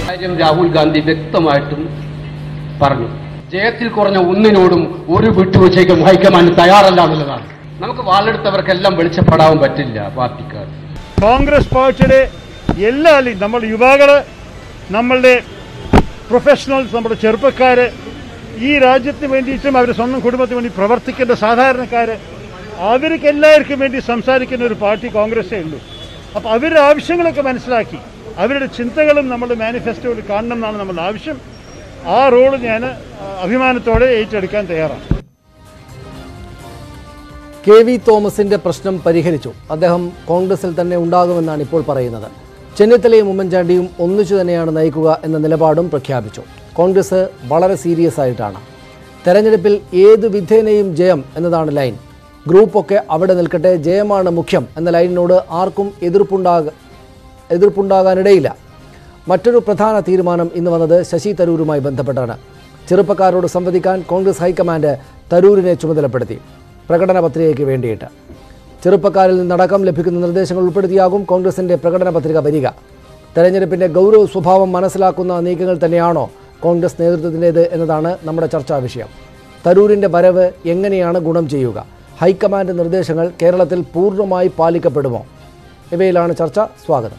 കാര്യം രാഹുൽ ഗാന്ധി വ്യക്തമായിട്ടും പറഞ്ഞു ജയത്തിൽ കുറഞ്ഞ ഒന്നിനോടും ഒരു വിട്ടുവീഴ്ചയ്ക്കും ഹൈക്കമാൻഡ് തയ്യാറല്ല എന്നുള്ളതാണ് നമുക്ക് വാളെടുത്തവർക്കെല്ലാം വെളിച്ചപ്പെടാൻ പറ്റില്ല പാർട്ടിക്കാർ കോൺഗ്രസ് പാർട്ടിയുടെ എല്ലാ ലീ- നമ്മുടെ യുവാക്കള് നമ്മളുടെ പ്രൊഫഷണൽസ് നമ്മുടെ ചെറുപ്പക്കാര് ഈ രാജ്യത്തിന് വേണ്ടിയിട്ടും അവരുടെ സ്വന്തം കുടുംബത്തിന് വേണ്ടി പ്രവർത്തിക്കേണ്ട സാധാരണക്കാര് അവർക്ക് എല്ലാവർക്കും വേണ്ടി സംസാരിക്കുന്ന ഒരു പാർട്ടി കോൺഗ്രസേ ഉള്ളൂ അപ്പോൾ അവരുടെ ആവശ്യങ്ങളൊക്കെ മനസ്സിലാക്കി അവരുടെ ചിന്തകളും നമ്മുടെ മാനിഫെസ്റ്റോയിൽ കാണണം എന്നാണ് നമ്മുടെ ആവശ്യം ആ റോള് ഞാൻ അഭിമാനത്തോടെ ഏറ്റെടുക്കാൻ തയ്യാറാണ് കെ വി തോമസിന്റെ പ്രശ്നം പരിഹരിച്ചു അദ്ദേഹം കോൺഗ്രസിൽ തന്നെ ഉണ്ടാകുമെന്നാണ് ഇപ്പോൾ പറയുന്നത് ചെന്നിത്തലയും ഉമ്മൻചാണ്ടിയും ഒന്നിച്ചു തന്നെയാണ് നയിക്കുക എന്ന നിലപാടും പ്രഖ്യാപിച്ചു കോൺഗ്രസ് വളരെ സീരിയസ് ആയിട്ടാണ് തെരഞ്ഞെടുപ്പിൽ ഏത് വിധേനയും ജയം എന്നതാണ് ലൈൻ ഗ്രൂപ്പൊക്കെ അവിടെ നിൽക്കട്ടെ ജയമാണ് മുഖ്യം എന്ന ലൈനിനോട് ആർക്കും എതിർപ്പുണ്ടാക എതിർപ്പുണ്ടാകാനിടയില്ല മറ്റൊരു പ്രധാന തീരുമാനം ഇന്ന് വന്നത് ശശി തരൂരുമായി ബന്ധപ്പെട്ടാണ് ചെറുപ്പക്കാരോട് സംവദിക്കാൻ കോൺഗ്രസ് ഹൈക്കമാൻഡ് തരൂരിനെ ചുമതലപ്പെടുത്തി പ്രകടന പത്രികയ്ക്ക് വേണ്ടിയിട്ട് ചെറുപ്പക്കാരിൽ നിന്നടക്കം ലഭിക്കുന്ന നിർദ്ദേശങ്ങൾ ഉൾപ്പെടുത്തിയാകും കോൺഗ്രസിൻ്റെ പ്രകടന പത്രിക വരിക തെരഞ്ഞെടുപ്പിൻ്റെ ഗൗരവ സ്വഭാവം മനസ്സിലാക്കുന്ന നീക്കങ്ങൾ തന്നെയാണോ കോൺഗ്രസ് നേതൃത്വത്തിൻ്റേത് എന്നതാണ് നമ്മുടെ ചർച്ചാ വിഷയം തരൂരിൻ്റെ വരവ് എങ്ങനെയാണ് ഗുണം ചെയ്യുക ഹൈക്കമാൻഡ് നിർദ്ദേശങ്ങൾ കേരളത്തിൽ പൂർണ്ണമായി പാലിക്കപ്പെടുമോ ഇവയിലാണ് ചർച്ച സ്വാഗതം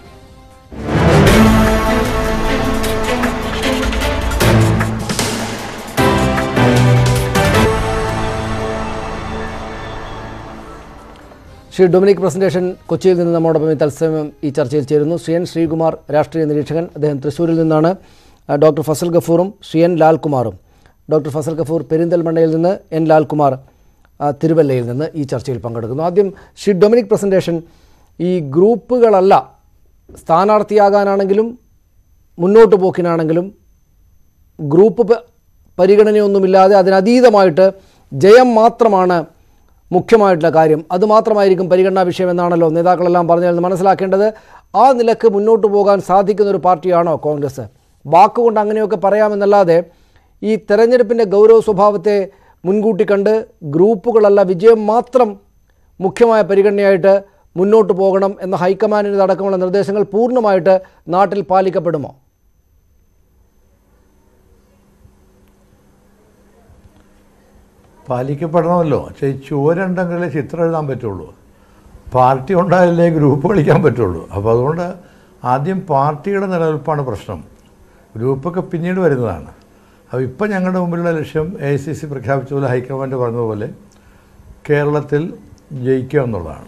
ശ്രീ ഡൊമിനിക് പ്രസന്റേഷൻ കൊച്ചിയിൽ നിന്ന് നമ്മോടൊപ്പം ഈ തത്സമയം ഈ ചർച്ചയിൽ ചേരുന്നു ശ്രീ എൻ ശ്രീകുമാർ രാഷ്ട്രീയ നിരീക്ഷകൻ അദ്ദേഹം തൃശ്ശൂരിൽ നിന്നാണ് ആ, ഡോക്ടർ ഫസൽ ഗഫൂറും ശ്രീ എൻ ലാൽകുമാറും ഡോക്ടർ ഫസൽ ഗഫൂർ പെരിന്തൽമണ്ണയിൽ നിന്ന് എൻ ലാൽകുമാർ ആ, തിരുവല്ലയിൽ നിന്ന് ഈ ചർച്ചയിൽ പങ്കെടുക്കുന്നു ആദ്യം ശ്രീ ഡൊമിനിക് പ്രസന്റേഷൻ ഈ ഗ്രൂപ്പുകളല്ല സ്ഥാനാർത്ഥിയാകാനാണെങ്കിലും മുന്നോട്ട് പോക്കിനാണെങ്കിലും ഗ്രൂപ്പ് പ- പരിഗണനയൊന്നുമില്ലാതെ അതിനതീതമായിട്ട് ജയം മാത്രമാണ് മുഖ്യമായിട്ടുള്ള കാര്യം അതുമാത്രമായിരിക്കും പരിഗണനാ വിഷയം എന്നാണല്ലോ നേതാക്കളെല്ലാം പറഞ്ഞതെന്ന് മനസ്സിലാക്കേണ്ടത് ആ നിലക്ക് മുന്നോട്ട് പോകാൻ സാധിക്കുന്ന ഒരു പാർട്ടിയാണോ കോൺഗ്രസ് വാക്കുകൊണ്ട് അങ്ങനെയൊക്കെ പറയാമെന്നല്ലാതെ ഈ തെരഞ്ഞെടുപ്പിൻ്റെ ഗൗരവ സ്വഭാവത്തെ മുൻകൂട്ടി കണ്ട് ഗ്രൂപ്പുകളല്ല വിജയം മാത്രം മുഖ്യമായ പരിഗണനയായിട്ട് മുന്നോട്ട് പോകണം എന്ന ഹൈക്കമാൻഡിൻ്റെ അടക്കമുള്ള നിർദ്ദേശങ്ങൾ പൂർണ്ണമായിട്ട് നാട്ടിൽ പാലിക്കപ്പെടുമോ പാലിക്കപ്പെടണമല്ലോ പക്ഷേ ഈ ചുവരുണ്ടെങ്കിലേ ചിത്രം എഴുതാൻ പറ്റുള്ളൂ പാർട്ടി ഉണ്ടായാലേ ഗ്രൂപ്പ് കളിക്കാൻ പറ്റുള്ളൂ അപ്പോൾ അതുകൊണ്ട് ആദ്യം പാർട്ടിയുടെ നിലനിൽപ്പാണ് പ്രശ്നം ഗ്രൂപ്പൊക്കെ പിന്നീട് വരുന്നതാണ് അപ്പോൾ ഇപ്പം ഞങ്ങളുടെ മുമ്പിലുള്ള ലക്ഷ്യം എ ഐ സി സി പ്രഖ്യാപിച്ചതുപോലെ ഹൈക്കമാൻഡ് പറഞ്ഞതുപോലെ കേരളത്തിൽ ജയിക്കുക എന്നുള്ളതാണ്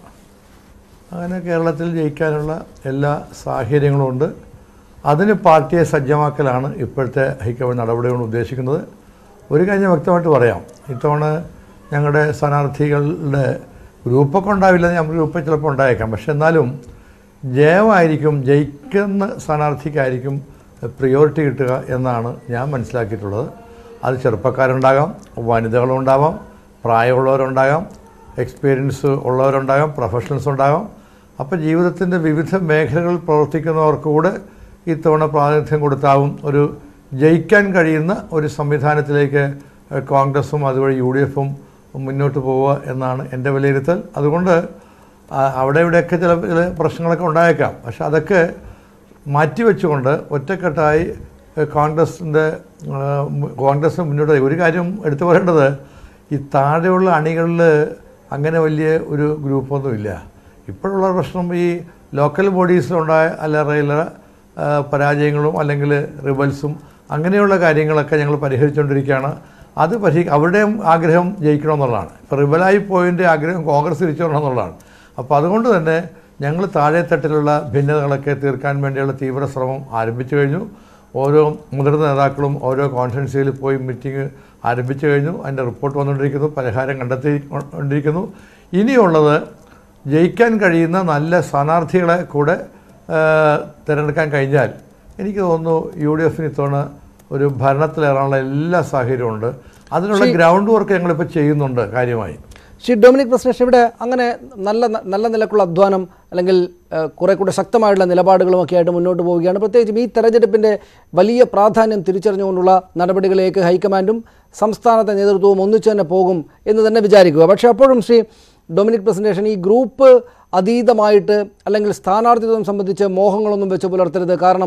അങ്ങനെ കേരളത്തിൽ ജയിക്കാനുള്ള എല്ലാ സാഹചര്യങ്ങളും ഉണ്ട് അതിന് പാർട്ടിയെ സജ്ജമാക്കലാണ് ഇപ്പോഴത്തെ ഹൈക്കമാൻഡ് നടപടികൾ ഉദ്ദേശിക്കുന്നത് ഒരു കാര്യം വ്യക്തമായിട്ട് പറയാം ഇത്തവണ ഞങ്ങളുടെ സ്ഥാനാർത്ഥികളുടെ ഗ്രൂപ്പൊക്കെ ഉണ്ടാവില്ല ഞാൻ ഗ്രൂപ്പ് ചിലപ്പോൾ ഉണ്ടായേക്കാം പക്ഷെ എന്നാലും ജയമായിരിക്കും ജയിക്കുന്ന സ്ഥാനാർത്ഥിക്കായിരിക്കും പ്രിയോറിറ്റി കിട്ടുക എന്നാണ് ഞാൻ മനസ്സിലാക്കിയിട്ടുള്ളത് അത് ചെറുപ്പക്കാരുണ്ടാകാം വനിതകളുണ്ടാവാം പ്രായമുള്ളവരുണ്ടാകാം എക്സ്പീരിയൻസ് ഉള്ളവരുണ്ടാകാം പ്രൊഫഷണൽസ് ഉണ്ടാകാം അപ്പോൾ ജീവിതത്തിൻ്റെ വിവിധ മേഖലകളിൽ പ്രവർത്തിക്കുന്നവർക്ക് കൂടെ ഇത്തവണ പ്രാതിനിധ്യം കൊടുത്താവും ഒരു ജയിക്കാൻ കഴിയുന്ന ഒരു സംവിധാനത്തിലേക്ക് ഏഹ്, കോൺഗ്രസും അതുവഴി യു ഡി എഫും മുന്നോട്ട് പോവുക എന്നാണ് എൻ്റെ വിലയിരുത്തൽ അതുകൊണ്ട് ആ, അവിടെ ഇവിടെയൊക്കെ ചില ചില പ്രശ്നങ്ങളൊക്കെ ഉണ്ടായേക്കാം പക്ഷെ അതൊക്കെ മാറ്റിവെച്ചുകൊണ്ട് ഒറ്റക്കെട്ടായി ഏഹ്, കോൺഗ്രസിൻ്റെ ഏഹ്, മു- കോൺഗ്രസ് മുന്നോട്ട് പോയി. ഒരു കാര്യം എടുത്തു പറയേണ്ടത് ഈ താഴെയുള്ള അണികളിൽ അങ്ങനെ വലിയ ഒരു ഗ്രൂപ്പൊന്നുമില്ല ഇപ്പോഴുള്ള പ്രശ്നം ഈ ലോക്കൽ ബോഡീസിലുണ്ടായ അല്ലറയില്ല പരാജയങ്ങളും അല്ലെങ്കിൽ റിബൽസും അങ്ങനെയുള്ള കാര്യങ്ങളൊക്കെ ഞങ്ങൾ പരിഹരിച്ചുകൊണ്ടിരിക്കുകയാണ് അത് പരിഹരി അവരുടെയും ആഗ്രഹം ജയിക്കണമെന്നുള്ളതാണ് ഇപ്പോൾ റിബലായി പോയതിൻ്റെ ആഗ്രഹം കോൺഗ്രസ് തിരിച്ചു വരണം എന്നുള്ളതാണ് അപ്പോൾ അതുകൊണ്ട് തന്നെ ഞങ്ങൾ താഴെത്തട്ടിലുള്ള ഭിന്നതകളൊക്കെ തീർക്കാൻ വേണ്ടിയുള്ള തീവ്ര ശ്രമം ആരംഭിച്ചു കഴിഞ്ഞു ഓരോ മുതിർന്ന നേതാക്കളും ഓരോ കോൺഫറൻസിൽ പോയി മീറ്റിംഗ് ആരംഭിച്ചു കഴിഞ്ഞു അതിൻ്റെ റിപ്പോർട്ട് വന്നുകൊണ്ടിരിക്കുന്നു പരിഹാരം കണ്ടെത്തി കൊണ്ടിരിക്കുന്നു ഇനിയുള്ളത് ജയിക്കാൻ കഴിയുന്ന നല്ല സ്ഥാനാർത്ഥികളെ കൂടെ ആ, തിരഞ്ഞെടുക്കാൻ കഴിഞ്ഞാൽ എനിക്ക് തോന്നുന്നു യു ഡി എഫിന് ഇത്തവണ ഒരു ഭരണത്തിലേറാനുള്ള എല്ലാ സാഹചര്യവും ഉണ്ട് അതിനുള്ള ഗ്രൗണ്ട് വർക്ക് ഞങ്ങളിപ്പോൾ ചെയ്യുന്നുണ്ട് കാര്യമായി ശ്രീ ഡൊമിനിക് പ്രശ്നേഷ് ഇവിടെ അങ്ങനെ നല്ല നല്ല നിലക്കുള്ള അധ്വാനം അല്ലെങ്കിൽ ഏഹ്, കുറെ കൂടെ ശക്തമായിട്ടുള്ള നിലപാടുകളുമൊക്കെ ആയിട്ട് മുന്നോട്ട് പോവുകയാണ് പ്രത്യേകിച്ചും ഈ തെരഞ്ഞെടുപ്പിൻ്റെ വലിയ പ്രാധാന്യം തിരിച്ചറിഞ്ഞുകൊണ്ടുള്ള നടപടികളിലേക്ക് ഹൈക്കമാൻഡും സംസ്ഥാനത്തെ നേതൃത്വവും ഒന്നിച്ചു തന്നെ പോകും എന്ന് തന്നെ വിചാരിക്കുക പക്ഷേ അപ്പോഴും ശ്രീ ഡൊമിനിക് പ്രസന്റേഷൻ ഈ ഗ്രൂപ്പ് അതീതമായിട്ട് അല്ലെങ്കിൽ സ്ഥാനാർത്ഥിത്വം സംബന്ധിച്ച് മോഹങ്ങളൊന്നും വെച്ച് പുലർത്തരുത് കാരണം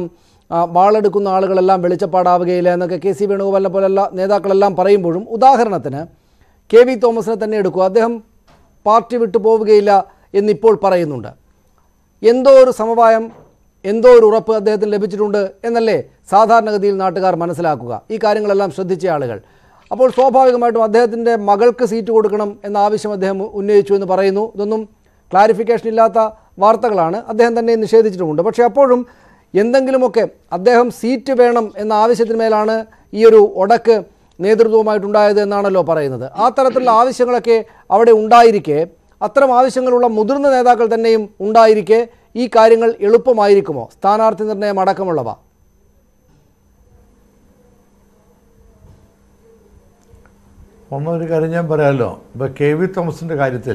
ആ, വാളെടുക്കുന്ന ആളുകളെല്ലാം വെളിച്ചപ്പാടാവുകയില്ല എന്നൊക്കെ കെ സി വേണുഗോപാലിനെ പോലുള്ള നേതാക്കളെല്ലാം പറയുമ്പോഴും ഉദാഹരണത്തിന് കെ വി തോമസിനെ തന്നെ എടുക്കുക അദ്ദേഹം പാർട്ടി വിട്ടു പോവുകയില്ല എന്നിപ്പോൾ പറയുന്നുണ്ട് എന്തോ ഒരു സമവായം എന്തോ ഒരു ഉറപ്പ് അദ്ദേഹത്തിന് ലഭിച്ചിട്ടുണ്ട് എന്നല്ലേ സാധാരണഗതിയിൽ നാട്ടുകാർ മനസ്സിലാക്കുക ഈ കാര്യങ്ങളെല്ലാം ശ്രദ്ധിച്ച ആളുകൾ അപ്പോൾ സ്വാഭാവികമായിട്ടും അദ്ദേഹത്തിൻ്റെ മകൾക്ക് സീറ്റ് കൊടുക്കണം എന്ന ആവശ്യം അദ്ദേഹം ഉന്നയിച്ചു എന്ന് പറയുന്നു ഇതൊന്നും ക്ലാരിഫിക്കേഷൻ ഇല്ലാത്ത വാർത്തകളാണ് അദ്ദേഹം തന്നെ നിഷേധിച്ചിട്ടുമുണ്ട് പക്ഷേ അപ്പോഴും എന്തെങ്കിലുമൊക്കെ അദ്ദേഹം സീറ്റ് വേണം എന്ന ആവശ്യത്തിന് മേലാണ് ഈ ഒരു ഒടക്ക് നേതൃത്വമായിട്ടുണ്ടായത് എന്നാണല്ലോ പറയുന്നത് ആ തരത്തിലുള്ള ആവശ്യങ്ങളൊക്കെ അവിടെ ഉണ്ടായിരിക്കെ അത്തരം ആവശ്യങ്ങളുള്ള മുതിർന്ന നേതാക്കൾ തന്നെയും ഉണ്ടായിരിക്കെ ഈ കാര്യങ്ങൾ എളുപ്പമായിരിക്കുമോ സ്ഥാനാർത്ഥി നിർണയം അടക്കമുള്ളവ ഒന്നൊരു കാര്യം ഞാൻ പറയാമല്ലോ ഇപ്പോൾ കെ വി തോമസിൻ്റെ കാര്യത്തിൽ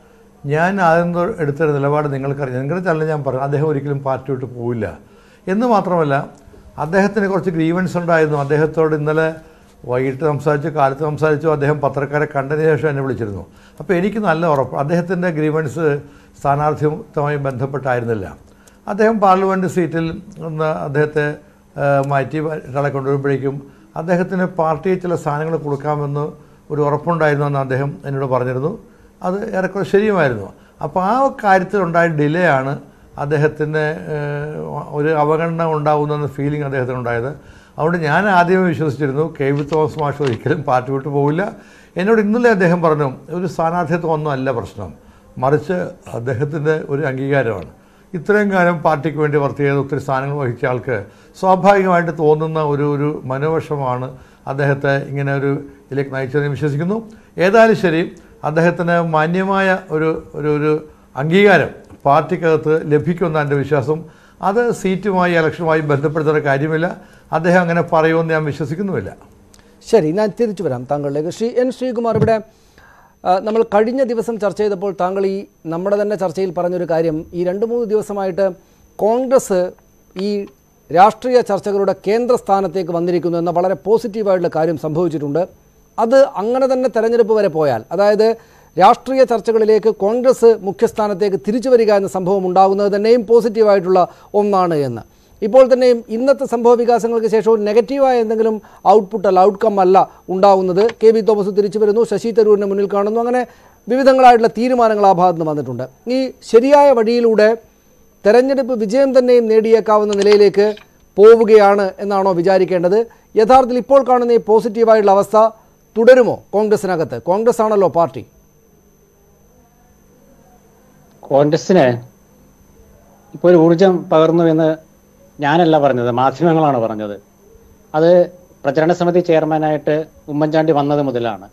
ഞാൻ ആദ്യം തൊ- എടുത്തൊരു നിലപാട് നിങ്ങൾക്കറിയാം നിങ്ങളുടെ ചാനൽ ഞാൻ പറഞ്ഞു അദ്ദേഹം ഒരിക്കലും പാർട്ടി വിട്ട് പോവില്ല എന്ന് മാത്രമല്ല അദ്ദേഹത്തിന് കുറച്ച് ഗ്രീവൻസ് ഉണ്ടായിരുന്നു അദ്ദേഹത്തോട് ഇന്നലെ വൈകിട്ട് സംസാരിച്ചു കാലത്ത് സംസാരിച്ചു അദ്ദേഹം പത്രക്കാരെ കണ്ടതിന് ശേഷം എന്നെ വിളിച്ചിരുന്നു അപ്പോൾ എനിക്ക് നല്ല ഉറപ്പ് അദ്ദേഹത്തിൻ്റെ ഗ്രീവൻസ് സ്ഥാനാർത്ഥിത്വമായി ബന്ധപ്പെട്ടായിരുന്നില്ല അദ്ദേഹം പാർലമെൻറ്റ് സീറ്റിൽ നിന്ന് അദ്ദേഹത്തെ ആ, മാറ്റി ഒരാളെ കൊണ്ടുവരുമ്പോഴേക്കും അദ്ദേഹത്തിന് പാർട്ടിയിൽ ചില സ്ഥാനങ്ങൾ കൊടുക്കാമെന്ന് ഒരു ഉറപ്പുണ്ടായിരുന്നു എന്ന് അദ്ദേഹം എന്നോട് പറഞ്ഞിരുന്നു അത് ഏറെക്കുറെ ശരിയുമായിരുന്നു അപ്പോൾ ആ കാര്യത്തിലുണ്ടായ ഡിലേ ആണ് അദ്ദേഹത്തിന് ഏഹ്, ഒരു അവഗണന ഉണ്ടാകുന്നെന്ന ഫീലിംഗ് അദ്ദേഹത്തിന് ഉണ്ടായത് അതുകൊണ്ട് ഞാൻ ആദ്യമേ വിശ്വസിച്ചിരുന്നു കെ വി തോമസ് മാഷ് ഒരിക്കലും പാർട്ടി വിട്ടു പോവില്ല എന്നോട് ഇന്നലെ അദ്ദേഹം പറഞ്ഞു ഒരു സ്ഥാനാർത്ഥിത്വം ഒന്നും അല്ല പ്രശ്നം മറിച്ച് അദ്ദേഹത്തിൻ്റെ ഒരു അംഗീകാരമാണ് ഇത്രയും കാലം പാർട്ടിക്ക് വേണ്ടി വർക്ക് ചെയ്ത് ഒത്തിരി സ്ഥാനങ്ങൾ വഹിച്ച ആൾക്ക് സ്വാഭാവികമായിട്ട് തോന്നുന്ന ഒരു ഒരു മനോവിഷമാണ് അദ്ദേഹത്തെ ഇങ്ങനെ ഒരു ഇതിലേക്ക് നയിച്ചതെന്ന് ഞാൻ വിശ്വസിക്കുന്നു ഏതായാലും ശരി അദ്ദേഹത്തിന് മാന്യമായ ഒരു ഒരു ഒരു അംഗീകാരം പാർട്ടിക്കകത്ത് ലഭിക്കുമെന്ന എൻ്റെ വിശ്വാസം അത് സീറ്റുമായി ഇലക്ഷനുമായി ബന്ധപ്പെടുത്തുന്ന കാര്യമില്ല അദ്ദേഹം അങ്ങനെ പറയുമെന്ന് ഞാൻ വിശ്വസിക്കുന്നുമില്ല ശരി ഞാൻ തിരിച്ചു വരാം താങ്കളിലേക്ക് ശ്രീ എൻ ശ്രീകുമാർ ഇവിടെ ആ, നമ്മൾ കഴിഞ്ഞ ദിവസം ചർച്ച ചെയ്തപ്പോൾ താങ്കൾ ഈ നമ്മുടെ തന്നെ ചർച്ചയിൽ പറഞ്ഞൊരു കാര്യം ഈ രണ്ട് മൂന്ന് ദിവസമായിട്ട് കോൺഗ്രസ് ഈ രാഷ്ട്രീയ ചർച്ചകളുടെ കേന്ദ്ര സ്ഥാനത്തേക്ക് വന്നിരിക്കുന്നു എന്ന വളരെ പോസിറ്റീവായിട്ടുള്ള കാര്യം സംഭവിച്ചിട്ടുണ്ട് അത് അങ്ങനെ തന്നെ തെരഞ്ഞെടുപ്പ് വരെ പോയാൽ അതായത് രാഷ്ട്രീയ ചർച്ചകളിലേക്ക് കോൺഗ്രസ് മുഖ്യസ്ഥാനത്തേക്ക് തിരിച്ചു വരിക എന്ന സംഭവം ഉണ്ടാകുന്നത് തന്നെയും പോസിറ്റീവായിട്ടുള്ള ഒന്നാണ് എന്ന് ഇപ്പോൾ തന്നെയും ഇന്നത്തെ സംഭവ വികാസങ്ങൾക്ക് ശേഷവും നെഗറ്റീവായ എന്തെങ്കിലും ഔട്ട്പുട്ട് അല്ല ഔട്ട്കം അല്ല ഉണ്ടാകുന്നത് കെ വി തോമസ് തിരിച്ചു വരുന്നു ശശി തരൂരിനെ മുന്നിൽ കാണുന്നു അങ്ങനെ വിവിധങ്ങളായിട്ടുള്ള തീരുമാനങ്ങൾ ആ ഭാഗത്ത് നിന്ന് വന്നിട്ടുണ്ട് ഈ ശരിയായ വഴിയിലൂടെ തെരഞ്ഞെടുപ്പ് വിജയം തന്നെയും നേടിയേക്കാവുന്ന നിലയിലേക്ക് പോവുകയാണ് എന്നാണോ വിചാരിക്കേണ്ടത് യഥാർത്ഥത്തിൽ ഇപ്പോൾ കാണുന്ന ഈ പോസിറ്റീവായിട്ടുള്ള അവസ്ഥ തുടരുമോ കോൺഗ്രസിനകത്ത് കോൺഗ്രസ് ആണല്ലോ പാർട്ടി കോൺഗ്രസിന് ഇപ്പോൾ ഒരു ഊർജം പകർന്നു എന്ന് ഞാനല്ല പറഞ്ഞത് മാധ്യമങ്ങളാണ് പറഞ്ഞത് അത് പ്രചരണ സമിതി ചെയർമാനായിട്ട് ഉമ്മൻചാണ്ടി വന്നത് മുതലാണ്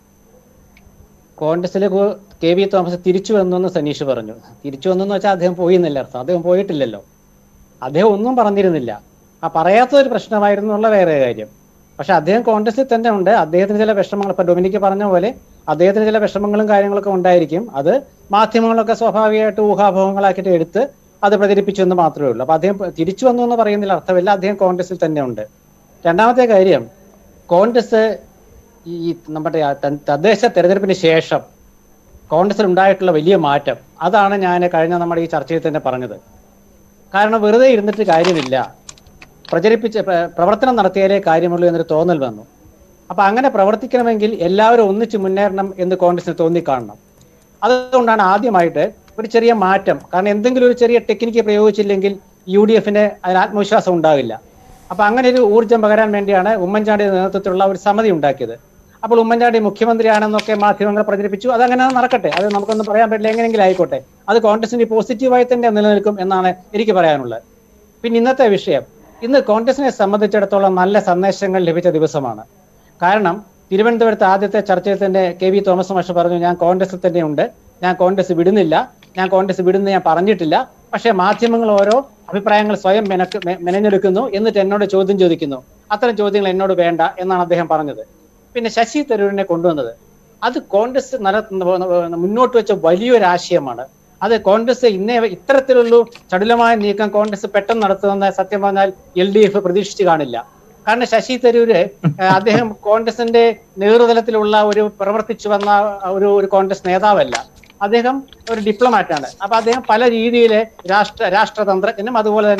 കോൺഗ്രസിലേക്ക് കെ വി തോമസ് തിരിച്ചു വന്നു എന്ന് സനീഷ് പറഞ്ഞു തിരിച്ചു വന്നു എന്ന് വെച്ചാൽ അദ്ദേഹം പോയി എന്നല്ല അർത്ഥം അദ്ദേഹം പോയിട്ടില്ലല്ലോ അദ്ദേഹം ഒന്നും പറഞ്ഞിരുന്നില്ല ആ പറയാത്തൊരു പ്രശ്നമായിരുന്നു എന്നുള്ള വേറെ കാര്യം പക്ഷെ അദ്ദേഹം കോൺഗ്രസിൽ തന്നെ ഉണ്ട് അദ്ദേഹത്തിന് ചില വിഷമങ്ങൾ ഇപ്പൊ ഡൊമിനിക്ക് പറഞ്ഞ പോലെ അദ്ദേഹത്തിന് ചില വിഷമങ്ങളും കാര്യങ്ങളൊക്കെ ഉണ്ടായിരിക്കും അത് മാധ്യമങ്ങളൊക്കെ സ്വാഭാവികമായിട്ട് ഊഹാഭോഹങ്ങളാക്കിയിട്ട് എടുത്ത് അത് പ്രചരിപ്പിച്ചു എന്ന് മാത്രമേ ഉള്ളൂ അപ്പൊ അദ്ദേഹം തിരിച്ചു വന്നു എന്ന് പറയുന്നതിൽ അർത്ഥമില്ല അദ്ദേഹം കോൺഗ്രസിൽ തന്നെ ഉണ്ട് രണ്ടാമത്തെ കാര്യം കോൺഗ്രസ് ഈ നമ്മുടെ ആ ത- തദ്ദേശ തെരഞ്ഞെടുപ്പിന് ശേഷം കോൺഗ്രസിൽ ഉണ്ടായിട്ടുള്ള വലിയ മാറ്റം അതാണ് ഞാൻ കഴിഞ്ഞ നമ്മുടെ ഈ ചർച്ചയിൽ തന്നെ പറഞ്ഞത് കാരണം വെറുതെ ഇരുന്നിട്ട് കാര്യമില്ല പ്രചരിപ്പിച്ച് പ്ര- പ്രവർത്തനം നടത്തിയാലേ കാര്യമുള്ളൂ എന്നൊരു തോന്നൽ വന്നു അപ്പൊ അങ്ങനെ പ്രവർത്തിക്കണമെങ്കിൽ എല്ലാവരും ഒന്നിച്ച് മുന്നേറണം എന്ന് കോൺഗ്രസിന് തോന്നിക്കാണണം അതുകൊണ്ടാണ് ആദ്യമായിട്ട് ഒരു ചെറിയ മാറ്റം കാരണം എന്തെങ്കിലും ഒരു ചെറിയ ടെക്നിക്ക് പ്രയോഗിച്ചില്ലെങ്കിൽ യു ഡി എഫിന് അതിന് ആത്മവിശ്വാസം ഉണ്ടാകില്ല അപ്പൊ അങ്ങനെ ഒരു ഊർജ്ജം പകരാൻ വേണ്ടിയാണ് ഉമ്മൻചാണ്ടിയുടെ നേതൃത്വത്തിലുള്ള ഒരു സമിതി ഉണ്ടാക്കിയത് അപ്പോൾ ഉമ്മൻചാണ്ടി മുഖ്യമന്ത്രിയാണെന്നൊക്കെ മാധ്യമങ്ങൾ പ്രചരിപ്പിച്ചു അതങ്ങനെ നടക്കട്ടെ അത് നമുക്കൊന്നും പറയാൻ പറ്റില്ല എങ്ങനെയെങ്കിലും ആയിക്കോട്ടെ അത് കോൺഗ്രസിന് പോസിറ്റീവായി തന്നെ നിലനിൽക്കും എന്നാണ് എനിക്ക് പറയാനുള്ളത് പിന്നെ ഇന്നത്തെ വിഷയം ഇന്ന് കോൺഗ്രസിനെ സംബന്ധിച്ചിടത്തോളം നല്ല സന്ദേശങ്ങൾ ലഭിച്ച ദിവസമാണ് കാരണം തിരുവനന്തപുരത്ത് ആദ്യത്തെ ചർച്ചയിൽ തന്നെ കെ വി തോമസ് മാഷ് പറഞ്ഞു ഞാൻ കോൺഗ്രസിൽ തന്നെയുണ്ട് ഞാൻ കോൺഗ്രസ് വിടുന്നില്ല ഞാൻ കോൺഗ്രസ് വിടുന്ന ഞാൻ പറഞ്ഞിട്ടില്ല പക്ഷേ മാധ്യമങ്ങൾ ഓരോ അഭിപ്രായങ്ങൾ സ്വയം മെനക്ക് മെ- മെനഞ്ഞെടുക്കുന്നു എന്നിട്ട് എന്നോട് ചോദ്യം ചോദിക്കുന്നു അത്തരം ചോദ്യങ്ങൾ എന്നോട് വേണ്ട എന്നാണ് അദ്ദേഹം പറഞ്ഞത് പിന്നെ ശശി തരൂരിനെ കൊണ്ടുവന്നത് അത് കോൺഗ്രസ് നടത്തുന്ന മുന്നോട്ട് വെച്ച വലിയൊരു ആശയമാണ് അത് കോൺഗ്രസ് ഇന്നേ ഇത്തരത്തിലുള്ള ചടുലമായ നീക്കം കോൺഗ്രസ് പെട്ടെന്ന് നടത്തുമെന്ന് സത്യം പറഞ്ഞാൽ എൽ ഡി എഫ് പ്രതീക്ഷിച്ചു കാണില്ല കാരണം ശശി തരൂര് ഏഹ്, അദ്ദേഹം കോൺഗ്രസിന്റെ നേതൃതലത്തിലുള്ള ഒരു പ്രവർത്തിച്ചു വന്ന ഒരു ഒരു കോൺഗ്രസ് നേതാവല്ല അദ്ദേഹം ഒരു ഡിപ്ലോമാറ്റാണ് അപ്പൊ അദ്ദേഹം പല രീതിയിലെ രാഷ്ട്ര രാഷ്ട്രതന്ത്രജ്ഞനും അതുപോലെ തന്നെ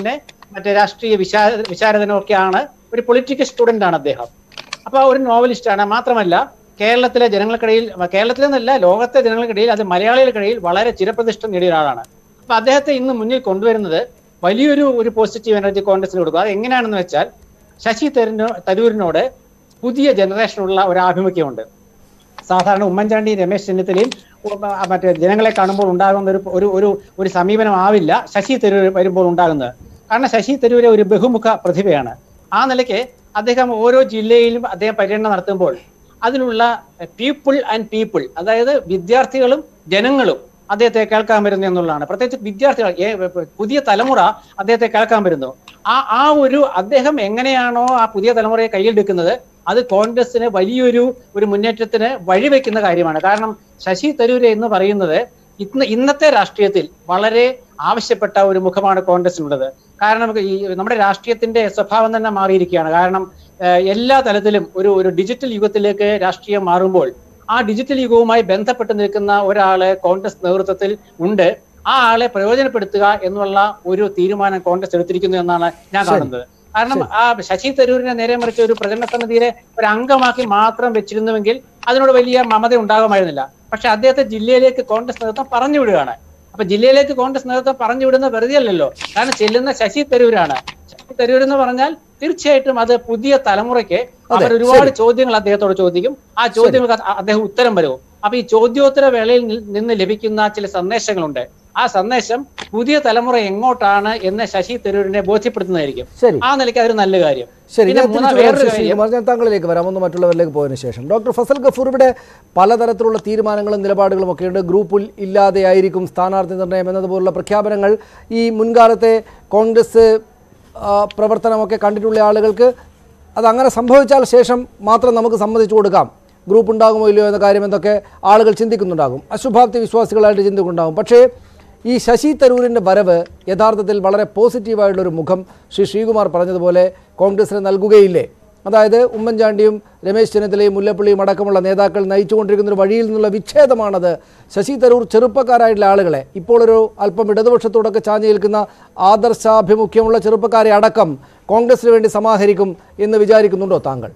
മറ്റേ രാഷ്ട്രീയ വിശാ വിശാരദനും ഒക്കെയാണ് ഒരു പൊളിറ്റിക്കൽ സ്റ്റുഡന്റ് ആണ് അദ്ദേഹം അപ്പൊ ഒരു നോവലിസ്റ്റ് ആണ് മാത്രമല്ല കേരളത്തിലെ ജനങ്ങൾക്കിടയിൽ കേരളത്തിലെന്നല്ല ലോകത്തെ ജനങ്ങൾക്കിടയിൽ അത് മലയാളികൾക്കിടയിൽ വളരെ ചിരപ്രതിഷ്ഠ നേടിയ ഒരാളാണ് അപ്പൊ അദ്ദേഹത്തെ ഇന്ന് മുന്നിൽ കൊണ്ടുവരുന്നത് വലിയൊരു ഒരു പോസിറ്റീവ് എനർജി കോൺഗ്രസിന് കൊടുക്കുക അത് എങ്ങനെയാണെന്ന് വെച്ചാൽ ശശി തരൂരിനോ തരൂരിനോട് പുതിയ ജനറേഷനുള്ള ഒരു ആഭിമുഖ്യമുണ്ട് സാധാരണ ഉമ്മൻചാണ്ടി രമേശ് ചെന്നിത്തലയും ഉം, ആ, മറ്റേ ജനങ്ങളെ കാണുമ്പോൾ ഉണ്ടാകുന്ന ഒരു ഒരു ഒരു ഒരു സമീപനമാവില്ല ശശി തരൂർ വരുമ്പോൾ ഉണ്ടാകുന്നത് കാരണം ശശി തരൂര് ഒരു ബഹുമുഖ പ്രതിഭയാണ് ആ നിലയ്ക്ക് അദ്ദേഹം ഓരോ ജില്ലയിലും അദ്ദേഹം പര്യടനം നടത്തുമ്പോൾ അതിലുള്ള പീപ്പിൾ ആൻഡ് പീപ്പിൾ അതായത് വിദ്യാർത്ഥികളും ജനങ്ങളും അദ്ദേഹത്തെ കേൾക്കാൻ വരുന്നു എന്നുള്ളതാണ് പ്രത്യേകിച്ച് വിദ്യാർത്ഥികൾ ഏ, പുതിയ തലമുറ അദ്ദേഹത്തെ കേൾക്കാൻ വരുന്നു ആ ആ ഒരു അദ്ദേഹം എങ്ങനെയാണോ ആ പുതിയ തലമുറയെ കയ്യിലെടുക്കുന്നത് അത് കോൺഗ്രസിന് വലിയൊരു ഒരു മുന്നേറ്റത്തിന് വഴിവെക്കുന്ന കാര്യമാണ് കാരണം ശശി തരൂര് എന്ന് പറയുന്നത് ഇന്ന് ഇന്നത്തെ രാഷ്ട്രീയത്തിൽ വളരെ ആവശ്യപ്പെട്ട ഒരു മുഖമാണ് കോൺഗ്രസിനുള്ളത് കാരണം ഈ നമ്മുടെ രാഷ്ട്രീയത്തിന്റെ സ്വഭാവം തന്നെ മാറിയിരിക്കുകയാണ് കാരണം ഏഹ്, എല്ലാ തലത്തിലും ഒരു ഒരു ഡിജിറ്റൽ യുഗത്തിലേക്ക് രാഷ്ട്രീയം മാറുമ്പോൾ ആ ഡിജിറ്റൽ യുഗവുമായി ബന്ധപ്പെട്ട് നിൽക്കുന്ന ഒരാള് കോൺഗ്രസ് നേതൃത്വത്തിൽ ഉണ്ട് ആ ആളെ പ്രയോജനപ്പെടുത്തുക എന്നുള്ള ഒരു തീരുമാനം കോൺഗ്രസ് എടുത്തിരിക്കുന്നു എന്നാണ് ഞാൻ ശരി. കാണുന്നത് കാരണം ആ ശശി തരൂരിനെ നേരെ മറിച്ച് ഒരു പ്രചരണ സമിതിയിലെ ഒരു അംഗമാക്കി മാത്രം വെച്ചിരുന്നുവെങ്കിൽ അതിനോട് വലിയ മമത ഉണ്ടാകുമായിരുന്നില്ല പക്ഷെ അദ്ദേഹത്തെ ജില്ലയിലേക്ക് കോൺഗ്രസ് നേതൃത്വം പറഞ്ഞു വിടുകയാണ് അപ്പൊ ജില്ലയിലേക്ക് കോൺഗ്രസ് നേതൃത്വം പറഞ്ഞു വിടുന്ന വെറുതെ അല്ലല്ലോ കാരണം ചെല്ലുന്ന ശശി തരൂരാണ് ശശി തരൂർ എന്ന് പറഞ്ഞാൽ തീർച്ചയായിട്ടും അത് പുതിയ തലമുറയ്ക്ക് അതെ, അവർ ഒരുപാട് ശരി. ചോദ്യങ്ങൾ അദ്ദേഹത്തോട് ചോദിക്കും ആ ചോദ്യങ്ങൾക്ക് അ- അദ്ദേഹം ഉത്തരം വരും അപ്പൊ ഈ ചോദ്യോത്തര വേളയിൽ നി- നിന്ന് ലഭിക്കുന്ന ചില സന്ദേശങ്ങളുണ്ട് ആ സന്ദേശം പുതിയ തലമുറ എങ്ങോട്ടാണ് എന്ന് ശശി തരൂരിനെ ബോധ്യപ്പെടുത്തുന്നതായിരിക്കും ശരി ആ നിലയ്ക്ക് അതൊരു നല്ല കാര്യം ശരി പിന്നെ ഞാൻ മൂന്നാം തിരിച്ചു വരാം വേറൊരു ശ്രീ കാര്യം ശ്രീകുമാർ ഞാൻ താങ്കളിലേക്ക് വരാം ഒന്ന് മറ്റുള്ളവരിലേക്ക് പോയതിനു ശേഷം ഡോക്ടർ ഫസൽ ഗഫൂർ ഇവിടെ പലതരത്തിലുള്ള തീരുമാനങ്ങളും നിലപാടുകളും ഒക്കെ ഉണ്ട് ഗ്രൂപ്പിൽ ഇല്ലാതെയായിരിക്കും സ്ഥാനാർത്ഥി നിർണയം എന്നതുപോലുള്ള പ്രഖ്യാപനങ്ങൾ ഈ മുൻകാലത്തെ കോൺഗ്രസ് ആ, പ്രവർത്തനമൊക്കെ കണ്ടിട്ടുള്ള ആളുകൾക്ക് അത് അങ്ങനെ സംഭവിച്ചാൽ ശേഷം മാത്രം നമുക്ക് സമ്മതിച്ചു കൊടുക്കാം ഗ്രൂപ്പ് ഉണ്ടാകുമോ ഇല്ലയോ എന്ന കാര്യം എന്തൊക്കെ ആളുകൾ ചിന്തിക്കുന്നുണ്ടാകും അശുഭാപ്തി വിശ്വാസികളായിട്ട് ചിന്തിക്കുന്നുണ്ടാകും പക്ഷേ ഈ ശശി തരൂരിൻ്റെ വരവ് യഥാർത്ഥത്തിൽ വളരെ പോസിറ്റീവായിട്ടുള്ളൊരു മുഖം ശ്രീ ശ്രീകുമാർ പറഞ്ഞതുപോലെ കോൺഗ്രസിന് നൽകുകയില്ലേ അതായത് ഉമ്മൻചാണ്ടിയും രമേശ് ചെന്നിത്തലയും മുല്ലപ്പള്ളിയും അടക്കമുള്ള നേതാക്കൾ നയിച്ചുകൊണ്ടിരിക്കുന്ന ഒരു വഴിയിൽ നിന്നുള്ള വിച്ഛേദമാണത് ശശി തരൂർ ചെറുപ്പക്കാരായിട്ടുള്ള ആളുകളെ ഇപ്പോൾ ഒരു അല്പം ഇടതുപക്ഷത്തോടൊക്കെ ചാഞ്ഞു നിൽക്കുന്ന ആദർശാഭിമുഖ്യമുള്ള ചെറുപ്പക്കാരെ അടക്കം കോൺഗ്രസിന് വേണ്ടി സമാഹരിക്കും എന്ന് വിചാരിക്കുന്നുണ്ടോ താങ്കൾ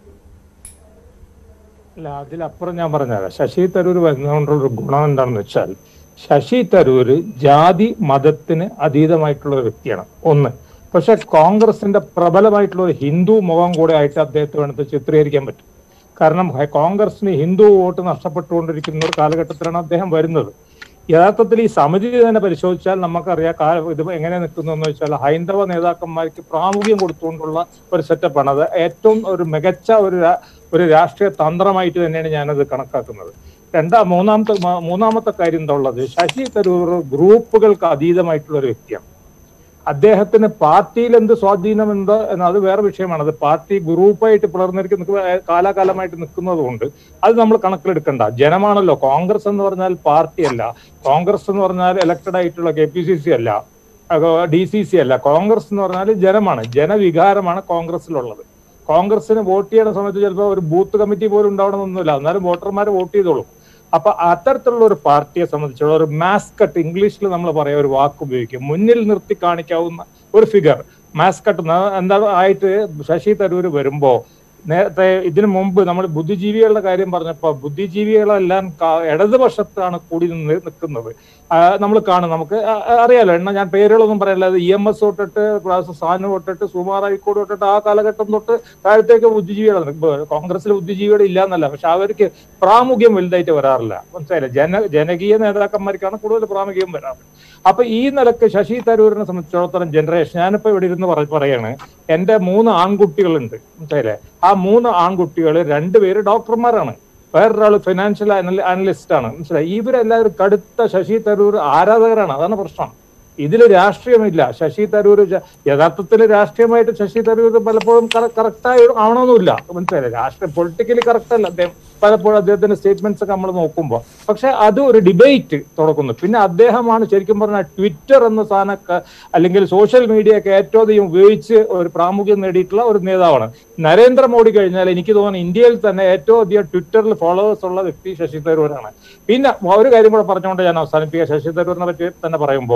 അല്ല അതിലപ്പുറം ഞാൻ പറഞ്ഞുതരാം ശശി തരൂർ വരുന്നതുകൊണ്ടുള്ള ഒരു ഗുണം എന്താണെന്ന് വെച്ചാൽ ശശി തരൂര് ജാതി മതത്തിന് അതീതമായിട്ടുള്ള ഒരു വ്യക്തിയാണ് ഒന്ന് പക്ഷെ കോൺഗ്രസിന്റെ പ്രബലമായിട്ടുള്ള ഒരു ഹിന്ദു മുഖം കൂടെ ആയിട്ട് അദ്ദേഹത്തെ വേണത്തിൽ ചിത്രീകരിക്കാൻ പറ്റും കാരണം ഹ- കോൺഗ്രസിന് ഹിന്ദു വോട്ട് നഷ്ടപ്പെട്ടുകൊണ്ടിരിക്കുന്ന ഒരു കാലഘട്ടത്തിലാണ് അദ്ദേഹം വരുന്നത് യഥാർത്ഥത്തിൽ ഈ സമിതി തന്നെ പരിശോധിച്ചാൽ നമുക്കറിയാം കാ- ഇത് എങ്ങനെ നിൽക്കുന്നു എന്ന് വെച്ചാൽ ഹൈന്ദവ നേതാക്കന്മാർക്ക് പ്രാമുഖ്യം കൊടുത്തുകൊണ്ടുള്ള ഒരു സെറ്റപ്പാണ് അത് ഏറ്റവും ഒരു മികച്ച ഒരു രാ- ഒരു രാഷ്ട്രീയ തന്ത്രമായിട്ട് തന്നെയാണ് ഞാനത് കണക്കാക്കുന്നത് രണ്ടാ മൂന്നാമത്തെ മ- മൂന്നാമത്തെ കാര്യം എന്താ ഉള്ളത് ശശി തരൂർ ഗ്രൂപ്പുകൾക്ക് അതീതമായിട്ടുള്ള ഒരു വ്യക്തിയാണ് അദ്ദേഹത്തിന് പാർട്ടിയിൽ എന്ത് സ്വാധീനം എന്തോ എന്ന് അത് വേറെ വിഷയമാണ് അത് പാർട്ടി ഗ്രൂപ്പായിട്ട് പിളർന്നിരിക്കുന്ന കാലാകാലമായിട്ട് നിൽക്കുന്നത് കൊണ്ട് അത് നമ്മൾ കണക്കിലെടുക്കണ്ട ജനമാണല്ലോ കോൺഗ്രസ് എന്ന് പറഞ്ഞാൽ പാർട്ടിയല്ല കോൺഗ്രസ് എന്ന് പറഞ്ഞാൽ ഇലക്ടഡ് ആയിട്ടുള്ള കെ പി സി സി അല്ല ഡി സി സി അല്ല കോൺഗ്രസ് എന്ന് പറഞ്ഞാൽ ജനമാണ് ജനവികാരമാണ് കോൺഗ്രസിലുള്ളത് കോൺഗ്രസിന് വോട്ട് ചെയ്യുന്ന സമയത്ത് ചിലപ്പോൾ ഒരു ബൂത്ത് കമ്മിറ്റി പോലും ഉണ്ടാവണമെന്നൊന്നുമില്ല എന്നാലും വോട്ടർമാർ വോട്ട് ചെയ്തോളും അപ്പൊ അത്തരത്തിലുള്ള ഒരു പാർട്ടിയെ സംബന്ധിച്ചുള്ള ഒരു മാസ്കട്ട് ഇംഗ്ലീഷിൽ നമ്മൾ പറയാം ഒരു വാക്ക് ഉപയോഗിക്കും മുന്നിൽ നിർത്തി കാണിക്കാവുന്ന ഒരു ഫിഗർ മാസ്കട്ട് എന്താ ആയിട്ട് ശശി തരൂർ വരുമ്പോ നേരത്തെ ഇതിനു മുമ്പ് നമ്മൾ ബുദ്ധിജീവികളുടെ കാര്യം പറഞ്ഞപ്പോ ബുദ്ധിജീവികളെല്ലാം ക- ഇടതുപക്ഷത്താണ് കൂടി നിന്ന് നിൽക്കുന്നത് നമ്മൾ കാണും നമുക്ക് ആ- ആ- അറിയാലോ എണ്ണ ഞാൻ പേരുകളൊന്നും പറയല്ല ഇ എം എസ് തൊട്ടിട്ട് ക്ലാസ് സാനു തൊട്ടിട്ട് സുമാർ ഹൈക്കോട് തൊട്ടിട്ട് ആ കാലഘട്ടം തൊട്ട് താഴത്തേക്ക് ബുദ്ധിജീവികളാണ് ഇപ്പൊ കോൺഗ്രസിൽ ബുദ്ധിജീവികൾ ഇല്ല എന്നല്ല പക്ഷെ അവർക്ക് പ്രാമുഖ്യം വലുതായിട്ട് വരാറില്ല മനസ്സിലായില്ല ജന ജനകീയ നേതാക്കന്മാർക്കാണ് കൂടുതൽ പ്രാമുഖ്യം വരാറ് അപ്പൊ ഈ നിലക്ക് ശശി തരൂരിനെ സംബന്ധിച്ചിടത്തോളം ജനറേഷൻ ഞാനിപ്പോ ഇവിടെ ഇരുന്ന് പറ- പറയാണ് എന്റെ മൂന്ന് ആൺകുട്ടികളുണ്ട് മനസ്സിലായില്ലേ ആ മൂന്ന് ആൺകുട്ടികൾ രണ്ടുപേര് ഡോക്ടർമാരാണ് വേറൊരാൾ ഫിനാൻഷ്യൽ അനലിസ്റ്റ് ആണ് മനസ്സിലായി ഇവരെല്ലാവരും കടുത്ത ശശി തരൂർ ആരാധകരാണ് അതാണ് പ്രശ്നം ഇതിൽ രാഷ്ട്രീയമില്ല ശശി തരൂർ യഥാർത്ഥത്തിൽ രാഷ്ട്രീയമായിട്ട് ശശി തരൂർ പലപ്പോഴും കറക്റ്റായി ആവണമെന്നില്ല മനസ്സിലായില്ലേ രാഷ്ട്രീയ പൊളിറ്റിക്കലി കറക്റ്റ് അല്ല അദ്ദേഹം പലപ്പോഴും അദ്ദേഹത്തിന്റെ സ്റ്റേറ്റ്മെന്റ്സ് ഒക്കെ നമ്മൾ നോക്കുമ്പോൾ പക്ഷെ അത് ഒരു ഡിബേറ്റ് തുടക്കുന്നു പിന്നെ അദ്ദേഹമാണ് ശരിക്കും പറഞ്ഞാൽ ട്വിറ്റർ എന്ന സാധനമൊക്കെ അല്ലെങ്കിൽ സോഷ്യൽ മീഡിയ ഒക്കെ ഏറ്റവും അധികം ഉപയോഗിച്ച് ഒരു പ്രാമുഖ്യം നേടിയിട്ടുള്ള ഒരു നേതാവാണ് നരേന്ദ്രമോദി കഴിഞ്ഞാൽ എനിക്ക് തോന്നുന്നു ഇന്ത്യയിൽ തന്നെ ഏറ്റവും അധികം ട്വിറ്ററിൽ ഫോളോവേഴ്സ് ഉള്ള വ്യക്തി ശശി തരൂരാണ് പിന്നെ ഒരു കാര്യം കൂടെ പറഞ്ഞുകൊണ്ട് ഞാൻ അവസാനിപ്പിക്കുക ശശി തരൂരിനെ പറ്റി തന്നെ പറയുമ്പോൾ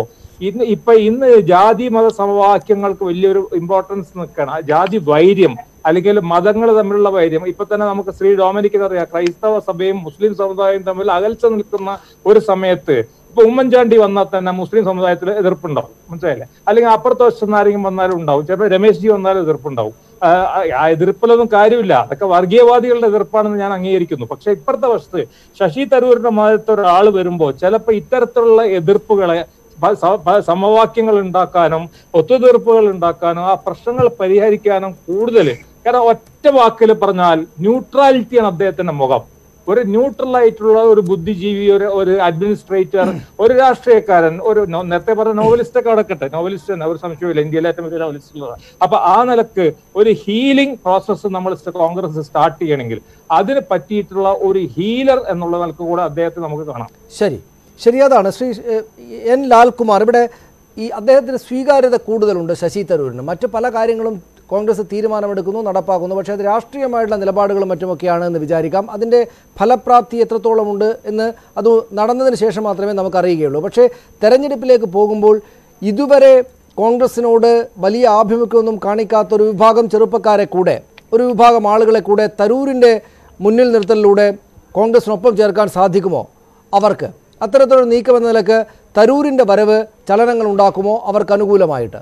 ഇന്ന് ഇപ്പൊ ഇന്ന് ജാതി മത സമവാക്യങ്ങൾക്ക് വലിയൊരു ഇമ്പോർട്ടൻസ് നിൽക്കണം ആ ജാതി വൈര്യം അല്ലെങ്കിൽ മതങ്ങൾ തമ്മിലുള്ള വൈര്യം ഇപ്പൊ തന്നെ നമുക്ക് ശ്രീ ഡൊമിനിക്കിന് അറിയാം ക്രൈസ്തവ സഭയും മുസ്ലിം സമുദായവും തമ്മിൽ അകൽച്ച നിൽക്കുന്ന ഒരു സമയത്ത് ഇപ്പൊ ഉമ്മൻചാണ്ടി വന്നാൽ തന്നെ മുസ്ലിം സമുദായത്തിൽ എതിർപ്പുണ്ടാവും മനസ്സിലായില്ലേ അല്ലെങ്കിൽ അപ്പുറത്തെ വശത്ത് ആരെങ്കിലും വന്നാലും ഉണ്ടാവും ചിലപ്പോൾ രമേശ് ജി വന്നാലും എതിർപ്പുണ്ടാവും ആ, ആ എതിർപ്പിലൊന്നും കാര്യമില്ല അതൊക്കെ വർഗീയവാദികളുടെ എതിർപ്പാണെന്ന് ഞാൻ അംഗീകരിക്കുന്നു പക്ഷെ ഇപ്പുറത്തെ വശത്ത് ശശി തരൂരിന്റെ മതത്തെ ഒരാൾ വരുമ്പോൾ ചിലപ്പോൾ ഇത്തരത്തിലുള്ള എതിർപ്പുകളെ പ- സ- പ- സമവാക്യങ്ങൾ ഉണ്ടാക്കാനും ഒത്തുതീർപ്പുകൾ ഉണ്ടാക്കാനും ആ പ്രശ്നങ്ങൾ പരിഹരിക്കാനും കൂടുതൽ കാരണം ഒറ്റ വാക്കിൽ പറഞ്ഞാൽ ന്യൂട്രാലിറ്റിയാണ് അദ്ദേഹത്തിന്റെ മുഖം ഒരു ന്യൂട്രൽ ആയിട്ടുള്ള ഒരു ബുദ്ധിജീവി ഒരു ഒരു അഡ്മിനിസ്ട്രേറ്റർ ഒരു രാഷ്ട്രീയക്കാരൻ ഒരു നോ- നേരത്തെ പറഞ്ഞ നോവലിസ്റ്റ് ഒക്കെ അടക്കട്ടെ നോവലിസ്റ്റ് തന്നെ ഒരു സംശയമില്ല ഇന്ത്യയിലെ ഏറ്റവും വലിയ നോവലിസ്റ്റ് ഉള്ളതാണ് അപ്പൊ ആ നിലക്ക് ഒരു ഹീലിംഗ് പ്രോസസ്സ് നമ്മൾ കോൺഗ്രസ് സ്റ്റാർട്ട് ചെയ്യണമെങ്കിൽ അതിന് പറ്റിയിട്ടുള്ള ഒരു ഹീലർ എന്നുള്ള നിലക്ക് കൂടെ അദ്ദേഹത്തെ നമുക്ക് കാണാം ശരി ശരി അതാണ് ശ്രീ ഏഹ്, എൻ ലാൽകുമാർ ഇവിടെ ഈ അദ്ദേഹത്തിന് സ്വീകാര്യത കൂടുതലുണ്ട് ശശി തരൂരിന് മറ്റ് പല കാര്യങ്ങളും കോൺഗ്രസ് തീരുമാനമെടുക്കുന്നു നടപ്പാക്കുന്നു പക്ഷേ അത് രാഷ്ട്രീയമായിട്ടുള്ള നിലപാടുകളും മറ്റുമൊക്കെയാണ് എന്ന് വിചാരിക്കാം അതിൻ്റെ ഫലപ്രാപ്തി എത്രത്തോളമുണ്ട് എന്ന് അത് നടന്നതിന് ശേഷം മാത്രമേ നമുക്കറിയുകയുള്ളൂ പക്ഷേ തെരഞ്ഞെടുപ്പിലേക്ക് പോകുമ്പോൾ ഇതുവരെ കോൺഗ്രസിനോട് വലിയ ആഭിമുഖ്യമൊന്നും കാണിക്കാത്തൊരു വിഭാഗം ചെറുപ്പക്കാരെ കൂടെ ഒരു വിഭാഗം ആളുകളെ കൂടെ തരൂരിൻ്റെ മുന്നിൽ നിർത്തലിലൂടെ കോൺഗ്രസിനൊപ്പം ചേർക്കാൻ സാധിക്കുമോ അവർക്ക് അത്തരത്തിലൊരു നീക്കം എന്ന നിലക്ക് തരൂരിൻ്റെ വരവ് ചലനങ്ങൾ ഉണ്ടാക്കുമോ അവർക്ക് അനുകൂലമായിട്ട്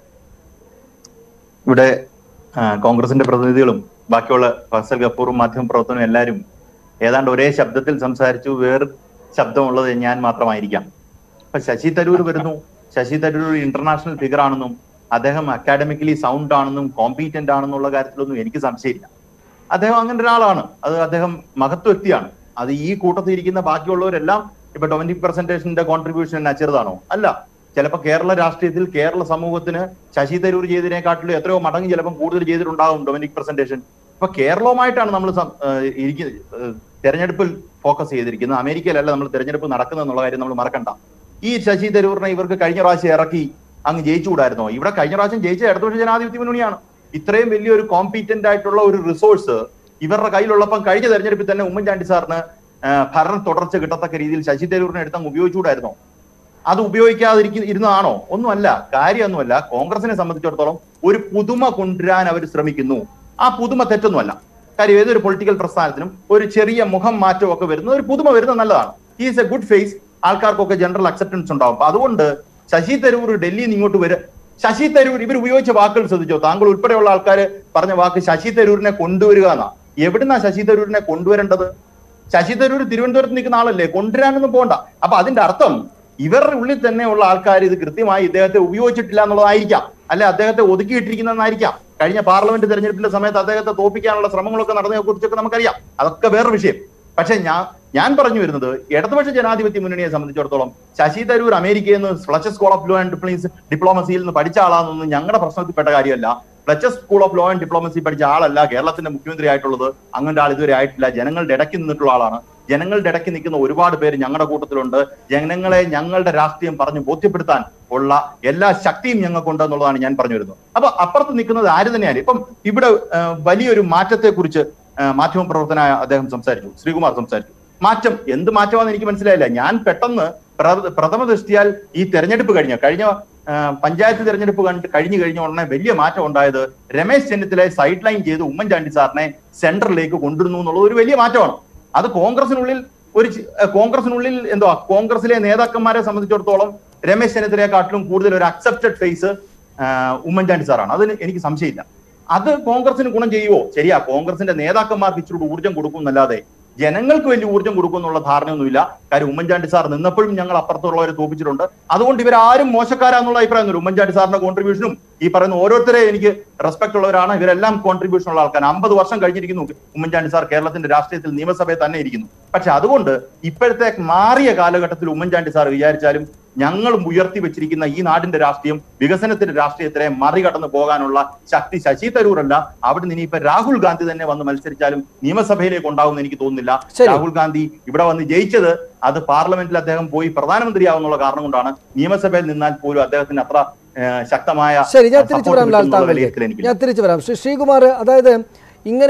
ഇവിടെ ആ, കോൺഗ്രസിന്റെ പ്രതിനിധികളും ബാക്കിയുള്ള ഫസൽ ഗഫൂറും മാധ്യമ പ്രവർത്തനം എല്ലാവരും ഏതാണ്ട് ഒരേ ശബ്ദത്തിൽ സംസാരിച്ചു വേറെ ശബ്ദമുള്ളത് ഞാൻ മാത്രമായിരിക്കാം അപ്പൊ ശശി തരൂർ വരുന്നു ശശി തരൂർ ഒരു ഇന്റർനാഷണൽ ഫിഗർ ആണെന്നും അദ്ദേഹം അക്കാഡമിക്കലി സൗണ്ട് ആണെന്നും കോമ്പീറ്റന്റ് ആണെന്നുള്ള കാര്യത്തിലൊന്നും എനിക്ക് സംശയമില്ല അദ്ദേഹം അങ്ങനെ ഒരാളാണ് അത് അദ്ദേഹം മഹത്വ വ്യക്തിയാണ് അത് ഈ കൂട്ടത്തിൽ ഇരിക്കുന്ന ബാക്കിയുള്ളവരെല്ലാം ഇപ്പൊ ഡൊമസ്റ്റിക് പ്രസന്റേഷന്റെ കോൺട്രിബ്യൂഷൻ ചെറുതാണോ അല്ല ചിലപ്പോൾ കേരള രാഷ്ട്രീയത്തിൽ കേരള സമൂഹത്തിന് ശശി തരൂർ ചെയ്തതിനെക്കാട്ടിലും എത്രയോ മടങ്ങ് ചിലപ്പം കൂടുതൽ ചെയ്തിട്ടുണ്ടാകും ഡൊമസ്റ്റിക് പ്രസന്റേഷൻ ഇപ്പൊ കേരളവുമായിട്ടാണ് നമ്മൾ ഇരിക്കുന്നത് തെരഞ്ഞെടുപ്പിൽ ഫോക്കസ് ചെയ്തിരിക്കുന്നത് അമേരിക്കയിലല്ല നമ്മൾ തെരഞ്ഞെടുപ്പ് നടക്കുന്നത് എന്നുള്ള കാര്യം നമ്മൾ മറക്കണ്ട ഈ ശശി തരൂറിനെ ഇവർക്ക് കഴിഞ്ഞ പ്രാവശ്യം ഇറക്കി അങ്ങ് ജയിച്ചുകൂടായിരുന്നോ ഇവിടെ കഴിഞ്ഞ പ്രാവശ്യം ജയിച്ച ഇടതുപക്ഷ ജനാധിപത്യ മുന്നണിയാണ് ഇത്രയും വലിയൊരു കോമ്പീറ്റന്റ് ആയിട്ടുള്ള ഒരു റിസോഴ്സ് ഇവരുടെ കയ്യിലുള്ളപ്പം കഴിഞ്ഞ തെരഞ്ഞെടുപ്പിൽ തന്നെ ഉമ്മൻചാണ്ടി സാറിന് ആ, ഭരണം തുടർച്ച കിട്ടത്തക്ക രീതിയിൽ ശശി തരൂരിനെ എടുത്തങ്ങ് ഉപയോഗിച്ചുകൂടായിരുന്നോ അത് ഉപയോഗിക്കാതിരിക്കുന്ന ഇരുന്നതാണോ ഒന്നുമല്ല കാര്യമൊന്നുമല്ല കോൺഗ്രസിനെ സംബന്ധിച്ചിടത്തോളം ഒരു പുതുമ കൊണ്ടുവരാൻ അവർ ശ്രമിക്കുന്നു ആ പുതുമ തെറ്റൊന്നുമല്ല കാര്യം ഏതൊരു പൊളിറ്റിക്കൽ പ്രസ്ഥാനത്തിനും ഒരു ചെറിയ മുഖം മാറ്റം ഒക്കെ വരുന്നത് ഒരു പുതുമ വരുന്നത് നല്ലതാണ് ഈസ് എ ഗുഡ് ഫേസ് ആൾക്കാർക്കൊക്കെ ജനറൽ അക്സെപ്റ്റൻസ് ഉണ്ടാവും അപ്പൊ അതുകൊണ്ട് ശശി തരൂർ ഡൽഹിയിൽ നിന്ന് ഇങ്ങോട്ട് വരും ശശി തരൂർ ഇവർ ഉപയോഗിച്ച വാക്കുകൾ ശ്രദ്ധിച്ചോ താങ്കൾ ഉൾപ്പെടെയുള്ള ആൾക്കാർ പറഞ്ഞ വാക്ക് ശശി തരൂരിനെ കൊണ്ടുവരിക എന്നാ എവിടുന്നാ ശശി തരൂരിനെ കൊണ്ടുവരേണ്ടത് ശശി തരൂർ തിരുവനന്തപുരത്ത് നിൽക്കുന്ന ആളല്ലേ കൊണ്ടുവരാനൊന്നും പോകണ്ട അപ്പൊ അതിന്റെ അർത്ഥം ഇവരുടെ ഉള്ളിൽ തന്നെയുള്ള ആൾക്കാർ ഇത് കൃത്യമായി ഇദ്ദേഹത്തെ ഉപയോഗിച്ചിട്ടില്ല എന്നുള്ളതായിരിക്കാം അല്ലെ അദ്ദേഹത്തെ ഒതുക്കിയിട്ടിരിക്കുന്നതെന്നായിരിക്കാം കഴിഞ്ഞ പാർലമെന്റ് തെരഞ്ഞെടുപ്പിന്റെ സമയത്ത് അദ്ദേഹത്തെ തോപ്പിക്കാനുള്ള ശ്രമങ്ങളൊക്കെ നടന്നതിനെ കുറിച്ചൊക്കെ നമുക്കറിയാം അതൊക്കെ വേറെ വിഷയം പക്ഷെ ഞാൻ ഞാൻ പറഞ്ഞു വരുന്നത് ഇടതുപക്ഷ ജനാധിപത്യ മുന്നണിയെ സംബന്ധിച്ചിടത്തോളം ശശി തരൂർ അമേരിക്കയിൽ നിന്ന് Fletcher's school of law and diplomacy ഡിപ്ലോമസിയിൽ നിന്ന് പഠിച്ച ആളാണെന്നൊന്നും ഞങ്ങളുടെ പ്രശ്നത്തിൽപ്പെട്ട കാര്യമല്ല Fletcher's school of law and diplomacy പഠിച്ച ആളല്ല കേരളത്തിന്റെ മുഖ്യമന്ത്രി ആയിട്ടുള്ളത് അങ്ങനത്തെ ആൾ ഇതുവരെ ആയിട്ടില്ല ജനങ്ങളുടെ ഇടയ്ക്ക് നിന്നിട്ടുള്ള ആളാണ് ജനങ്ങളുടെ ഇടയ്ക്ക് നിൽക്കുന്ന ഒരുപാട് പേര് ഞങ്ങളുടെ കൂട്ടത്തിലുണ്ട് ജനങ്ങളെ ഞങ്ങളുടെ രാഷ്ട്രീയം പറഞ്ഞ് ബോധ്യപ്പെടുത്താൻ ഉള്ള എല്ലാ ശക്തിയും ഞങ്ങൾക്കുണ്ട് എന്നുള്ളതാണ് ഞാൻ പറഞ്ഞു വരുന്നത് അപ്പൊ അപ്പുറത്ത് നിൽക്കുന്നത് ആര് തന്നെയാണ് ഇപ്പം ഇവിടെ ആ, വലിയൊരു മാറ്റത്തെ കുറിച്ച് മാധ്യമ പ്രവർത്തനായ അദ്ദേഹം സംസാരിച്ചു ശ്രീകുമാർ സംസാരിച്ചു മാറ്റം എന്ത് മാറ്റമാണെന്ന് എനിക്ക് മനസ്സിലായില്ല ഞാൻ പെട്ടെന്ന് പ്ര- പ്രഥമ ദൃഷ്ടിയാൽ ഈ തെരഞ്ഞെടുപ്പ് കഴിഞ്ഞ കഴിഞ്ഞ ആ, പഞ്ചായത്ത് തെരഞ്ഞെടുപ്പ് കണ്ട് കഴിഞ്ഞു കഴിഞ്ഞ ഉടനെ വലിയ മാറ്റം ഉണ്ടായത് രമേശ് ചെന്നിത്തലയെ സൈഡ് ലൈൻ ചെയ്ത് ഉമ്മൻചാണ്ടി സാറിനെ സെന്ററിലേക്ക് കൊണ്ടുവരുന്നു എന്നുള്ളത് ഒരു വലിയ മാറ്റമാണ് അത് കോൺഗ്രസിനുള്ളിൽ ഒരു ചി- ഏഹ് കോൺഗ്രസിനുള്ളിൽ എന്തുവാ കോൺഗ്രസിലെ നേതാക്കന്മാരെ സംബന്ധിച്ചിടത്തോളം രമേശ് ചെന്നിത്തലയെക്കാട്ടിലും കൂടുതൽ ഒരു അക്സെപ്റ്റഡ് ഫേസ് ഉമ്മൻചാണ്ടി സാറാണ് അതിന് എനിക്ക് സംശയമില്ല അത് കോൺഗ്രസിന് ഗുണം ചെയ്യുവോ ശരിയാ കോൺഗ്രസിന്റെ നേതാക്കന്മാർക്ക് ഇച്ചിരി ഊർജ്ജം കൊടുക്കും എന്നല്ലാതെ ജനങ്ങൾക്ക് വലിയ ഊർജ്ജം കൊടുക്കും എന്നുള്ള ധാരണയൊന്നുമില്ല കാര്യം ഉമ്മൻചാണ്ടി സാർ നിന്നപ്പോഴും ഞങ്ങൾ അപ്പുറത്തുള്ളവരെ തോപ്പിച്ചിട്ടുണ്ട് അതുകൊണ്ട് ഇവരാരും മോശക്കാരാന്നുള്ള അഭിപ്രായമൊന്നുമില്ല ഉമ്മൻചാണ്ടി സാറിന്റെ കോൺട്രിബ്യൂഷനും ഈ പറയുന്ന ഓരോരുത്തരെ എനിക്ക് റെസ്പെക്ട് ഉള്ളവരാണ് ഇവരെല്ലാം കോൺട്രിബ്യൂഷൻ ഉള്ള ആൾക്കാർ അമ്പത് വർഷം കഴിഞ്ഞിരിക്കുന്നു ഉമ്മൻചാണ്ടി സാർ കേരളത്തിന്റെ രാഷ്ട്രീയത്തിൽ നിയമസഭയിൽ തന്നെ ഇരിക്കുന്നു പക്ഷെ അതുകൊണ്ട് ഇപ്പോഴത്തെ മാറിയ കാലഘട്ടത്തിൽ ഉമ്മൻചാണ്ടി സാർ വിചാരിച്ചാലും ഞങ്ങളും ഉയർത്തി വെച്ചിരിക്കുന്ന ഈ നാടിന്റെ രാഷ്ട്രീയം വികസനത്തിന്റെ രാഷ്ട്രീയത്തിനെ മറികടന്നു പോകാനുള്ള ശക്തി ശശി തരൂരല്ല അവിടെ നിന്ന് ഇനിയിപ്പോ രാഹുൽ ഗാന്ധി തന്നെ വന്ന് മത്സരിച്ചാലും നിയമസഭയിലേക്ക് ഉണ്ടാവുമെന്ന് എനിക്ക് തോന്നുന്നില്ല ശരി. രാഹുൽ ഗാന്ധി ഇവിടെ വന്ന് ജയിച്ചത് അത് പാർലമെന്റിൽ അദ്ദേഹം പോയി പ്രധാനമന്ത്രിയാവുന്നുള്ള കാരണം കൊണ്ടാണ് നിയമസഭയിൽ നിന്നാൽ പോലും അദ്ദേഹത്തിന് അത്ര ഏഹ്, ശക്തമായ ശരി ഞാൻ support തിരിച്ചു വരാം ലാൽ കിട്ടുമെന്നുള്ള താങ്കളിലേക്ക് വിലയിരുത്തൽ എനിക്കില്ല. ഞാൻ തിരിച്ചു വരാം ശ്രീ ശ്രീകുമാർ അതായത് ഇങ്ങനെ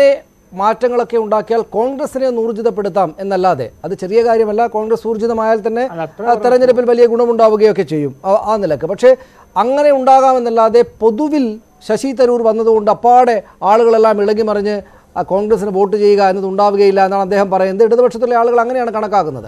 മാറ്റങ്ങളൊക്കെ ഉണ്ടാക്കിയാൽ കോൺഗ്രസിനെ ഒന്ന് ഊർജിതപ്പെടുത്താം എന്നല്ലാതെ അത് ചെറിയ കാര്യമല്ല കോൺഗ്രസ് ഊർജിതമായാൽ തന്നെ അതത്ര ആ തെരഞ്ഞെടുപ്പിൽ വലിയ ഗുണമുണ്ടാവുകയൊക്കെ ചെയ്യും ആ- ആ നിലക്ക് പക്ഷേ അങ്ങനെ ഉണ്ടാകാമെന്നല്ലാതെ പൊതുവിൽ ശശി തരൂർ വന്നതുകൊണ്ട് അപ്പാടെ ആളുകളെല്ലാം ഇളകി മറിഞ്ഞ് ആ കോൺഗ്രസിന് വോട്ട് ചെയ്യുക എന്നത് ഉണ്ടാവുകയില്ല എന്നാണ് അദ്ദേഹം പറയുന്നത് ഇടതുപക്ഷത്തിലെ ആളുകൾ അങ്ങനെയാണ് കണക്കാക്കുന്നത്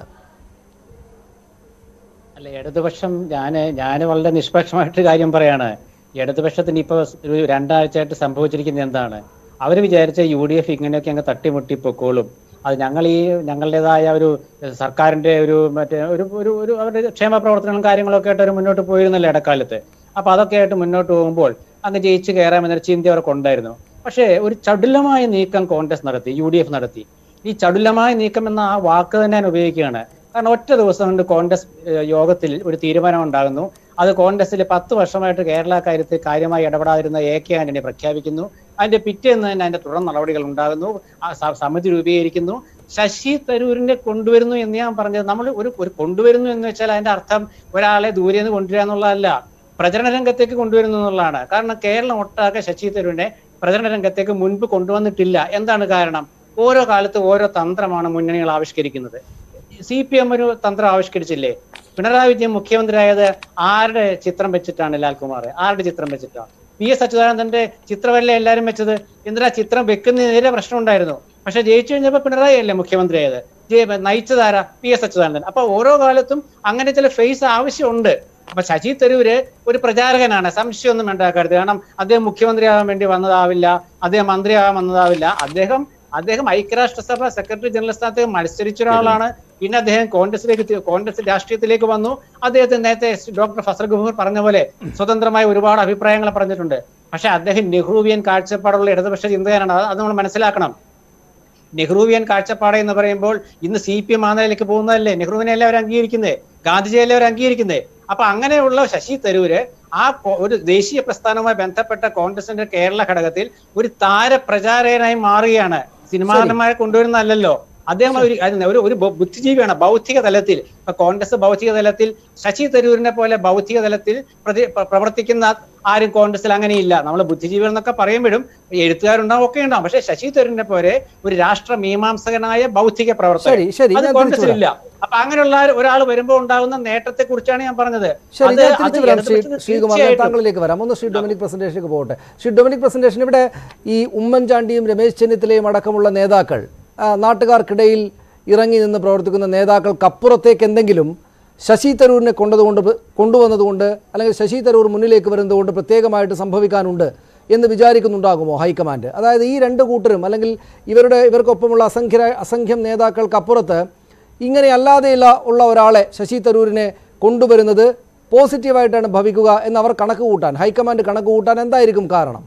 അല്ല ഇടതുപക്ഷം ഞാന് ഞാൻ വളരെ നിഷ്പക്ഷമായിട്ട് കാര്യം പറയാണ് ഇടതുപക്ഷത്തിന് ഇപ്പൊ ഒരു രണ്ടാഴ്ചയായിട്ട് സംഭവിച്ചിരിക്കുന്നത് എന്താണ് അവർ വിചാരിച്ച യു ഡി എഫ് ഇങ്ങനെയൊക്കെ അങ്ങ് തട്ടിമുട്ടി പൊക്കോളും അത് ഞങ്ങൾ ഈ ഞങ്ങളുടേതായ ഒരു സർക്കാരിന്റെ ഒരു മറ്റേ ഒരു ഒരു ഒരു അവരുടെ ക്ഷേമ പ്രവർത്തനങ്ങളും കാര്യങ്ങളൊക്കെ ആയിട്ട് അവർ മുന്നോട്ട് പോയിരുന്നല്ലോ ഇടക്കാലത്ത് അപ്പൊ അതൊക്കെ ആയിട്ട് മുന്നോട്ട് പോകുമ്പോൾ അങ്ങ് ജയിച്ചു കയറാമെന്നൊരു ചിന്ത അവർക്ക് ഉണ്ടായിരുന്നു പക്ഷേ ഒരു ചടുലമായ നീക്കം കോൺഗ്രസ് നടത്തി യു ഡി എഫ് നടത്തി ഈ ചടുലമായ നീക്കം എന്ന ആ വാക്ക് തന്നെ ഞാൻ ഉപയോഗിക്കുകയാണ് കാരണം ഒറ്റ ദിവസം കൊണ്ട് കോൺഗ്രസ് ഏഹ്, യോഗത്തിൽ ഒരു തീരുമാനം ഉണ്ടാകുന്നു അത് കോൺഗ്രസിൽ പത്ത് വർഷമായിട്ട് കേരള കാര്യത്തിൽ കാര്യമായി ഇടപെടാതിരുന്ന എ കെ ആന്റണി പ്രഖ്യാപിക്കുന്നു അതിന്റെ പിറ്റേന്ന് തന്നെ അതിന്റെ തുടർ നടപടികൾ ഉണ്ടാകുന്നു ആ സ- സമിതി രൂപീകരിക്കുന്നു ശശി തരൂരിനെ കൊണ്ടുവരുന്നു എന്ന് ഞാൻ പറഞ്ഞത് നമ്മൾ ഒരു ഒരു കൊണ്ടുവരുന്നു എന്ന് വെച്ചാൽ അതിന്റെ അർത്ഥം ഒരാളെ ദൂരെ നിന്ന് കൊണ്ടുവരിക എന്നുള്ളതല്ല പ്രചരണ രംഗത്തേക്ക് കൊണ്ടുവരുന്നു എന്നുള്ളതാണ് കാരണം കേരളം ഒട്ടാകെ ശശി തരൂരിനെ പ്രചരണ രംഗത്തേക്ക് മുൻപ് കൊണ്ടുവന്നിട്ടില്ല എന്താണ് കാരണം ഓരോ കാലത്ത് ഓരോ തന്ത്രമാണ് മുന്നണികൾ ആവിഷ്കരിക്കുന്നത് സി പി എം ഒരു തന്ത്രം ആവിഷ്കരിച്ചില്ലേ പിണറായി വിജയൻ മുഖ്യമന്ത്രിയായത് ആരുടെ ചിത്രം വെച്ചിട്ടാണ് ലാൽകുമാർ ആരുടെ ചിത്രം വെച്ചിട്ടാണ് പി എസ് അച്യുതാനന്ദന്റെ ചിത്രമല്ലേ എല്ലാരും വെച്ചത് എന്തിനാ ചിത്രം വെക്കുന്നതിനെതിരെ പ്രശ്നം ഉണ്ടായിരുന്നു പക്ഷെ ജയിച്ചു കഴിഞ്ഞപ്പോ പിണറായി അല്ലേ മുഖ്യമന്ത്രിയായത് ജയ- നയിച്ചതാരാ പി എസ് അച്യുതാനന്ദൻ അപ്പൊ ഓരോ കാലത്തും അങ്ങനെ ചില ഫേസ് ആവശ്യമുണ്ട് അപ്പൊ ശശി തരൂര് ഒരു പ്രചാരകനാണ് സംശയമൊന്നും വേണ്ട കാര്യത്തിൽ കാരണം അദ്ദേഹം മുഖ്യമന്ത്രിയാകാൻ വേണ്ടി വന്നതാവില്ല അദ്ദേഹം മന്ത്രിയാകാൻ വന്നതാവില്ല അദ്ദേഹം അദ്ദേഹം ഐക്യരാഷ്ട്രസഭ സെക്രട്ടറി ജനറൽ സ്ഥാനത്തേക്ക് മത്സരിച്ച ഒരാളാണ് പിന്നെ അദ്ദേഹം കോൺഗ്രസിലേക്ക് തി- കോൺഗ്രസ് രാഷ്ട്രീയത്തിലേക്ക് വന്നു അദ്ദേഹത്തിന് നേരത്തെ ഡോക്ടർ ഫസൽ ഗഫൂർ പറഞ്ഞ പോലെ സ്വതന്ത്രമായ ഒരുപാട് അഭിപ്രായങ്ങൾ പറഞ്ഞിട്ടുണ്ട് പക്ഷെ അദ്ദേഹം നെഹ്റുവിയൻ കാഴ്ചപ്പാടുള്ള ഇടതുപക്ഷ ചിന്തകനാണ് അത് അത് നമ്മൾ മനസ്സിലാക്കണം നെഹ്റുവിയൻ കാഴ്ചപ്പാട് എന്ന് പറയുമ്പോൾ ഇന്ന് സി പി എം ആ നിലയിലേക്ക് പോകുന്നതല്ലേ നെഹ്റുവിനെ അല്ലേ അവർ അംഗീകരിക്കുന്നത് ഗാന്ധിജിയെ അല്ലേ അവർ അംഗീകരിക്കുന്നത് അപ്പൊ അങ്ങനെയുള്ള ശശി തരൂര് ആ കോ- ഒരു ദേശീയ പ്രസ്ഥാനവുമായി ബന്ധപ്പെട്ട കോൺഗ്രസിന്റെ കേരള ഘടകത്തിൽ ഒരു താര പ്രചാരകനായി മാറുകയാണ് സിനിമാ നടന്മാരെ കൊണ്ടുവരുന്നതല്ലല്ലോ അദ്ദേഹം ഒരു അത് ഒരു ഒരു ബു- ബുദ്ധിജീവിയാണ് ബൗദ്ധിക തലത്തിൽ ഇപ്പൊ കോൺഗ്രസ് ഭൗതിക തലത്തിൽ ശശി തരൂരിനെ പോലെ ഭൗതിക തലത്തിൽ പ്രതി പ്ര- പ്രവർത്തിക്കുന്ന ആരും കോൺഗ്രസിൽ അങ്ങനെയില്ല നമ്മൾ ബുദ്ധിജീവികൾ എന്നൊക്കെ പറയുമ്പോഴും എഴുത്തുകാരുണ്ടാവും ഒക്കെ ഉണ്ടാവും പക്ഷെ ശശി തരൂരിനെ പോലെ ഒരു രാഷ്ട്ര മീമാംസകനായ ഭൗതിക ശരി, പ്രവർത്തകൻ ശരി, അത് ഞാൻ കോൺഗ്രസിൽ തിരിച്ചു ഇല്ല അപ്പൊ അങ്ങനെയുള്ള ഒരാൾ വരുമ്പോൾ ഉണ്ടാകുന്ന നേട്ടത്തെ കുറിച്ചാണ് ഞാൻ പറഞ്ഞത് ശരി അത് ഞാൻ അത് തിരിച്ചു വരാം ശ്രീ ഇടതുപക്ഷത്തിന് ശ്രീകുമാർ ഞാൻ തീർച്ചയായിട്ടും താങ്കളിലേക്ക് വരാം ഒന്ന് ശ്രീ ഡൊമിനിക് പ്രസന്റേഷനിലേക്ക് പോകട്ടെ ശ്രീ ഡൊമിനിക് പ്രസന്റേഷൻ ഇവിടെ ഈ ഉമ്മൻചാണ്ടിയും രമേശ് ചെന്നിത്തലയും അടക്കമുള്ള നേതാക്കൾ ആ, നാട്ടുകാർക്കിടയിൽ ഇറങ്ങി നിന്ന് പ്രവർത്തിക്കുന്ന നേതാക്കൾക്കപ്പുറത്തേക്ക് എന്തെങ്കിലും ശശി തരൂരിനെ കൊണ്ടതുകൊണ്ട് കൊണ്ടുവന്നതുകൊണ്ട് അല്ലെങ്കിൽ ശശി തരൂർ മുന്നിലേക്ക് വരുന്നതുകൊണ്ട് പ്രത്യേകമായിട്ട് സംഭവിക്കാനുണ്ട് എന്ന് വിചാരിക്കുന്നുണ്ടാകുമോ ഹൈക്കമാൻഡ് അതായത് ഈ രണ്ട് കൂട്ടരും അല്ലെങ്കിൽ ഇവരുടെ ഇവർക്കൊപ്പമുള്ള അസംഖ്യ അസംഖ്യം നേതാക്കൾക്കപ്പുറത്ത് ഇങ്ങനെ അല്ലാതെയുള്ള ഉള്ള ഒരാളെ ശശി തരൂരിനെ കൊണ്ടുവരുന്നത് പോസിറ്റീവായിട്ടാണ് ഭവിക്കുക എന്ന് അവർ കണക്ക് കൂട്ടാൻ ഹൈക്കമാൻഡ് കണക്ക് കൂട്ടാൻ എന്തായിരിക്കും കാരണം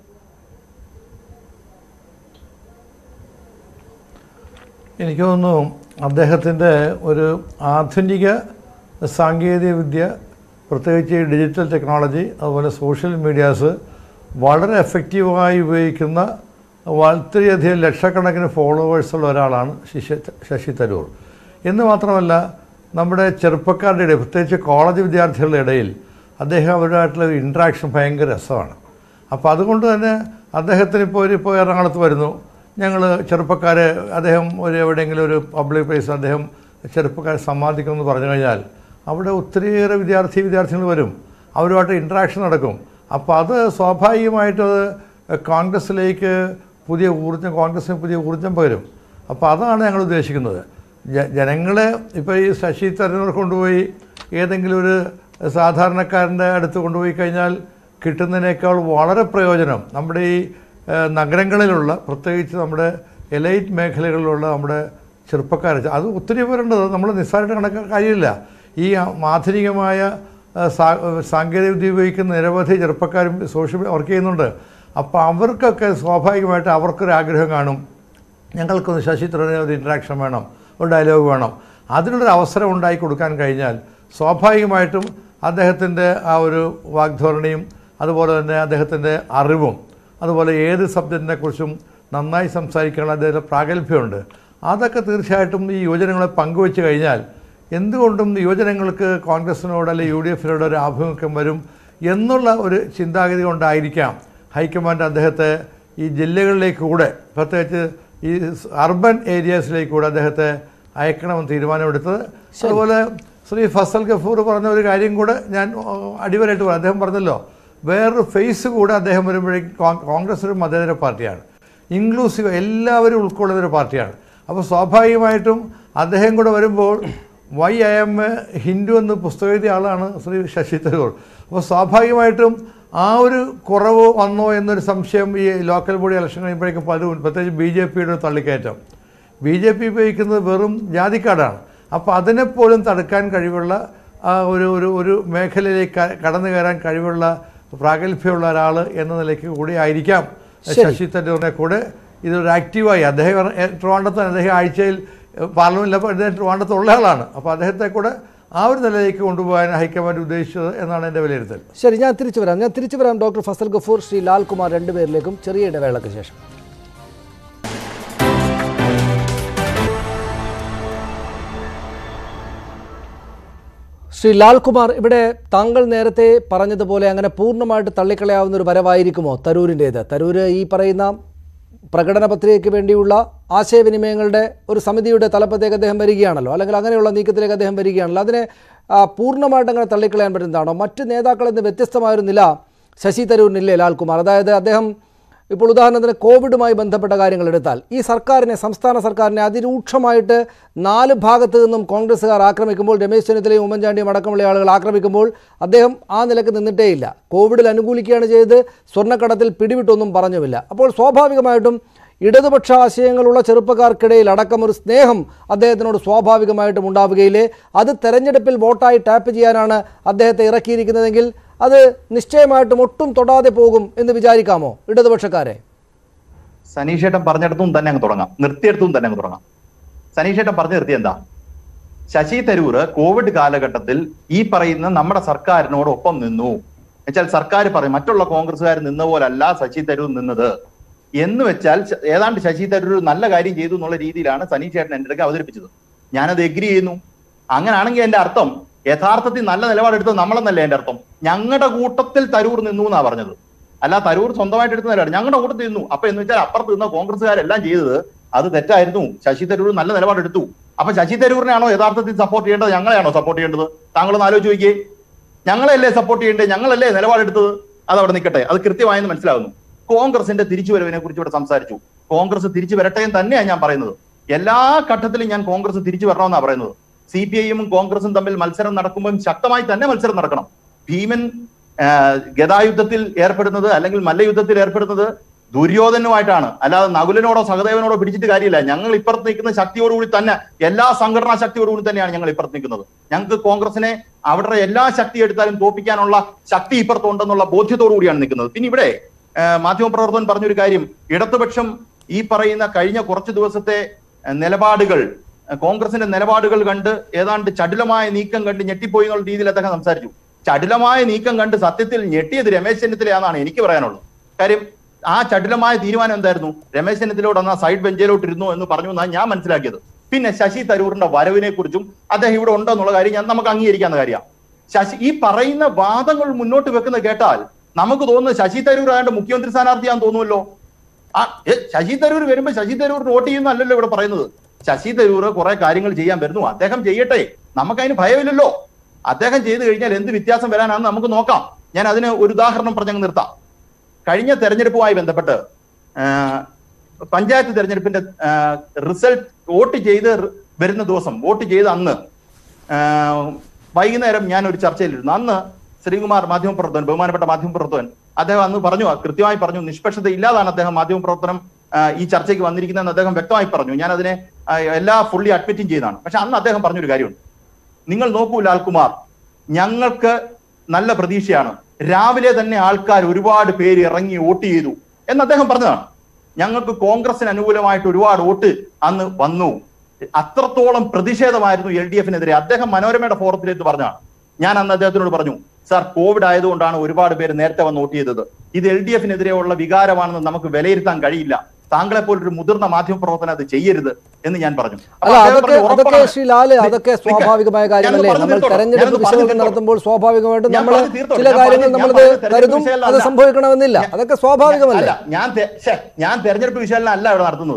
എനിക്ക് തോന്നുന്നു അദ്ദേഹത്തിൻ്റെ ഒരു ആധുനിക സാങ്കേതിക വിദ്യ പ്രത്യേകിച്ച് ഈ ഡിജിറ്റൽ ടെക്നോളജി അതുപോലെ സോഷ്യൽ മീഡിയാസ് വളരെ എഫക്റ്റീവായി ഉപയോഗിക്കുന്ന വളരെയധികം ലക്ഷക്കണക്കിന് ഫോളോവേഴ്സുള്ള ഒരാളാണ് ശശി ശശി തരൂർ എന്ന് മാത്രമല്ല നമ്മുടെ ചെറുപ്പക്കാരുടെ ഇടയിൽ പ്രത്യേകിച്ച് കോളേജ് വിദ്യാർത്ഥികളുടെ ഇടയിൽ അദ്ദേഹം അവരുമായിട്ടുള്ള ഒരു ഇൻട്രാക്ഷൻ ഭയങ്കര രസമാണ് അപ്പോൾ അതുകൊണ്ട് തന്നെ അദ്ദേഹത്തിന് ഇപ്പോൾ ഒരു ഇപ്പോൾ എറണാകുളത്ത് വരുന്നു ഞങ്ങൾ ചെറുപ്പക്കാർ അദ്ദേഹം ഒരു എവിടെയെങ്കിലും ഒരു പബ്ലിക് പ്ലേസ് അദ്ദേഹം ചെറുപ്പക്കാരെ സമ്മാനിക്കുമെന്ന് പറഞ്ഞു കഴിഞ്ഞാൽ അവിടെ ഒത്തിരിയേറെ വിദ്യാർത്ഥി വിദ്യാർത്ഥികൾ വരും അവരുമായിട്ട് ഇൻട്രാക്ഷൻ നടക്കും അപ്പോൾ അത് സ്വാഭാവികമായിട്ടും അത് കോൺഗ്രസ്സിലേക്ക് പുതിയ ഊർജ്ജം കോൺഗ്രസ്സിന് പുതിയ ഊർജ്ജം പകരും അപ്പോൾ അതാണ് ഞങ്ങൾ ഉദ്ദേശിക്കുന്നത് ജ- ജനങ്ങളെ ഇപ്പോൾ ഈ ശശി തരൂർ കൊണ്ടുപോയി ഏതെങ്കിലും ഒരു സാധാരണക്കാരൻ്റെ അടുത്ത് കൊണ്ടുപോയി കഴിഞ്ഞാൽ കിട്ടുന്നതിനേക്കാൾ വളരെ പ്രയോജനം നമ്മുടെ ഈ ഏഹ്, നഗരങ്ങളിലുള്ള പ്രത്യേകിച്ച് നമ്മുടെ എലൈറ്റ് മേഖലകളിലുള്ള നമ്മുടെ ചെറുപ്പക്കാർ അത് ഒത്തിരി പേരുണ്ട് അത് നമ്മൾ നിസ്സാരമായിട്ട് കണക്കാൻ കാര്യമില്ല ഈ ആധുനികമായ ഏഹ്, സാ- സാങ്കേതിക വിദ്യ ഉപയോഗിക്കുന്ന നിരവധി ചെറുപ്പക്കാരും സോഷ്യൽ മീഡിയ വർക്ക് ചെയ്യുന്നുണ്ട് അപ്പോൾ അവർക്കൊക്കെ സ്വാഭാവികമായിട്ട് അവർക്കൊരു ആഗ്രഹം കാണും ഞങ്ങൾക്കൊന്ന് ശശി തരൂരിന് ഒരു ഇൻട്രാക്ഷൻ വേണം ഒരു ഡയലോഗ് വേണം അതിനുള്ളൊരു അവസരം ഉണ്ടാക്കി കൊടുക്കാൻ കഴിഞ്ഞാൽ സ്വാഭാവികമായിട്ടും അദ്ദേഹത്തിൻ്റെ ആ ഒരു വാഗ്ധോരണിയും അതുപോലെ തന്നെ അദ്ദേഹത്തിൻ്റെ അറിവും അതുപോലെ ഏത് സബ്ജക്റ്റിനെക്കുറിച്ചും നന്നായി സംസാരിക്കാനുള്ള അദ്ദേഹത്തിൻ്റെ പ്രാഗൽഭ്യമുണ്ട് അതൊക്കെ തീർച്ചയായിട്ടും ഈ യുവജനങ്ങളെ പങ്കുവെച്ച് കഴിഞ്ഞാൽ എന്തുകൊണ്ടും യുവജനങ്ങൾക്ക് കോൺഗ്രസിനോട് അല്ലെങ്കിൽ യു ഡി എഫിനോട് ഒരു ആഭിമുഖ്യം വരും എന്നുള്ള ഒരു ചിന്താഗതി കൊണ്ടായിരിക്കാം ഹൈക്കമാൻഡ് അദ്ദേഹത്തെ ഈ ജില്ലകളിലേക്ക് കൂടെ പ്രത്യേകിച്ച് ഈ അർബൻ ഏരിയാസിലേക്ക് കൂടെ അദ്ദേഹത്തെ അയക്കണമെന്ന് തീരുമാനമെടുത്തത് അതുപോലെ ശ്രീ ഫസൽ ഗഫൂർ പറഞ്ഞ ഒരു കാര്യം കൂടെ ഞാൻ ഓ, അടിവരായിട്ട് പറയാം അദ്ദേഹം പറഞ്ഞല്ലോ വേറൊരു ഫേസ് കൂടെ അദ്ദേഹം വരുമ്പോഴേക്കും കോൺ- കോൺഗ്രസ് ഒരു മതേതര പാർട്ടിയാണ് ഇൻക്ലൂസീവ് എല്ലാവരും ഉൾക്കൊള്ളുന്ന ഒരു പാർട്ടിയാണ് അപ്പോൾ സ്വാഭാവികമായിട്ടും അദ്ദേഹം കൂടെ വരുമ്പോൾ വൈ ഐ എം ഹിന്ദു എന്ന് പുസ്തകം എഴുതിയ ആളാണ് ശ്രീ ശശി തരൂർ അപ്പോൾ സ്വാഭാവികമായിട്ടും ആ ഒരു കുറവ് വന്നോ എന്നൊരു സംശയം ഈ ലോക്കൽ ബോഡി ഇലക്ഷൻ കഴിയുമ്പോഴേക്കും പലരും പ്രത്യേകിച്ച് ബി ജെ പിയുടെ തള്ളിക്കയറ്റം ബി ജെ പി ഉപയോഗിക്കുന്നത് വെറും ജാതിക്കാടാണ് അപ്പോൾ അതിനെപ്പോലും തടുക്കാൻ കഴിവുള്ള ആ ഒരു ഒരു ഒരു മേഖലയിലേക്ക് ക- കടന്നു കയറാൻ കഴിവുള്ള പ്രാഗൽഭ്യമുള്ള ഒരാൾ എന്ന നിലയ്ക്ക് കൂടി ആയിരിക്കാം ശശി തരൂരിനെ കൂടെ ഇതൊരു ആക്റ്റീവായി അദ്ദേഹം എ- ട്രിവാൻഡ്രത്ത് അദ്ദേഹം ആഴ്ചയിൽ പാർലമെൻറ്റിൽ അപ്പോൾ അദ്ദേഹം ട്രിവാൻഡ്രത്ത് ഉള്ള ആളാണ് അപ്പോൾ അദ്ദേഹത്തെ കൂടെ ആ ഒരു നിലയിലേക്ക് കൊണ്ടുപോകാൻ ഹൈക്കമാൻഡ് ഉദ്ദേശിച്ചത് എന്നാണ് എൻ്റെ വിലയിരുത്തൽ ശരി ഞാൻ തിരിച്ചു വരാം ഞാൻ തിരിച്ചു വരാം ഡോക്ടർ ഫസൽ ഗഫൂർ ശ്രീ ലാൽകുമാർ രണ്ടുപേരിലേക്കും ചെറിയ ഇടവേളയ്ക്ക് ശേഷം ശ്രീ ലാൽകുമാർ ഇവിടെ താങ്കൾ നേരത്തെ പറഞ്ഞതുപോലെ അങ്ങനെ പൂർണ്ണമായിട്ട് തള്ളിക്കളയാവുന്ന ഒരു വരവായിരിക്കുമോ തരൂരിൻ്റേത് തരൂർ ഈ പറയുന്ന പ്രകടന പത്രികയ്ക്ക് വേണ്ടിയുള്ള ആശയവിനിമയങ്ങളുടെ ഒരു സമിതിയുടെ തലപ്പത്തേക്ക് അദ്ദേഹം വരികയാണല്ലോ അല്ലെങ്കിൽ അങ്ങനെയുള്ള നീക്കത്തിലേക്ക് അദ്ദേഹം വരികയാണല്ലോ അതിനെ ആ, പൂർണ്ണമായിട്ട് അങ്ങനെ തള്ളിക്കളയാൻ പറ്റുന്നതാണോ മറ്റ് നേതാക്കളിൽ നിന്ന് വ്യത്യസ്തമായൊരു നില ശശി തരൂരിനില്ലേ ലാൽകുമാർ അതായത് അദ്ദേഹം ഇപ്പോൾ ഉദാഹരണത്തിന് കോവിഡുമായി ബന്ധപ്പെട്ട കാര്യങ്ങൾ എടുത്താൽ ഈ സർക്കാരിനെ സംസ്ഥാന സർക്കാരിനെ അതിരൂക്ഷമായിട്ട് നാല് ഭാഗത്തു നിന്നും കോൺഗ്രസ്സുകാർ ആക്രമിക്കുമ്പോൾ രമേശ് ചെന്നിത്തലയും ഉമ്മൻചാണ്ടിയും അടക്കമുള്ള ആളുകൾ ആക്രമിക്കുമ്പോൾ അദ്ദേഹം ആ നിലക്ക് നിന്നിട്ടേയില്ല കോവിഡിൽ അനുകൂലിക്കുകയാണ് ചെയ്ത് സ്വർണ്ണക്കടത്തിൽ പിടിവിട്ടൊന്നും പറഞ്ഞുമില്ല അപ്പോൾ സ്വാഭാവികമായിട്ടും ഇടതുപക്ഷ ആശയങ്ങളുള്ള ചെറുപ്പക്കാർക്കിടയിൽ അടക്കം ഒരു സ്നേഹം അദ്ദേഹത്തിനോട് സ്വാഭാവികമായിട്ടും ഉണ്ടാവുകയില്ലേ അത് തെരഞ്ഞെടുപ്പിൽ വോട്ടായി ടാപ്പ് ചെയ്യാനാണ് അദ്ദേഹത്തെ ഇറക്കിയിരിക്കുന്നതെങ്കിൽ അത് നിശ്ചയമായിട്ടും ഒട്ടും തൊടാതെ പോകും എന്ന് വിചാരിക്കാമോ ഇടതുപക്ഷക്കാരെ സനീഷേട്ടൻ പറഞ്ഞിടത്തും തന്നെ അങ്ങ് തുടങ്ങാം നിർത്തിയെടുത്തും തന്നെ അങ്ങ് തുടങ്ങാം സനീഷേട്ടൻ പറഞ്ഞു നിർത്തി എന്താ ശശി തരൂർ കോവിഡ് കാലഘട്ടത്തിൽ ഈ പറയുന്ന നമ്മുടെ സർക്കാരിനോടൊപ്പം നിന്നു എന്നുവെച്ചാൽ സർക്കാർ പറയും മറ്റുള്ള കോൺഗ്രസ്സുകാർ നിന്ന പോലല്ല ശശി തരൂർ നിന്നത് എന്ന് വെച്ചാൽ ശ- ഏതാണ്ട് ശശി തരൂർ ഒരു നല്ല കാര്യം ചെയ്തു എന്നുള്ള രീതിയിലാണ് സനീഷ് ചേട്ടൻ എന്റെ അടുക്ക അവതരിപ്പിച്ചത് ഞാനത് എഗ്രി ചെയ്യുന്നു അങ്ങനാണെങ്കിൽ എന്റെ അർത്ഥം യഥാർത്ഥത്തിൽ നല്ല നിലപാടെടുത്തത് നമ്മളെന്നല്ലേ എന്റെ അർത്ഥം ഞങ്ങളുടെ കൂട്ടത്തിൽ തരൂർ നിന്നു എന്നാ പറഞ്ഞത് അല്ല തരൂർ സ്വന്തമായിട്ട് എടുത്ത നിലപാട് ഞങ്ങളുടെ കൂട്ടത്തിൽ നിന്നു അപ്പൊ എന്ന് വെച്ചാൽ അപ്പുറത്ത് നിന്ന കോൺഗ്രസ്സുകാരെല്ലാം ചെയ്തത് അത് തെറ്റായിരുന്നു ശശി തരൂർ നല്ല നിലപാടെടുത്തു അപ്പൊ ശശി തരൂരിനെയാണോ യഥാർത്ഥത്തിൽ സപ്പോർട്ട് ചെയ്യേണ്ടത് ഞങ്ങളെയാണോ സപ്പോർട്ട് ചെയ്യേണ്ടത് താങ്കളൊന്ന് ആലോചിച്ച് നോക്കിയേ ഞങ്ങളല്ലേ സപ്പോർട്ട് ചെയ്യേണ്ടത് ഞങ്ങളല്ലേ നിലപാടെടുത്തത് അത് അവിടെ നിൽക്കട്ടെ അത് കൃത്യമായെന്ന് മനസ്സിലാകുന്നു കോൺഗ്രസിന്റെ തിരിച്ചുവരവിനെ കുറിച്ച് ഇവിടെ സംസാരിച്ചു കോൺഗ്രസ് തിരിച്ചു വരട്ടെ എന്ന് തന്നെയാണ് ഞാൻ പറയുന്നത് എല്ലാ ഘട്ടത്തിലും ഞാൻ കോൺഗ്രസ് തിരിച്ചു വരണമെന്നാണ് പറയുന്നത് സി പി ഐയും കോൺഗ്രസും തമ്മിൽ മത്സരം നടക്കുമ്പോൾ ശക്തമായി തന്നെ മത്സരം നടക്കണം ഭീമൻ ആ, ഗദായുദ്ധത്തിൽ ഏർപ്പെടുന്നത് അല്ലെങ്കിൽ മല്ലയുദ്ധത്തിൽ ഏർപ്പെടുന്നത് ദുര്യോധനുമായിട്ടാണ് അല്ലാതെ നകുലനോടോ സഹദേവനോടോ പിടിച്ചിട്ട് കാര്യമില്ല ഞങ്ങൾ ഇപ്പുറത്ത് നിൽക്കുന്ന ശക്തിയോടുകൂടി തന്നെ എല്ലാ സംഘടനാ ശക്തിയോടുകൂടി തന്നെയാണ് ഞങ്ങൾ ഇപ്പുറത്ത് നിൽക്കുന്നത് ഞങ്ങൾക്ക് കോൺഗ്രസിനെ അവരുടെ എല്ലാ ശക്തി എടുത്താലും തോപ്പിക്കാനുള്ള ശക്തി ഇപ്പുറത്തുണ്ടെന്നുള്ള ബോധ്യത്തോടു കൂടിയാണ് നിൽക്കുന്നത് പിന്നെ ഇവിടെ ആ, മാധ്യമപ്രവർത്തകൻ പറഞ്ഞൊരു കാര്യം ഇടതുപക്ഷം ഈ പറയുന്ന കഴിഞ്ഞ കുറച്ച് ദിവസത്തെ ആ, നിലപാടുകൾ ആ, കോൺഗ്രസിന്റെ നിലപാടുകൾ കണ്ട് ഏതാണ്ട് ചടുലമായ നീക്കം കണ്ട് ഞെട്ടിപ്പോയി എന്നുള്ള രീതിയിൽ അദ്ദേഹം സംസാരിച്ചു ചടുലമായ നീക്കം കണ്ട് സത്യത്തിൽ ഞെട്ടിയത് രമേശ് ചെന്നിത്തലയാണെന്നാണ് എനിക്ക് പറയാനുള്ളത് കാര്യം ആ ചടുലമായ തീരുമാനം എന്തായിരുന്നു രമേശ് ചെന്നിത്തലയോട് അന്ന് ആ സൈഡ് ബെഞ്ചിലോട്ട് ഇരുന്നു എന്ന് പറഞ്ഞു എന്നാണ് ഞാൻ മനസ്സിലാക്കിയത് പിന്നെ ശശി തരൂരിന്റെ വരവിനെ കുറിച്ചും അദ്ദേഹം ഇവിടെ ഉണ്ടോ എന്നുള്ള കാര്യം ഞാൻ നമുക്ക് അംഗീകരിക്കാവുന്ന കാര്യമാണ് ശശി ഈ പറയുന്ന വാദങ്ങൾ മുന്നോട്ട് വെക്കുന്ന കേട്ടാൽ നമുക്ക് തോന്നുന്നത് ശശി തരൂർ ആയതുകൊണ്ട് മുഖ്യമന്ത്രി സ്ഥാനാർത്ഥിയാന്ന് തോന്നുമല്ലോ ആ ഏ, ശശി തരൂർ വരുമ്പോ ശശി തരൂർ വോട്ട് ചെയ്യുന്നല്ലോ ഇവിടെ പറയുന്നത് ശശി തരൂർ കുറെ കാര്യങ്ങൾ ചെയ്യാൻ വരുന്നു അദ്ദേഹം ചെയ്യട്ടെ നമുക്കതിന് ഭയമില്ലല്ലോ അദ്ദേഹം ചെയ്തു കഴിഞ്ഞാൽ എന്ത് വ്യത്യാസം വരാനാണെന്ന് നമുക്ക് നോക്കാം ഞാൻ അതിന് ഒരു ഉദാഹരണം പറഞ്ഞങ്ങ് നിർത്താം കഴിഞ്ഞ തെരഞ്ഞെടുപ്പുമായി ബന്ധപ്പെട്ട് ആ, പഞ്ചായത്ത് തെരഞ്ഞെടുപ്പിന്റെ റിസൾട്ട് വോട്ട് ചെയ്ത് റി- വരുന്ന ദിവസം വോട്ട് ചെയ്ത് അന്ന് ആ, വൈകുന്നേരം ഞാൻ ഒരു ചർച്ചയിലിരുന്നു അന്ന് ശ്രീകുമാർ മാധ്യമപ്രവർത്തകൻ ബഹുമാനപ്പെട്ട മാധ്യമപ്രവർത്തകൻ അദ്ദേഹം അന്ന് പറഞ്ഞു കൃത്യമായി പറഞ്ഞു നിഷ്പക്ഷത ഇല്ലാതാണ് അദ്ദേഹം മാധ്യമപ്രവർത്തനം ആ, ഈ ചർച്ചയ്ക്ക് വന്നിരിക്കുന്നതെന്ന് അദ്ദേഹം വ്യക്തമായി പറഞ്ഞു ഞാൻ അതിനെ ആ, എല്ലാ ഫുള്ളി അഡ്മിറ്റും ചെയ്തതാണ് പക്ഷെ അന്ന് അദ്ദേഹം പറഞ്ഞൊരു കാര്യമുണ്ട് നിങ്ങൾ നോക്കൂ ലാൽകുമാർ ഞങ്ങൾക്ക് നല്ല പ്രതീക്ഷയാണ് രാവിലെ തന്നെ ആൾക്കാർ ഒരുപാട് പേര് ഇറങ്ങി വോട്ട് ചെയ്തു എന്ന് അദ്ദേഹം പറഞ്ഞതാണ് ഞങ്ങൾക്ക് കോൺഗ്രസിന് അനുകൂലമായിട്ട് ഒരുപാട് വോട്ട് അന്ന് വന്നു അത്രത്തോളം പ്രതിഷേധമായിരുന്നു എൽ ഡി എഫിനെതിരെ അദ്ദേഹം മനോരമയുടെ ഫോറത്തിലേക്ക് പറഞ്ഞതാണ് ഞാൻ അന്ന് അദ്ദേഹത്തിനോട് പറഞ്ഞു സാർ കോവിഡ് ആയതുകൊണ്ടാണ് ഒരുപാട് പേര് നേരത്തെ വന്ന് വോട്ട് ചെയ്തത് ഇത് എൽ ഡി എഫിനെതിരെയുള്ള വികാരമാണെന്ന് നമുക്ക് വിലയിരുത്താൻ കഴിയില്ല താങ്കളെ പോലൊരു മുതിർന്ന മാധ്യമ പ്രവർത്തനം അത് ചെയ്യരുത് എന്ന് ഞാൻ പറഞ്ഞു അപ്പൊ അല്ല അദ്ദേഹം അതൊക്കെ പറഞ്ഞു, അതൊക്കെ "ഉറപ്പാണ്." ശ്രീ ലാല് നി- അതൊക്കെ നിക്ക. സ്വാഭാവികമായ ഞാനൊന്ന് കാര്യമല്ലേ പറഞ്ഞു നമ്മൾ തീർത്തോട്ടെ. തെരഞ്ഞെടുപ്പ് ഞാനൊന്ന് പറഞ്ഞു വിശകലനം തീർത്തോട്ടെ. നടത്തുമ്പോൾ സ്വാഭാവികമായിട്ടും ഞാൻ നമ്മൾ പറഞ്ഞു തീർത്തോട്ടെ. ചില ഞാൻ കാര്യങ്ങൾ പറഞ്ഞു- നമ്മൾ ഞാൻ പറഞ്ഞത് കരുതും തെരഞ്ഞെടുപ്പ് അത് വിശകലനം സംഭവിക്കണമെന്നില്ല ഞാൻ- അതൊക്കെ സ്വാഭാവികമല്ലേ അല്ല ഞാൻ തെ- ശ്ശെ, ഞാൻ തെരഞ്ഞെടുപ്പ് വിശകലനം അല്ല ഇവിടെ നടത്തുന്നത്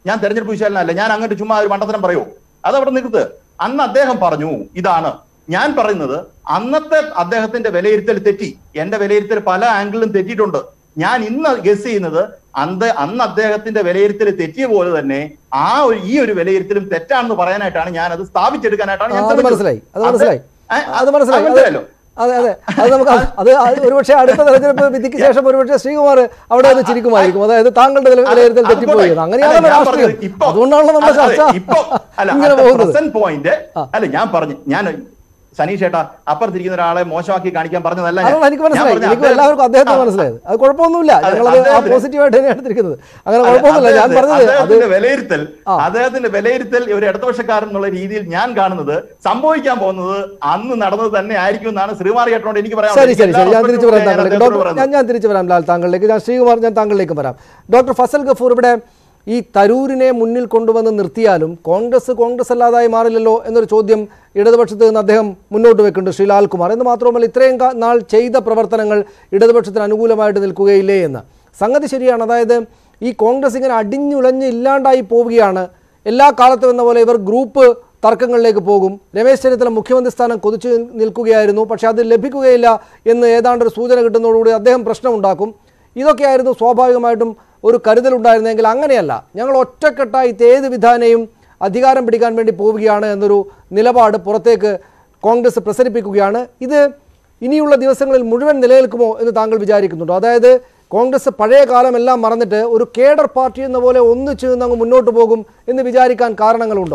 ഞാൻ തെരഞ്ഞെടുപ്പ് വിശാലനല്ല ഞാൻ അങ്ങോട്ട് ചുമ്മാ ഒരു മണ്ടത്തരം പറയൂ അത് അവിടെ നിർത്ത് അന്ന് അദ്ദേഹം പറഞ്ഞു ഇതാണ് ഞാൻ പറയുന്നത് അന്നത്തെ അദ്ദേഹത്തിന്റെ വിലയിരുത്തൽ തെറ്റി എന്റെ വിലയിരുത്തൽ പല ആംഗിളിലും തെറ്റിയിട്ടുണ്ട് ഞാൻ ഇന്ന് ഗസ് ചെയ്യുന്നത് അന്ന് അന്ന് അദ്ദേഹത്തിന്റെ വിലയിരുത്തൽ തെറ്റിയ പോലെ തന്നെ ആ ഒരു ഈ ഒരു വിലയിരുത്തലും തെറ്റാണെന്ന് പറയാനായിട്ടാണ് ഞാൻ അത് സ്ഥാപിച്ചെടുക്കാനായിട്ടാണ് ഞാൻ ആ, അത് ശ്രമിച്ചത്. മനസ്സിലായി അത് മനസ്സിലായി ഏ, അത് മനസ്സിലായി അത് മനസ്സിലായല്ലോ അതെ അതെ അത് നമുക്ക് അത് അത് അത് ഒരുപക്ഷെ അടുത്ത തെരഞ്ഞെടുപ്പ് വിധിക്ക് ശേഷം ഒരുപക്ഷെ ശ്രീകുമാർ അവിടെ നിന്ന് ചിരിക്കുമായിരിക്കും അതായത് താങ്കളുടെ വില- വിലയിരുത്തൽ അത് തെറ്റിപ്പോയി പോട്ടെ. അങ്ങനെയാണല്ലോ അല്ല, ഞാൻ രാഷ്ട്രീയം പറഞ്ഞത് ഇപ്പൊ- അതുകൊണ്ടാണല്ലോ നമ്മുടെ അതെ, ചർച്ച ഇപ്പൊ അല്ല ഇങ്ങനെ പോകുന്നത് പ്രസന്റ് പോയിന്റ് ആ. അല്ല ഞാൻ പറഞ്ഞു ഞാൻ സനീഷ് ഏട്ടാ അപ്പുറത്തിരിക്കുന്ന ഒരാളെ മോശമാക്കി കാണിക്കാൻ പറഞ്ഞതല്ല ഞാൻ. അതാണ് എനിക്ക് ഞാൻ മനസ്സിലായി പറഞ്ഞ എനിക്ക് അദ്ദേഹം- എല്ലാവർക്കും അദ്ദേഹത്തിന് ആ, മനസ്സിലായത് അത് കുഴപ്പമൊന്നുമില്ല അതെ, ഞങ്ങളത് ആ അദ്ദേഹത്തിന് പോസിറ്റീവായിട്ട് തന്നെയാണ് എടുത്തിരിക്കുന്നത് അങ്ങനെ അല്ല, കുഴപ്പമൊന്നുമില്ല ഞാൻ അദ്ദേഹത്തെ- പറഞ്ഞത് അത് അദ്ദേഹത്തിന്റെ വിലയിരുത്തൽ ആ. അദ്ദേഹത്തിന്റെ വിലയിരുത്തൽ ഒരു ഇടതുപക്ഷക്കാരൻ എന്നുള്ള രീതിയിൽ ഞാൻ കാണുന്നത് സംഭവിക്കാൻ പോകുന്നത് അന്ന് നടന്നത് തന്നെ ആയിരിക്കും എന്നാണ് ശ്രീമാറി കേട്ടോണ്ട് എനിക്ക് പറയാൻ ശരി ശരി ശരി ഞാൻ തിരിച്ചു വരാം താങ്കളിലേക്ക് ഡോക്ടർ ഞാൻ ഞാൻ തിരിച്ചു വരാം ലാൽ താങ്കളിലേക്ക് ഞാൻ ശ്രീകുമാർ ഞാൻ താങ്കളിലേക്ക് വരാം ഡോക്ടർ ഫസൽ ഗഫൂർ ഇവിടെ ഈ തരൂരിനെ മുന്നിൽ കൊണ്ടുവന്ന് നിർത്തിയാലും കോൺഗ്രസ് കോൺഗ്രസ് അല്ലാതായി മാറില്ലല്ലോ എന്നൊരു ചോദ്യം ഇടതുപക്ഷത്ത് നിന്ന് അദ്ദേഹം മുന്നോട്ട് വെക്കുന്നുണ്ട് ശ്രീ ലാൽകുമാർ എന്ന് മാത്രമല്ല ഇത്രയും കാ- നാൾ ചെയ്ത പ്രവർത്തനങ്ങൾ ഇടതുപക്ഷത്തിന് അനുകൂലമായിട്ട് നിൽക്കുകയില്ലേ എന്ന് സംഗതി ശരിയാണ് അതായത് ഈ കോൺഗ്രസ് ഇങ്ങനെ അടിഞ്ഞുലഞ്ഞ് ഇല്ലാണ്ടായി പോവുകയാണ് എല്ലാ കാലത്തും എന്ന പോലെ ഇവർ ഗ്രൂപ്പ് തർക്കങ്ങളിലേക്ക് പോകും രമേശ് ചെന്നിത്തല മുഖ്യമന്ത്രി സ്ഥാനം കൊതിച്ചു നിൽക്കുകയായിരുന്നു പക്ഷേ അത് ലഭിക്കുകയില്ല എന്ന് ഏതാണ്ട് ഒരു സൂചന കിട്ടുന്നതോടുകൂടി അദ്ദേഹം പ്രശ്നമുണ്ടാക്കും ഇതൊക്കെയായിരുന്നു സ്വാഭാവികമായിട്ടും ഒരു കരുതലുണ്ടായിരുന്നെങ്കിൽ അങ്ങനെയല്ല ഞങ്ങൾ ഒറ്റക്കെട്ടായി ഏത് വിധാനെയും അധികാരം പിടിക്കാൻ വേണ്ടി പോവുകയാണ് എന്നൊരു നിലപാട് പുറത്തേക്ക് കോൺഗ്രസ് പ്രസരിപ്പിക്കുകയാണ് ഇത് ഇനിയുള്ള ദിവസങ്ങളിൽ മുഴുവൻ നിലനിൽക്കുമോ എന്ന് താങ്കൾ വിചാരിക്കുന്നുണ്ടോ അതായത് കോൺഗ്രസ് പഴയ കാലമെല്ലാം മറന്നിട്ട് ഒരു കേഡർ പാർട്ടി എന്ന പോലെ ഒന്നിച്ചു നിന്ന് അങ്ങ് മുന്നോട്ട് പോകും എന്ന് വിചാരിക്കാൻ കാരണങ്ങളുണ്ടോ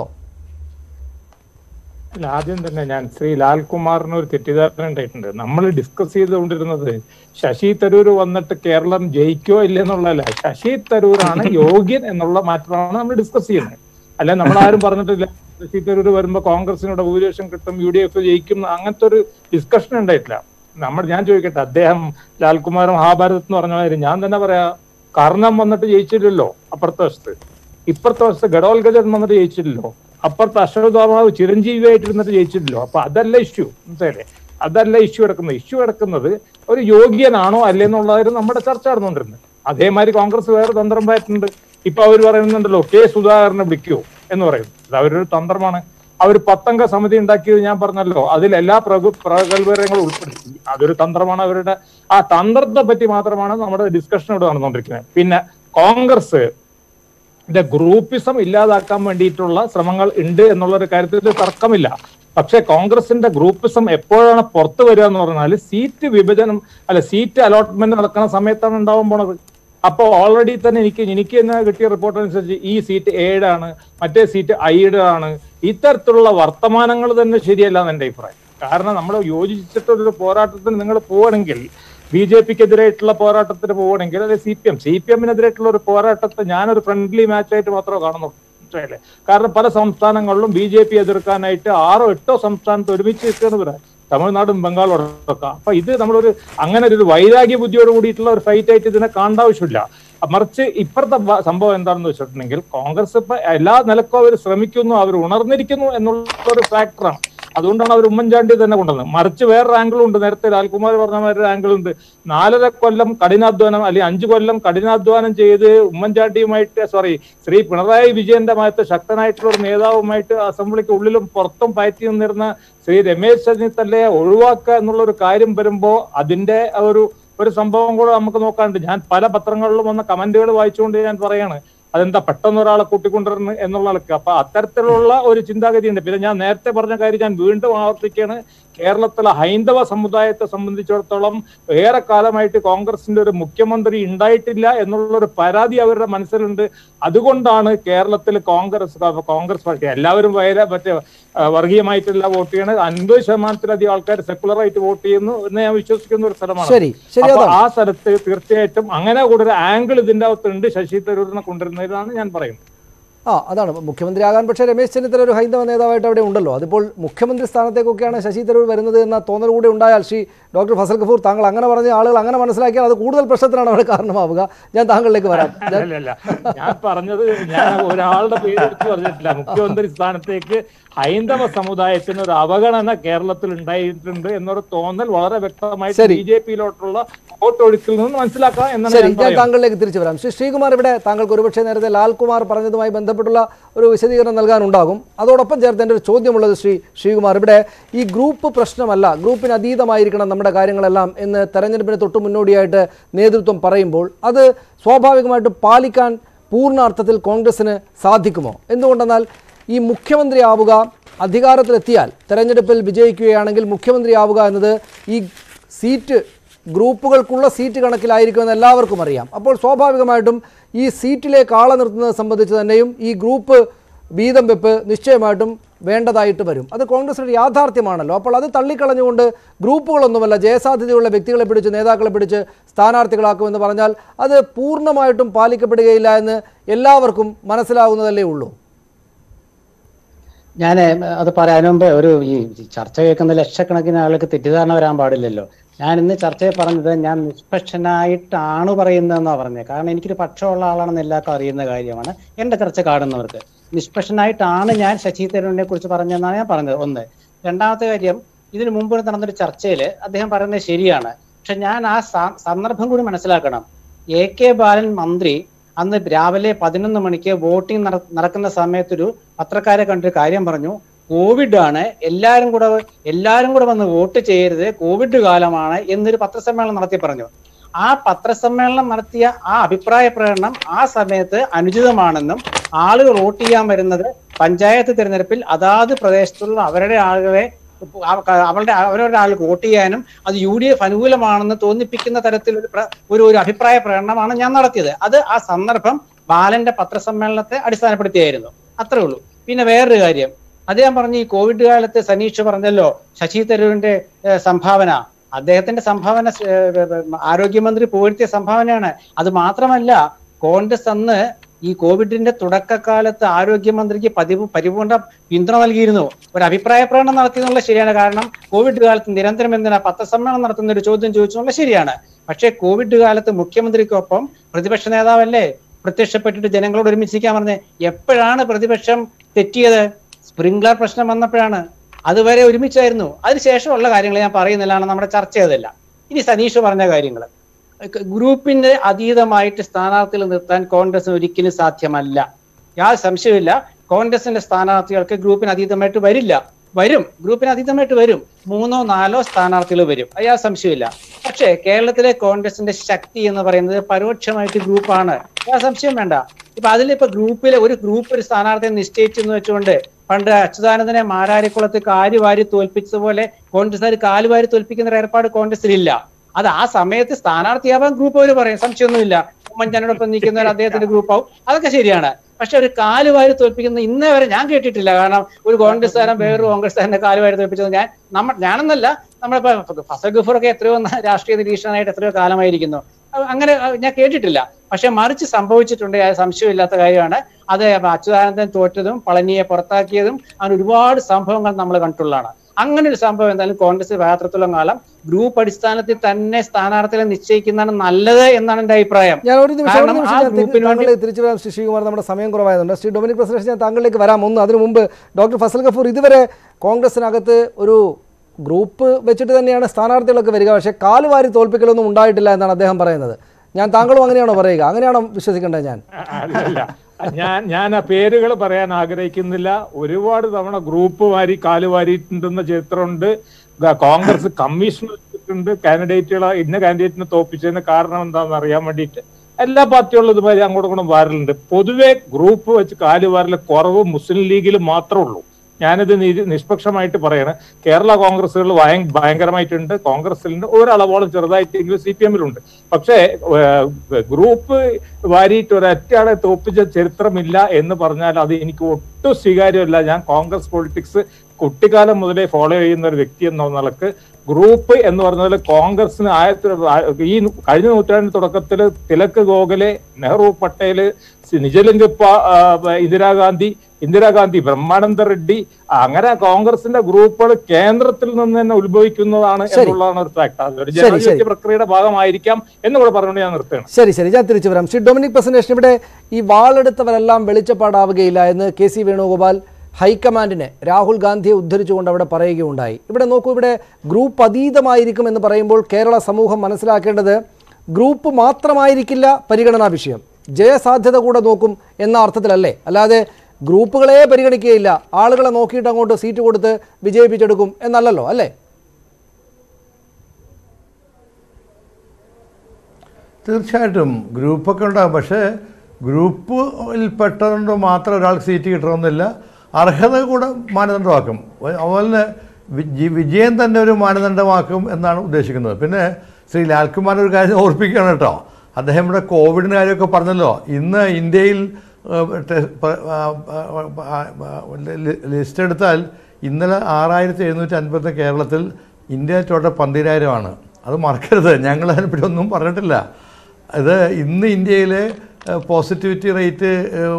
അല്ല, ആദ്യം തന്നെ ഞാൻ ശ്രീ ലാൽകുമാറിന് ഒരു തെറ്റിദ്ധാരണ ഉണ്ടായിട്ടുണ്ട് നമ്മൾ ഡിസ്കസ് ചെയ്തുകൊണ്ടിരുന്നത് ശശി തരൂർ വന്നിട്ട് കേരളം ജയിക്കോ ഇല്ല എന്നുള്ളതല്ല ശശി തരൂരാണ് യോഗ്യൻ എന്നുള്ള മാറ്റമാണ് നമ്മൾ ഡിസ്കസ് ചെയ്യുന്നത് അല്ല നമ്മൾ ആരും പറഞ്ഞിട്ടില്ല ശശി തരൂർ വരുമ്പോ കോൺഗ്രസിനോട് ഭൂരിപക്ഷം കിട്ടും യു ഡി എഫ് ജയിക്കും അങ്ങനത്തെ ഒരു ഡിസ്കഷൻ ഉണ്ടായിട്ടില്ല നമ്മൾ ഞാൻ ചോദിക്കട്ടെ അദ്ദേഹം ലാൽകുമാർ മഹാഭാരത് എന്ന് പറഞ്ഞ മാതിരി ഞാൻ തന്നെ പറയാ കർണം വന്നിട്ട് ജയിച്ചില്ലല്ലോ അപ്പുറത്തെ വശത്ത് ഇപ്പുറത്തെ വശത്ത് ഗഡോൽഗജൻ വന്നിട്ട് ജയിച്ചില്ലല്ലോ അപ്പുറത്ത് അശ്വത്ഥാമാവ് ചിരഞ്ജീവിയായിട്ട് ഇരുന്നിട്ട് ജയിച്ചില്ലല്ലോ അപ്പൊ അതല്ല ഇഷ്യൂ മനസ്സിലല്ലേ അതല്ല ഇഷ്യൂ കിടക്കുന്നത് ഇഷ്യൂ കിടക്കുന്നത് ഒരു യോഗ്യനാണോ അല്ലെന്നുള്ളതായിരുന്നു നമ്മുടെ ചർച്ച നടന്നുകൊണ്ടിരുന്നത് അതേമാതിരി കോൺഗ്രസ് വേറെ തന്ത്രം പറ്റുന്നുണ്ട് ഇപ്പൊ അവർ പറയുന്നുണ്ടല്ലോ കെ സുധാകരനെ വിളിക്കുവോ എന്ന് പറയുന്നു അത് അവരൊരു തന്ത്രമാണ് അവർ പത്തംഗ സമിതി ഉണ്ടാക്കിയത് ഞാൻ പറഞ്ഞല്ലോ അതിൽ എല്ലാ പ്രഗു പ്രഗത്ഭരങ്ങളും ഉൾപ്പെടുത്തി അതൊരു തന്ത്രമാണ് അവരുടെ ആ തന്ത്രത്തെ പറ്റി മാത്രമാണ് നമ്മുടെ ഡിസ്കഷൻ ഇവിടെ നടന്നുകൊണ്ടിരിക്കുന്നത് പിന്നെ കോൺഗ്രസ് ന്റെ ഗ്രൂപ്പിസം ഇല്ലാതാക്കാൻ വേണ്ടിയിട്ടുള്ള ശ്രമങ്ങൾ ഉണ്ട് എന്നുള്ള ഒരു കാര്യത്തിൽ തർക്കമില്ല പക്ഷേ കോൺഗ്രസിന്റെ ഗ്രൂപ്പിസം എപ്പോഴാണ് പുറത്തു വരിക എന്ന് പറഞ്ഞാൽ സീറ്റ് വിഭജനം അല്ല സീറ്റ് അലോട്ട്മെന്റ് നടക്കുന്ന സമയത്താണ് ഉണ്ടാവാൻ പോണത് അപ്പോ ഓൾറെഡി തന്നെ എനിക്ക് എനിക്ക് തന്നെ കിട്ടിയ റിപ്പോർട്ട് അനുസരിച്ച് ഈ സീറ്റ് ഏഴാണ് മറ്റേ സീറ്റ് ഐഡ് ആണ് ഇത്തരത്തിലുള്ള വർത്തമാനങ്ങൾ തന്നെ ശരിയല്ല എന്ന് എന്റെ അഭിപ്രായം കാരണം നമ്മൾ യോജിച്ചിട്ടൊരു പോരാട്ടത്തിന് നിങ്ങൾ പോവുകയാണെങ്കിൽ ബി ജെ പിക്ക് എതിരായിട്ടുള്ള പോരാട്ടത്തിന് പോവുകയാണെങ്കിൽ അല്ലെ C P M C P എമ്മിനെതിരായിട്ടുള്ള ഒരു പോരാട്ടത്തെ ഞാനൊരു ഫ്രണ്ട്ലി മാച്ചായിട്ട് മാത്രമേ കാണുന്നുള്ളൂ മനസ്സിലായില്ലേ കാരണം പല സംസ്ഥാനങ്ങളിലും ബി ജെ പി എതിർക്കാനായിട്ട് ആറോ എട്ടോ സംസ്ഥാനത്ത് ഒരുമിച്ച് നിൽക്കുകയാണ് ഇവര് തമിഴ്നാടും ബംഗാളും അടക്കം അപ്പൊ ഇത് നമ്മളൊരു അങ്ങനെ ഒരു വൈരാഗ്യ ബുദ്ധിയോട് കൂടിയിട്ടുള്ള ഒരു ഫൈറ്റ് ആയിട്ട് ഇതിനെ കാണേണ്ട ആവശ്യമില്ല മറിച്ച് ഇപ്പുറത്തെ വ- സംഭവം എന്താണെന്ന് വെച്ചിട്ടുണ്ടെങ്കിൽ കോൺഗ്രസ് ഇപ്പൊ എല്ലാ നിലക്കും അവർ ശ്രമിക്കുന്നു അവർ ഉണർന്നിരിക്കുന്നു എന്നുള്ള ഒരു ഫാക്ടറാണ് അതുകൊണ്ടാണ് അവർ ഉമ്മൻചാണ്ടി തന്നെ കൊണ്ടുവന്നത് മറിച്ച് വേറൊരു ആംഗിളും ഉണ്ട് നേരത്തെ ലാൽകുമാർ പറഞ്ഞ മാതിരി ഒരു ആംഗിൾ ഉണ്ട് നാലര കൊല്ലം കഠിനാധ്വാനം അല്ലെങ്കിൽ അഞ്ചു കൊല്ലം കഠിനാധ്വാനം ചെയ്ത് ഉമ്മൻചാണ്ടിയുമായിട്ട് സോറി ശ്രീ പിണറായി വിജയന്റെ മായത്തെ ശക്തനായിട്ടുള്ള ഒരു നേതാവുമായിട്ട് അസംബ്ലിക്ക് ഉള്ളിലും പുറത്തും പയറ്റി നിന്നിരുന്ന ശ്രീ രമേശ് ചെന്നിത്തലയെ ഒഴിവാക്കുക എന്നുള്ള ഒരു കാര്യം വരുമ്പോ അതിന്റെ ഒരു ഒരു സംഭവം കൂടെ നമുക്ക് നോക്കാണ്ട് ഞാൻ പല പത്രങ്ങളിലും വന്ന കമന്റുകൾ വായിച്ചുകൊണ്ട് ഞാൻ പറയാണ് അതെന്താ പെട്ടെന്ന് ഒരാളെ കൂട്ടിക്കൊണ്ടുവരുന്നു എന്നുള്ള ആൾക്ക് അപ്പൊ അത്തരത്തിലുള്ള ഒരു ചിന്താഗതി ഉണ്ട് പിന്നെ ഞാൻ നേരത്തെ പറഞ്ഞ കാര്യം ഞാൻ വീണ്ടും ആവർത്തിക്കുകയാണ് കേരളത്തിലെ ഹൈന്ദവ സമുദായത്തെ സംബന്ധിച്ചിടത്തോളം ഏറെ കാലമായിട്ട് കോൺഗ്രസിന്റെ ഒരു മുഖ്യമന്ത്രി ഉണ്ടായിട്ടില്ല എന്നുള്ള ഒരു പരാതി അവരുടെ മനസ്സിലുണ്ട് അതുകൊണ്ടാണ് കേരളത്തിൽ കോൺഗ്രസ് കോൺഗ്രസ് പാർട്ടി എല്ലാവരും വയല മറ്റേ ആ, വർഗീയമായിട്ടല്ല വോട്ട് ചെയ്യണത് അൻപത് ശതമാനത്തിലധികം ആൾക്കാർ സെക്കുലർ ആയിട്ട് വോട്ട് ചെയ്യുന്നു എന്ന് ഞാൻ വിശ്വസിക്കുന്ന ഒരു സ്ഥലമാണ് ശരി ശരി അപ്പൊ അതാണ് ആ സ്ഥലത്ത് തീർച്ചയായിട്ടും അങ്ങനെ കൂടെ ഒരു ആംഗിൾ ഇതിന്റെ അകത്തുണ്ട് ശശി തരൂരിനെ കൊണ്ടുവരുന്നതിലാണ് ഞാൻ പറയുന്നത് ആ അതാണ് മുഖ്യമന്ത്രിയാകാൻ പക്ഷേ രമേശ് ചെന്നിത്തല ഒരു ഹൈന്ദവ നേതാവായിട്ട് അവിടെ ഉണ്ടല്ലോ അതിപ്പോൾ മുഖ്യമന്ത്രി സ്ഥാനത്തേക്കൊക്കെയാണ് ശശി തരൂർ വരുന്നത് എന്ന തോന്നൽ കൂടി ഉണ്ടായാൽ ശ്രീ ഡോക്ടർ ഫസൽ ഗഫൂർ താങ്കൾ അങ്ങനെ പറഞ്ഞ ആളുകൾ അങ്ങനെ മനസ്സിലാക്കിയാൽ അത് കൂടുതൽ പ്രശ്നത്തിനാണ് അവിടെ കാരണമാവുക ഞാൻ താങ്കളിലേക്ക് വരാം ഞാൻ- അല്ലല്ല ഞാൻ പറഞ്ഞത് ഞാൻ ഒരാളുടെ പേര് എടുത്ത് പറഞ്ഞിട്ടില്ല മുഖ്യമന്ത്രി സ്ഥാനത്തേക്ക് ഹൈന്ദവ സമുദായത്തിന് ഒരു അവഗണന കേരളത്തിൽ ഉണ്ടായിട്ടുണ്ട് എന്നൊരു തോന്നൽ വളരെ വ്യക്തമായിട്ട് ശരി. ബി ജെ പിയിലോട്ടുള്ള വോട്ടൊഴുക്കിൽ നിന്ന് മനസ്സിലാക്കാം എന്നാണ് ശരി ഞാൻ ഞാൻ പറയുന്നത്. താങ്കളിലേക്ക് തിരിച്ചു വരാം ശ്രീ ശ്രീകുമാർ ഇവിടെ താങ്കൾക്ക് ഒരുപക്ഷെ നേരത്തെ ലാൽകുമാർ പറഞ്ഞതുമായി ബന്ധപ്പെട്ടുള്ള ഒരു വിശദീകരണം നൽകാനുണ്ടാകും അതോടൊപ്പം ചേർത്ത് എൻ്റെ ഒരു ചോദ്യമുള്ളത് ശ്രീ ശ്രീകുമാർ ഇവിടെ ഈ ഗ്രൂപ്പ് പ്രശ്നമല്ല ഗ്രൂപ്പിന് അതീതമായിരിക്കണം നമ്മുടെ കാര്യങ്ങളെല്ലാം എന്ന് തെരഞ്ഞെടുപ്പിന് തൊട്ട് മുന്നോടിയായിട്ട് നേതൃത്വം പറയുമ്പോൾ അത് സ്വാഭാവികമായിട്ട് പാലിക്കാൻ പൂർണ്ണ അർത്ഥത്തിൽ കോൺഗ്രസിന് സാധിക്കുമോ എന്തുകൊണ്ടെന്നാൽ ഈ മുഖ്യമന്ത്രി ആവുക അധികാരത്തിലെത്തിയാൽ തെരഞ്ഞെടുപ്പിൽ വിജയിക്കുകയാണെങ്കിൽ മുഖ്യമന്ത്രി ആവുക എന്നത് ഈ സീറ്റ് ഗ്രൂപ്പുകൾക്കുള്ള സീറ്റ് കണക്കിലായിരിക്കുമെന്ന് എല്ലാവർക്കും അറിയാം അപ്പോൾ സ്വാഭാവികമായിട്ടും ഈ സീറ്റിലേക്ക് ആളെ നിർത്തുന്നത് സംബന്ധിച്ച് തന്നെയും ഈ ഗ്രൂപ്പ് വീതം വെപ്പ് നിശ്ചയമായിട്ടും വേണ്ടതായിട്ട് വരും അത് കോൺഗ്രസിൻ്റെ യാഥാർത്ഥ്യമാണല്ലോ അപ്പോൾ അത് തള്ളിക്കളഞ്ഞുകൊണ്ട് ഗ്രൂപ്പുകളൊന്നുമല്ല ജയസാധ്യതയുള്ള വ്യക്തികളെ പിടിച്ച് നേതാക്കളെ പിടിച്ച് സ്ഥാനാർത്ഥികളാക്കുമെന്ന് പറഞ്ഞാൽ അത് പൂർണ്ണമായിട്ടും പാലിക്കപ്പെടുകയില്ല എന്ന് എല്ലാവർക്കും മനസ്സിലാവുന്നതല്ലേ ഉള്ളൂ ഞാൻ അത് പറയാൻ മുമ്പ് ഒരു ഈ ചർച്ച കേൾക്കുന്ന ലക്ഷക്കണക്കിന് ആളുകൾക്ക് തെറ്റിദ്ധാരണ വരാൻ പാടില്ലല്ലോ ഞാൻ ഇന്ന് ചർച്ചയിൽ പറഞ്ഞത് ഞാൻ നിഷ്പക്ഷനായിട്ടാണ് പറയുന്നതെന്നാ പറഞ്ഞത് കാരണം എനിക്കൊരു പക്ഷമുള്ള ആളാണെന്ന് എല്ലാവർക്കും അറിയുന്ന കാര്യമാണ് എന്റെ ചർച്ച കാണുന്നവർക്ക് നിഷ്പക്ഷനായിട്ടാണ് ഞാൻ ശശി തരൂരിനെ കുറിച്ച് പറഞ്ഞതെന്നാണ് ഞാൻ പറഞ്ഞത് ഒന്ന് രണ്ടാമത്തെ കാര്യം ഇതിനു മുമ്പ് നടന്നൊരു ചർച്ചയിൽ അദ്ദേഹം പറയുന്നത് ശരിയാണ് പക്ഷെ ഞാൻ ആ സ- സന്ദർഭം കൂടി മനസ്സിലാക്കണം എ കെ ബാലൻ മന്ത്രി അന്ന് രാവിലെ പതിനൊന്ന് മണിക്ക് വോട്ടിംഗ് നട- നടക്കുന്ന സമയത്തൊരു പത്രക്കാരെ കണ്ടൊരു കാര്യം പറഞ്ഞു കോവിഡ് ആണ് എല്ലാവരും കൂടെ എല്ലാവരും കൂടെ വന്ന് വോട്ട് ചെയ്യരുത് കോവിഡ് കാലമാണ് എന്നൊരു പത്രസമ്മേളനം നടത്തി പറഞ്ഞു ആ പത്രസമ്മേളനം നടത്തിയ ആ അഭിപ്രായ പ്രകടനം ആ സമയത്ത് അനുചിതമാണെന്നും ആളുകൾ വോട്ട് ചെയ്യാൻ വരുന്നത് പഞ്ചായത്ത് തിരഞ്ഞെടുപ്പിൽ അതാത് പ്രദേശത്തുള്ള അവരുടെ ആളുകളെ അവ- അവരുടെ അവരവരുടെ ആൾക്ക് വോട്ട് ചെയ്യാനും അത് യു ഡി എഫ് അനുകൂലമാണെന്ന് തോന്നിപ്പിക്കുന്ന തരത്തിൽ ഒരു പ്ര- ഒരു ഒരു അഭിപ്രായ പ്രകടനമാണ് ഞാൻ നടത്തിയത് അത് ആ സന്ദർഭം ബാലന്റെ പത്രസമ്മേളനത്തെ അടിസ്ഥാനപ്പെടുത്തിയായിരുന്നു അത്രേ ഉള്ളൂ പിന്നെ വേറൊരു കാര്യം അദ്ദേഹം പറഞ്ഞു ഈ കോവിഡ് കാലത്ത് സനീഷ് പറഞ്ഞല്ലോ ശശി തരൂരിന്റെ ഏഹ്, സംഭാവന അദ്ദേഹത്തിന്റെ സംഭാവന ഏഹ്, ഏഹ്, ആരോഗ്യമന്ത്രി പുകഴ്ത്തിയ സംഭാവനയാണ് അത് മാത്രമല്ല കോൺഗ്രസ് അന്ന് ഈ കോവിഡിന്റെ തുടക്കകാലത്ത് ആരോഗ്യമന്ത്രിക്ക് പതിവ് പരിപൂർണ പിന്തുണ നൽകിയിരുന്നു ഒരു അഭിപ്രായ പ്രകടനം നടത്തിയെന്നുള്ള ശരിയാണ് കാരണം കോവിഡ് കാലത്ത് നിരന്തരം എന്തിനാ പത്രസമ്മേളനം നടത്തുന്ന ഒരു ചോദ്യം ചോദിച്ചെന്നുള്ള ശരിയാണ് പക്ഷേ കോവിഡ് കാലത്ത് മുഖ്യമന്ത്രിക്കൊപ്പം പ്രതിപക്ഷ നേതാവല്ലേ പ്രത്യക്ഷപ്പെട്ടിട്ട് ജനങ്ങളോട് ഒരുമിച്ചിരിക്കാൻ പറഞ്ഞത് എപ്പോഴാണ് പ്രതിപക്ഷം തെറ്റിയത് സ്പ്രിംഗ്ലർ പ്രശ്നം വന്നപ്പോഴാണ് അതുവരെ ഒരുമിച്ചായിരുന്നു അതിനുശേഷമുള്ള കാര്യങ്ങൾ ഞാൻ പറയുന്നില്ലാണ് നമ്മുടെ ചർച്ച ചെയ്തല്ല ഇനി സനീഷ് പറഞ്ഞ കാര്യങ്ങൾ ഗ്രൂപ്പിന്റെ അതീതമായിട്ട് സ്ഥാനാർത്ഥികൾ നിർത്താൻ കോൺഗ്രസിന് ഒരിക്കലും സാധ്യമല്ല യാതൊരു സംശയമില്ല കോൺഗ്രസിന്റെ സ്ഥാനാർത്ഥികൾക്ക് ഗ്രൂപ്പിന് അതീതമായിട്ട് വരില്ല വരും ഗ്രൂപ്പിന് അതീതമായിട്ട് വരും മൂന്നോ നാലോ സ്ഥാനാർത്ഥികൾ വരും അത് യാതൊരു സംശയമില്ല പക്ഷേ കേരളത്തിലെ കോൺഗ്രസിന്റെ ശക്തി എന്ന് പറയുന്നത് പരോക്ഷമായിട്ട് ഗ്രൂപ്പാണ് യാതൊരു സംശയം വേണ്ട ഇപ്പൊ അതിലിപ്പോ ഗ്രൂപ്പിലെ ഒരു ഗ്രൂപ്പ് ഒരു സ്ഥാനാർത്ഥിയെ നിശ്ചയിച്ചെന്ന് വെച്ചുകൊണ്ട് പണ്ട് അച്യുതാനന്ദനെ മാരാരിക്കുളത്ത് കാലുവാരി തോൽപ്പിച്ചതുപോലെ കോൺഗ്രസ്സുകാർ കാലുവാരി തോൽപ്പിക്കുന്ന ഒരു ഏർപ്പാട് കോൺഗ്രസിലില്ല അത് ആ സമയത്ത് സ്ഥാനാർത്ഥിയാവാൻ ഗ്രൂപ്പ് അവർ പറയും സംശയമൊന്നുമില്ല ഉമ്മൻചാണ്ടിയോടൊപ്പം നിൽക്കുന്നവർ അദ്ദേഹത്തിന്റെ ഗ്രൂപ്പാവും അതൊക്കെ ശരിയാണ് പക്ഷെ ഒരു കാലുവാരി തോൽപ്പിക്കുന്ന ഇന്നേ വരെ ഞാൻ കേട്ടിട്ടില്ല കാരണം ഒരു കോൺഗ്രസ്സുകാരൻ വേറൊരു കോൺഗ്രസ്സുകാരനെ കാലുവാരി തോൽപ്പിച്ചത് ഞാൻ നമ്മ ഞാനെന്നല്ല നമ്മളിപ്പോ ഫസൽ ഗഫൂറൊക്കെ എത്രയോ ന- രാഷ്ട്രീയ നിരീക്ഷകനായിട്ട് എത്രയോ കാലമായിരിക്കുന്നു അഹ് അങ്ങനെ അഹ് ഞാൻ കേട്ടിട്ടില്ല പക്ഷെ മറിച്ച് സംഭവിച്ചിട്ടുണ്ട് അത് സംശയമില്ലാത്ത കാര്യമാണ് അത് അച്യുതാനന്ദൻ തോറ്റതും പളനിയെ പുറത്താക്കിയതും അങ്ങനെ ഒരുപാട് സംഭവങ്ങൾ നമ്മൾ കണ്ടിട്ടുള്ളതാണ് അങ്ങനെ ഒരു സംഭവം എന്തായാലും കോൺഗ്രസ് വരാത്രത്തോളം കാലം ഗ്രൂപ്പ് അടിസ്ഥാനത്തിൽ തന്നെ സ്ഥാനാർത്ഥികളെ നിശ്ചയിക്കുന്നതാണ് നല്ലത് എന്നാണ് എന്റെ അഭിപ്രായം ഞാൻ ഒരു നിമിഷം ഒരു കാരണം നിമിഷം ആ ഞാൻ ഗ്രൂപ്പിന് വേണ്ടി താങ്കളിലേക്ക് തിരിച്ചു വരാം ശ്രീ ശ്രീകുമാർ നമ്മുടെ സമയം കുറവായതുകൊണ്ട് ശ്രീ ഡൊമിനിക് പ്രസിഡന്റ് ഞാൻ താങ്കളിലേക്ക് വരാം ഒന്ന് അതിനു മുമ്പ് ഡോക്ടർ ഫസൽ ഗഫൂർ ഇതുവരെ കോൺഗ്രസിനകത്ത് ഒരു ഗ്രൂപ്പ് വെച്ചിട്ട് തന്നെയാണ് സ്ഥാനാർത്ഥികളൊക്കെ വരിക പക്ഷേ കാലുവാരി തോൽപ്പിക്കലൊന്നും ഉണ്ടായിട്ടില്ല എന്നാണ് അദ്ദേഹം പറയുന്നത് ഞാൻ താങ്കളും അങ്ങനെയാണോ പറയുക അങ്ങനെയാണോ വിശ്വസിക്കേണ്ടത് ഞാൻ അല്ലല്ല ഞാൻ ഞാൻ ആ പേരുകൾ പറയാൻ ആഗ്രഹിക്കുന്നില്ല ഒരുപാട് തവണ ഗ്രൂപ്പ് വാരി കാല് വാരിയിട്ടുണ്ടെന്ന ചരിത്രമുണ്ട് ഗ- കോൺഗ്രസ് കമ്മീഷൻ വെച്ചിട്ടുണ്ട് കാൻഡിഡേറ്റുകളെ ഇന്ന കാൻഡിഡേറ്റിനെ തോപ്പിച്ചതിന് കാരണം എന്താണെന്ന് അറിയാൻ വേണ്ടിയിട്ട് എല്ലാ പാർട്ടികളും ഇതുമാതിരി അങ്ങോട്ടും ഇങ്ങോട്ടും വാരലുണ്ട് പൊതുവെ ഗ്രൂപ്പ് വെച്ച് കാല് വാരല് കുറവ് മുസ്ലിം ലീഗിൽ മാത്രമേ ഉള്ളൂ ഞാനിത് നീതി നിഷ്പക്ഷമായിട്ട് പറയാണ് കേരള കോൺഗ്രസുകൾ ഭയ ഭയങ്കരമായിട്ടുണ്ട് കോൺഗ്രസിലുണ്ട് ഒരളവോളം ചെറുതായിട്ടെങ്കിലും സി പി എമ്മിലുണ്ട് പക്ഷേ ഏഹ്, ഗ്രൂപ്പ് വാരിയിട്ട് ഒരൊറ്റയാളെ തോപ്പിച്ച ചരിത്രമില്ല എന്ന് പറഞ്ഞാൽ അത് എനിക്ക് ഒട്ടും സ്വീകാര്യമല്ല ഞാൻ കോൺഗ്രസ് പൊളിറ്റിക്സ് കുട്ടിക്കാലം മുതലേ ഫോളോ ചെയ്യുന്ന ഒരു വ്യക്തി എന്ന നിലക്ക് ഗ്രൂപ്പ് എന്ന് പറഞ്ഞാൽ കോൺഗ്രസിന് ആയിരത്തി ഈ കഴിഞ്ഞ നൂറ്റാണ്ടിന്റെ തുടക്കത്തിൽ തിലക് ഗോഖലെ നെഹ്റു പട്ടേല് നിജലിംഗപ്പ ഇന്ദിരാഗാന്ധി ഇന്ദിരാഗാന്ധി ബ്രഹ്മാനന്ദ റെഡ്ഡി അങ്ങനെ കോൺഗ്രസിന്റെ ഗ്രൂപ്പുകൾ കേന്ദ്രത്തിൽ നിന്ന് തന്നെ ഉത്ഭവിക്കുന്നതാണ് ശരി. എന്നുള്ളതാണ് ഒരു ഫാക്ട് അതൊരു ശരി, ശരി. ജനാധിപത്യ പ്രക്രിയയുടെ ഭാഗമായിരിക്കാം എന്ന് കൂടെ പറഞ്ഞുകൊണ്ട് ഞാൻ നിർത്തുകയാണ് ശരി ശരി ഞാൻ തിരിച്ചു വരാം ശ്രീ ഡൊമിനിക് പ്രസന്റേഷൻ ഇവിടെ ഈ വാളെടുത്തവരെല്ലാം വെളിച്ചപ്പാടാവുകയില്ല എന്ന് കെ സി വേണുഗോപാൽ ഹൈക്കമാൻഡിനെ രാഹുൽ ഗാന്ധിയെ ഉദ്ധരിച്ചുകൊണ്ട് അവിടെ പറയുകയുണ്ടായി ഇവിടെ നോക്കൂ ഇവിടെ ഗ്രൂപ്പ് അതീതമായിരിക്കും എന്ന് പറയുമ്പോൾ കേരള സമൂഹം മനസ്സിലാക്കേണ്ടത് ഗ്രൂപ്പ് മാത്രമായിരിക്കില്ല പരിഗണനാ വിഷയം ജയസാധ്യത കൂടെ നോക്കും എന്ന അർത്ഥത്തിലല്ലേ അല്ലാതെ ഗ്രൂപ്പുകളെ പരിഗണിക്കുകയില്ല ആളുകളെ നോക്കിയിട്ട് അങ്ങോട്ട് സീറ്റ് കൊടുത്ത് വിജയിപ്പിച്ചെടുക്കും എന്നല്ലല്ലോ അല്ലേ തീർച്ചയായിട്ടും ഗ്രൂപ്പൊക്കെ ഉണ്ടാകും പക്ഷേ ഗ്രൂപ്പിൽ പെട്ടതുകൊണ്ട് മാത്രം ഒരാൾക്ക് സീറ്റ് കിട്ടണമെന്നില്ല അർഹത കൂടെ മാനദണ്ഡമാക്കും അതുപോലെ തന്നെ വിജ- വിജയം തന്നെ ഒരു മാനദണ്ഡമാക്കും എന്നാണ് ഉദ്ദേശിക്കുന്നത് പിന്നെ ശ്രീ ലാൽകുമാർ ഒരു കാര്യം ഓർപ്പിക്കുകയാണ് കേട്ടോ അദ്ദേഹം ഇവിടെ കോവിഡിൻ്റെ കാര്യമൊക്കെ പറഞ്ഞല്ലോ ഇന്ന് ഇന്ത്യയിൽ ഏഹ്, ടെ- പ- ആ, ആ, ആ, ആ, ലി- ലിസ്റ്റ് എടുത്താൽ ഇന്നലെ ആറായിരത്തി എഴുന്നൂറ്റി അൻപത്തി കേരളത്തിൽ ഇന്ത്യ ടോട്ടൽ പന്തിരായിരമാണ് അത് മറക്കരുത് ഞങ്ങൾ അതിനെപ്പറ്റി ഒന്നും പറഞ്ഞിട്ടില്ല ഇത് ഇന്ന് ഇന്ത്യയിലെ പോസിറ്റിവിറ്റി റേറ്റ്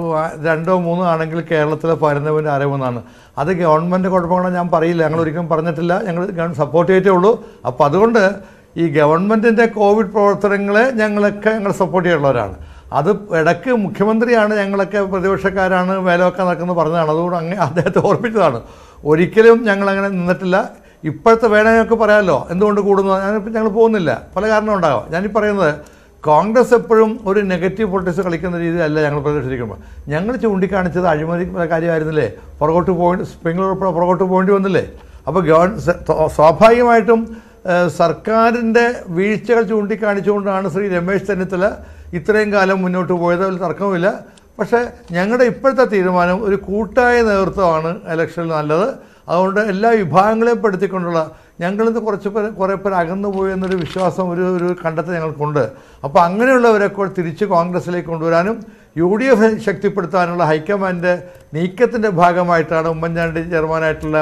രണ്ടോ മൂന്നോ ആണെങ്കിൽ കേരളത്തിലെ പതിനൊന്നിൻ്റെ അരമൂന്നാണ് അത് ഗവൺമെൻറ് കുഴപ്പങ്ങളോ ഞാൻ പറയില്ല ഞങ്ങൾ ഒരിക്കലും പറഞ്ഞിട്ടില്ല ഞങ്ങൾ സപ്പോർട്ട് ചെയ്തിട്ടേ ഉള്ളൂ അപ്പോൾ അതുകൊണ്ട് ഈ ഗവൺമെൻറ്റിൻ്റെ കോവിഡ് പ്രവർത്തനങ്ങളെ ഞങ്ങളൊക്കെ ഞങ്ങൾ സപ്പോർട്ട് ചെയ്യുള്ളവരാണ് അത് ഇടയ്ക്ക് മുഖ്യമന്ത്രിയാണ് ഞങ്ങളൊക്കെ പ്രതിപക്ഷക്കാരാണ് വേലമൊക്കെ നടക്കുന്നത് പറഞ്ഞതാണ് അതുകൊണ്ട് അങ്ങനെ അദ്ദേഹത്തെ ഓർപ്പിച്ചതാണ് ഒരിക്കലും ഞങ്ങളങ്ങനെ നിന്നിട്ടില്ല ഇപ്പോഴത്തെ വേണമെന്നൊക്കെ പറയാമല്ലോ എന്തുകൊണ്ട് കൂടുന്നു ഞാനിപ്പോൾ ഞങ്ങൾ പോകുന്നില്ല പല കാരണം ഉണ്ടാകാം ഞാനീ പറയുന്നത് കോൺഗ്രസ് എപ്പോഴും ഒരു നെഗറ്റീവ് പൊളിറ്റിക്സ് കളിക്കുന്ന രീതിയിലല്ല ഞങ്ങൾ പ്രദർശിപ്പിക്കുമ്പോൾ ഞങ്ങൾ ചൂണ്ടിക്കാണിച്ചത് അഴിമതി കാര്യമായിരുന്നില്ലേ പുറകോട്ട് പോയി സ്പ്രിംഗിൾ ഉൾപ്പെടെ പുറകോട്ട് പോകേണ്ടി വന്നില്ലേ അപ്പോൾ ഗവൺ സ്വ- സ്വാഭാവികമായിട്ടും ഏഹ്, സർക്കാരിൻ്റെ വീഴ്ചകൾ ചൂണ്ടിക്കാണിച്ചുകൊണ്ടാണ് ശ്രീ രമേശ് ചെന്നിത്തല ഇത്രയും കാലം മുന്നോട്ട് പോയത് അതിൽ തർക്കമില്ല പക്ഷേ ഞങ്ങളുടെ ഇപ്പോഴത്തെ തീരുമാനം ഒരു കൂട്ടായ നേതൃത്വമാണ് ഇലക്ഷനിൽ നല്ലത് അതുകൊണ്ട് എല്ലാ വിഭാഗങ്ങളെയും പെടുത്തിക്കൊണ്ടുള്ള ഞങ്ങളിന്ന് കുറച്ച് പേര് കുറേ പേർ അകന്നു പോയി എന്നൊരു വിശ്വാസം ഒരു ഒരു കണ്ടെത്തൽ ഞങ്ങൾക്കുണ്ട് അപ്പോൾ അങ്ങനെയുള്ളവരൊക്കെ തിരിച്ച് കോൺഗ്രസിലേക്ക് കൊണ്ടുവരാനും യു ഡി എഫ് ശക്തിപ്പെടുത്താനുള്ള ഹൈക്കമാൻഡ് നീക്കത്തിൻ്റെ ഭാഗമായിട്ടാണ് ഉമ്മൻചാണ്ടി ചെയർമാനായിട്ടുള്ള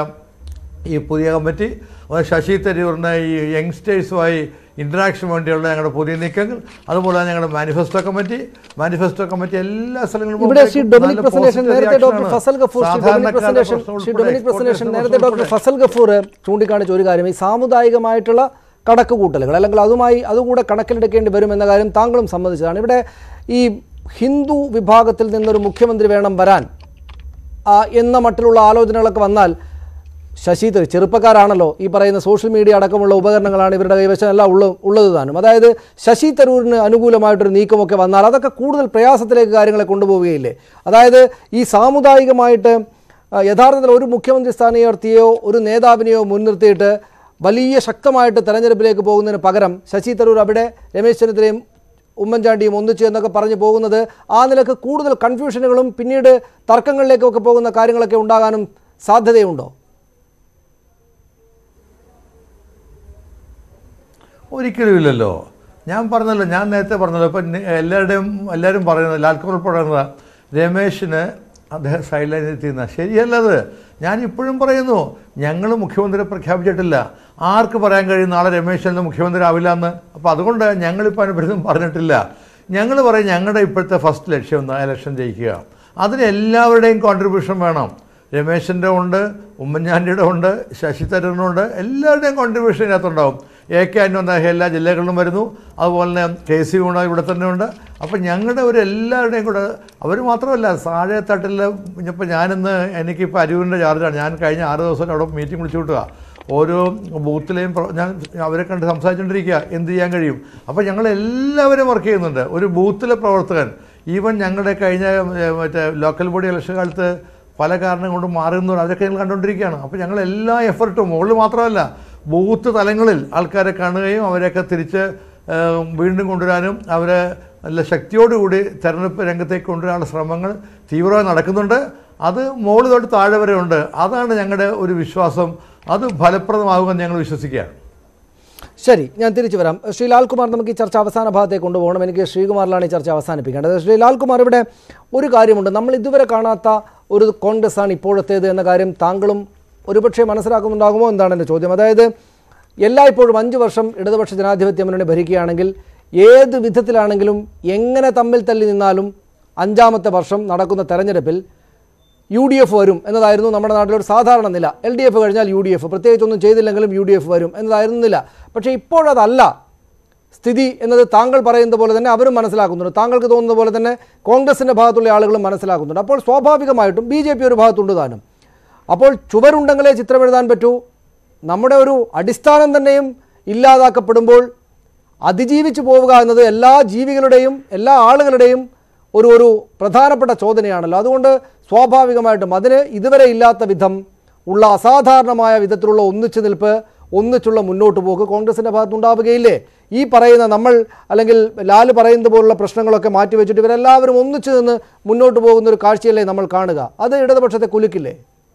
ഈ പുതിയ കമ്മിറ്റി അത് ശശി തരൂറിന് ഈ യങ്സ്റ്റേഴ്സുമായി ഇൻട്രാക്ഷൻ വേണ്ടിയുള്ള ഞങ്ങളുടെ പുതിയ നീക്കങ്ങൾ അതുപോലെ തന്നെ ഞങ്ങളുടെ മാനിഫെസ്റ്റോ കമ്മിറ്റി മാനിഫെസ്റ്റോ കമ്മിറ്റി എല്ലാ സ്ഥലങ്ങളിലും ഇവിടെ ശ്രീ പോകുമ്പോഴേക്കും ഡൊമിനിക് നല്ല പ്രസന്റേഷൻ positive നേരത്തെ ഡോക്ടർ reaction ആണ്. ഫസൽ ഗഫൂർ ശ്രീ ഡൊമിനിക് സാധാരണക്കാരുടെ പ്രസന്റേഷൻ പ്രശ്നം ശ്രീ ഉൾപ്പെടെ, ഡൊമിനിക് പ്രസന്റേഷൻ exporters നേരത്തെ ഡോക്ടർ ഉൾപ്പെടെ. ഫസൽ ഗഫൂർ ചൂണ്ടിക്കാണിച്ച ഒരു കാര്യം ഈ സാമുദായികമായിട്ടുള്ള കണക്കുകൂട്ടലുകൾ അല്ലെങ്കിൽ അതുമായി അതുകൂടെ കണക്കിലെടുക്കേണ്ടി വരും എന്ന കാര്യം താങ്കളും സമ്മതിച്ചതാണ് ഇവിടെ ഈ ഹിന്ദു വിഭാഗത്തിൽ നിന്നൊരു മുഖ്യമന്ത്രി വേണം വരാൻ ആ, എന്ന മട്ടിലുള്ള ആലോചനകളൊക്കെ വന്നാൽ ശശി തരൂർ ചെറുപ്പക്കാരാണല്ലോ ഈ പറയുന്ന സോഷ്യൽ മീഡിയ അടക്കമുള്ള ഉപകരണങ്ങളാണ് ഇവരുടെ കൈവശം എല്ലാം ഉള്ള ഉള്ളത് താനും അതായത് ശശി തരൂരിന് അനുകൂലമായിട്ടൊരു നീക്കമൊക്കെ വന്നാൽ അതൊക്കെ കൂടുതൽ പ്രയാസത്തിലേക്ക് കാര്യങ്ങളെ കൊണ്ടുപോവുകയില്ലേ അതായത് ഈ സാമുദായികമായിട്ട് ആ, യഥാർത്ഥത്തിൽ ഒരു മുഖ്യമന്ത്രി സ്ഥാനാർത്ഥിയെയോ ഒരു നേതാവിനെയോ മുൻനിർത്തിയിട്ട് വലിയ ശക്തമായിട്ട് തെരഞ്ഞെടുപ്പിലേക്ക് പോകുന്നതിന് പകരം ശശി തരൂർ അവിടെ രമേശ് ചെന്നിത്തലയും ഉമ്മൻചാണ്ടിയും ഒന്നിച്ചു എന്നൊക്കെ പറഞ്ഞു പോകുന്നത് ആ നിലക്ക് കൂടുതൽ കൺഫ്യൂഷനുകളും പിന്നീട് തർക്കങ്ങളിലേക്കൊക്കെ പോകുന്ന കാര്യങ്ങളൊക്കെ ഉണ്ടാകാനും സാധ്യതയുണ്ടോ ഒരിക്കലും ഇല്ലല്ലോ ഞാൻ പറഞ്ഞല്ലോ ഞാൻ നേരത്തെ പറഞ്ഞല്ലോ ഇപ്പം നി- എല്ലാവരുടെയും എല്ലാവരും പറയുന്നത് ലാൽക്കുമർ പറയുന്നത് രമേശിന് അദ്ദേഹം സൈഡ് ലൈനിൽ എത്തിയെന്ന ശരിയല്ലത് ഞാൻ ഇപ്പോഴും പറയുന്നു ഞങ്ങൾ മുഖ്യമന്ത്രിയെ പ്രഖ്യാപിച്ചിട്ടില്ല ആർക്ക് പറയാൻ കഴിയും നാളെ രമേശ് ചെന്ന് മുഖ്യമന്ത്രി ആവില്ല എന്ന് അപ്പോൾ അതുകൊണ്ട് ഞങ്ങളിപ്പോൾ അതിനെപ്പറ്റി പറഞ്ഞിട്ടില്ല ഞങ്ങൾ പറയും ഞങ്ങളുടെ ഇപ്പോഴത്തെ ഫസ്റ്റ് ലക്ഷ്യം ഒന്ന് ഇലക്ഷൻ ജയിക്കുക അതിന് എല്ലാവരുടെയും കോൺട്രിബ്യൂഷൻ വേണം രമേശിൻ്റെ ഉണ്ട് ഉമ്മൻചാണ്ടിയുടെ ഉണ്ട് ശശി തരൂരിനുണ്ട് എല്ലാവരുടെയും കോൺട്രിബ്യൂഷൻ ഇതിനകത്തുണ്ടാവും എ കെ അന്വന്ത എല്ലാ ജില്ലകളിലും വരുന്നു അതുപോലെ തന്നെ കെ സി ഗുണ ഇവിടെ തന്നെ ഉണ്ട് അപ്പം ഞങ്ങളുടെ ഒരു എല്ലാവരുടെയും കൂടെ അവർ മാത്രമല്ല താഴെ തട്ടിൽ ഇപ്പോൾ ഞാനിന്ന് എനിക്കിപ്പോൾ അരൂരിൻ്റെ ചാർജാണ് ഞാൻ കഴിഞ്ഞ ആറ് ദിവസം അവിടെ മീറ്റിംഗ് വിളിച്ചു വിട്ടുക ഓരോ ബൂത്തിലെയും പ്ര- ഞാൻ അവരെ കണ്ട് സംസാരിച്ചുകൊണ്ടിരിക്കുക എന്ത് ചെയ്യാൻ കഴിയും അപ്പോൾ ഞങ്ങൾ എല്ലാവരും വർക്ക് ചെയ്യുന്നുണ്ട് ഒരു ബൂത്തിലെ പ്രവർത്തകൻ ഈവൻ ഞങ്ങളുടെ കഴിഞ്ഞ ഏ, മറ്റേ ലോക്കൽ ബോഡി ഇലക്ഷൻ കാലത്ത് പല കാരണം കൊണ്ട് മാറുന്നു അതൊക്കെ ഞങ്ങൾ കണ്ടുകൊണ്ടിരിക്കുകയാണ് അപ്പോൾ ഞങ്ങൾ എല്ലാ എഫർട്ടും മുകളിൽ മാത്രമല്ല ബൂത്ത് തലങ്ങളിൽ ആൾക്കാരെ കാണുകയും അവരെയൊക്കെ തിരിച്ച് ഏ, വീണ്ടും കൊണ്ടുവരാനും അവരെ നല്ല ശക്തിയോടുകൂടി തെരഞ്ഞെടുപ്പ് രംഗത്തേക്ക് കൊണ്ടുവരാനുള്ള ശ്രമങ്ങൾ തീവ്രമായി നടക്കുന്നുണ്ട് അത് മുകളിൽ തൊട്ട് താഴെ വരെ ഉണ്ട് അതാണ് ഞങ്ങളുടെ ഒരു വിശ്വാസം അത് ഫലപ്രദമാകുമെന്ന് ഞങ്ങൾ വിശ്വസിക്കുകയാണ് ശരി ഞാൻ തിരിച്ചു വരാം ശ്രീ ലാൽകുമാർ നമുക്ക് ഈ ചർച്ച അവസാന ഭാഗത്തേക്ക് കൊണ്ടുപോകണം എനിക്ക് ശ്രീകുമാറിലാണ് ഈ ചർച്ച അവസാനിപ്പിക്കേണ്ടത് ശ്രീ ലാൽകുമാർ ഇവിടെ ഒരു കാര്യമുണ്ട് നമ്മൾ ഇതുവരെ കാണാത്ത ഒരു കോൺഗ്രസ് ആണ് ഇപ്പോഴത്തേത് എന്ന കാര്യം താങ്കളും ഒരുപക്ഷെ മനസ്സിലാക്കുന്നുണ്ടാകുമോ എന്നാണ് എൻ്റെ ചോദ്യം അതായത് എല്ലായ്പ്പോഴും അഞ്ച് വർഷം ഇടതുപക്ഷ ജനാധിപത്യ മുന്നണി ഭരിക്കുകയാണെങ്കിൽ ഏത് വിധത്തിലാണെങ്കിലും എങ്ങനെ തമ്മിൽ തല്ലി നിന്നാലും അഞ്ചാമത്തെ വർഷം നടക്കുന്ന തെരഞ്ഞെടുപ്പിൽ യു ഡി എഫ് വരും എന്നതായിരുന്നു നമ്മുടെ നാട്ടിലൊരു സാധാരണ നില എൽ ഡി എഫ് കഴിഞ്ഞാൽ യു ഡി എഫ് പ്രത്യേകിച്ചൊന്നും ചെയ്തില്ലെങ്കിലും യു ഡി എഫ് വരും എന്നതായിരുന്നു നില പക്ഷേ ഇപ്പോഴതല്ല സ്ഥിതി എന്നത് താങ്കൾ പറയുന്നത് പോലെ തന്നെ അവരും മനസ്സിലാക്കുന്നുണ്ട് താങ്കൾക്ക് തോന്നുന്നത് പോലെ തന്നെ കോൺഗ്രസിൻ്റെ ഭാഗത്തുള്ള ആളുകളും മനസ്സിലാക്കുന്നുണ്ട് അപ്പോൾ സ്വാഭാവികമായിട്ടും ബി ജെ പി ഒരു ഭാഗത്തുണ്ട് താനും അപ്പോൾ ചുവരുണ്ടെങ്കിലേ ചിത്രം എഴുതാൻ പറ്റൂ നമ്മുടെ ഒരു അടിസ്ഥാനം തന്നെയും ഇല്ലാതാക്കപ്പെടുമ്പോൾ അതിജീവിച്ചു പോവുക എന്നത് എല്ലാ ജീവികളുടെയും എല്ലാ ആളുകളുടെയും ഒരു ഒരു പ്രധാനപ്പെട്ട ചോദനയാണല്ലോ അതുകൊണ്ട് സ്വാഭാവികമായിട്ടും അതിന് ഇതുവരെ ഇല്ലാത്ത വിധം ഉള്ള അസാധാരണമായ വിധത്തിലുള്ള ഒന്നിച്ചു നിൽപ്പ് ഒന്നിച്ചുള്ള മുന്നോട്ട് പോക്ക് കോൺഗ്രസിൻ്റെ ഭാഗത്തുണ്ടാവുകയില്ലേ ഈ പറയുന്ന നമ്മൾ അല്ലെങ്കിൽ ലാല് പറയുന്നത് പോലുള്ള പ്രശ്നങ്ങളൊക്കെ മാറ്റിവെച്ചിട്ട് ഇവരെല്ലാവരും ഒന്നിച്ചു നിന്ന് മുന്നോട്ട് പോകുന്ന ഒരു കാഴ്ചയല്ലേ നമ്മൾ കാണുക അത് ഇടതുപക്ഷത്തെ കുലുക്കില്ലേ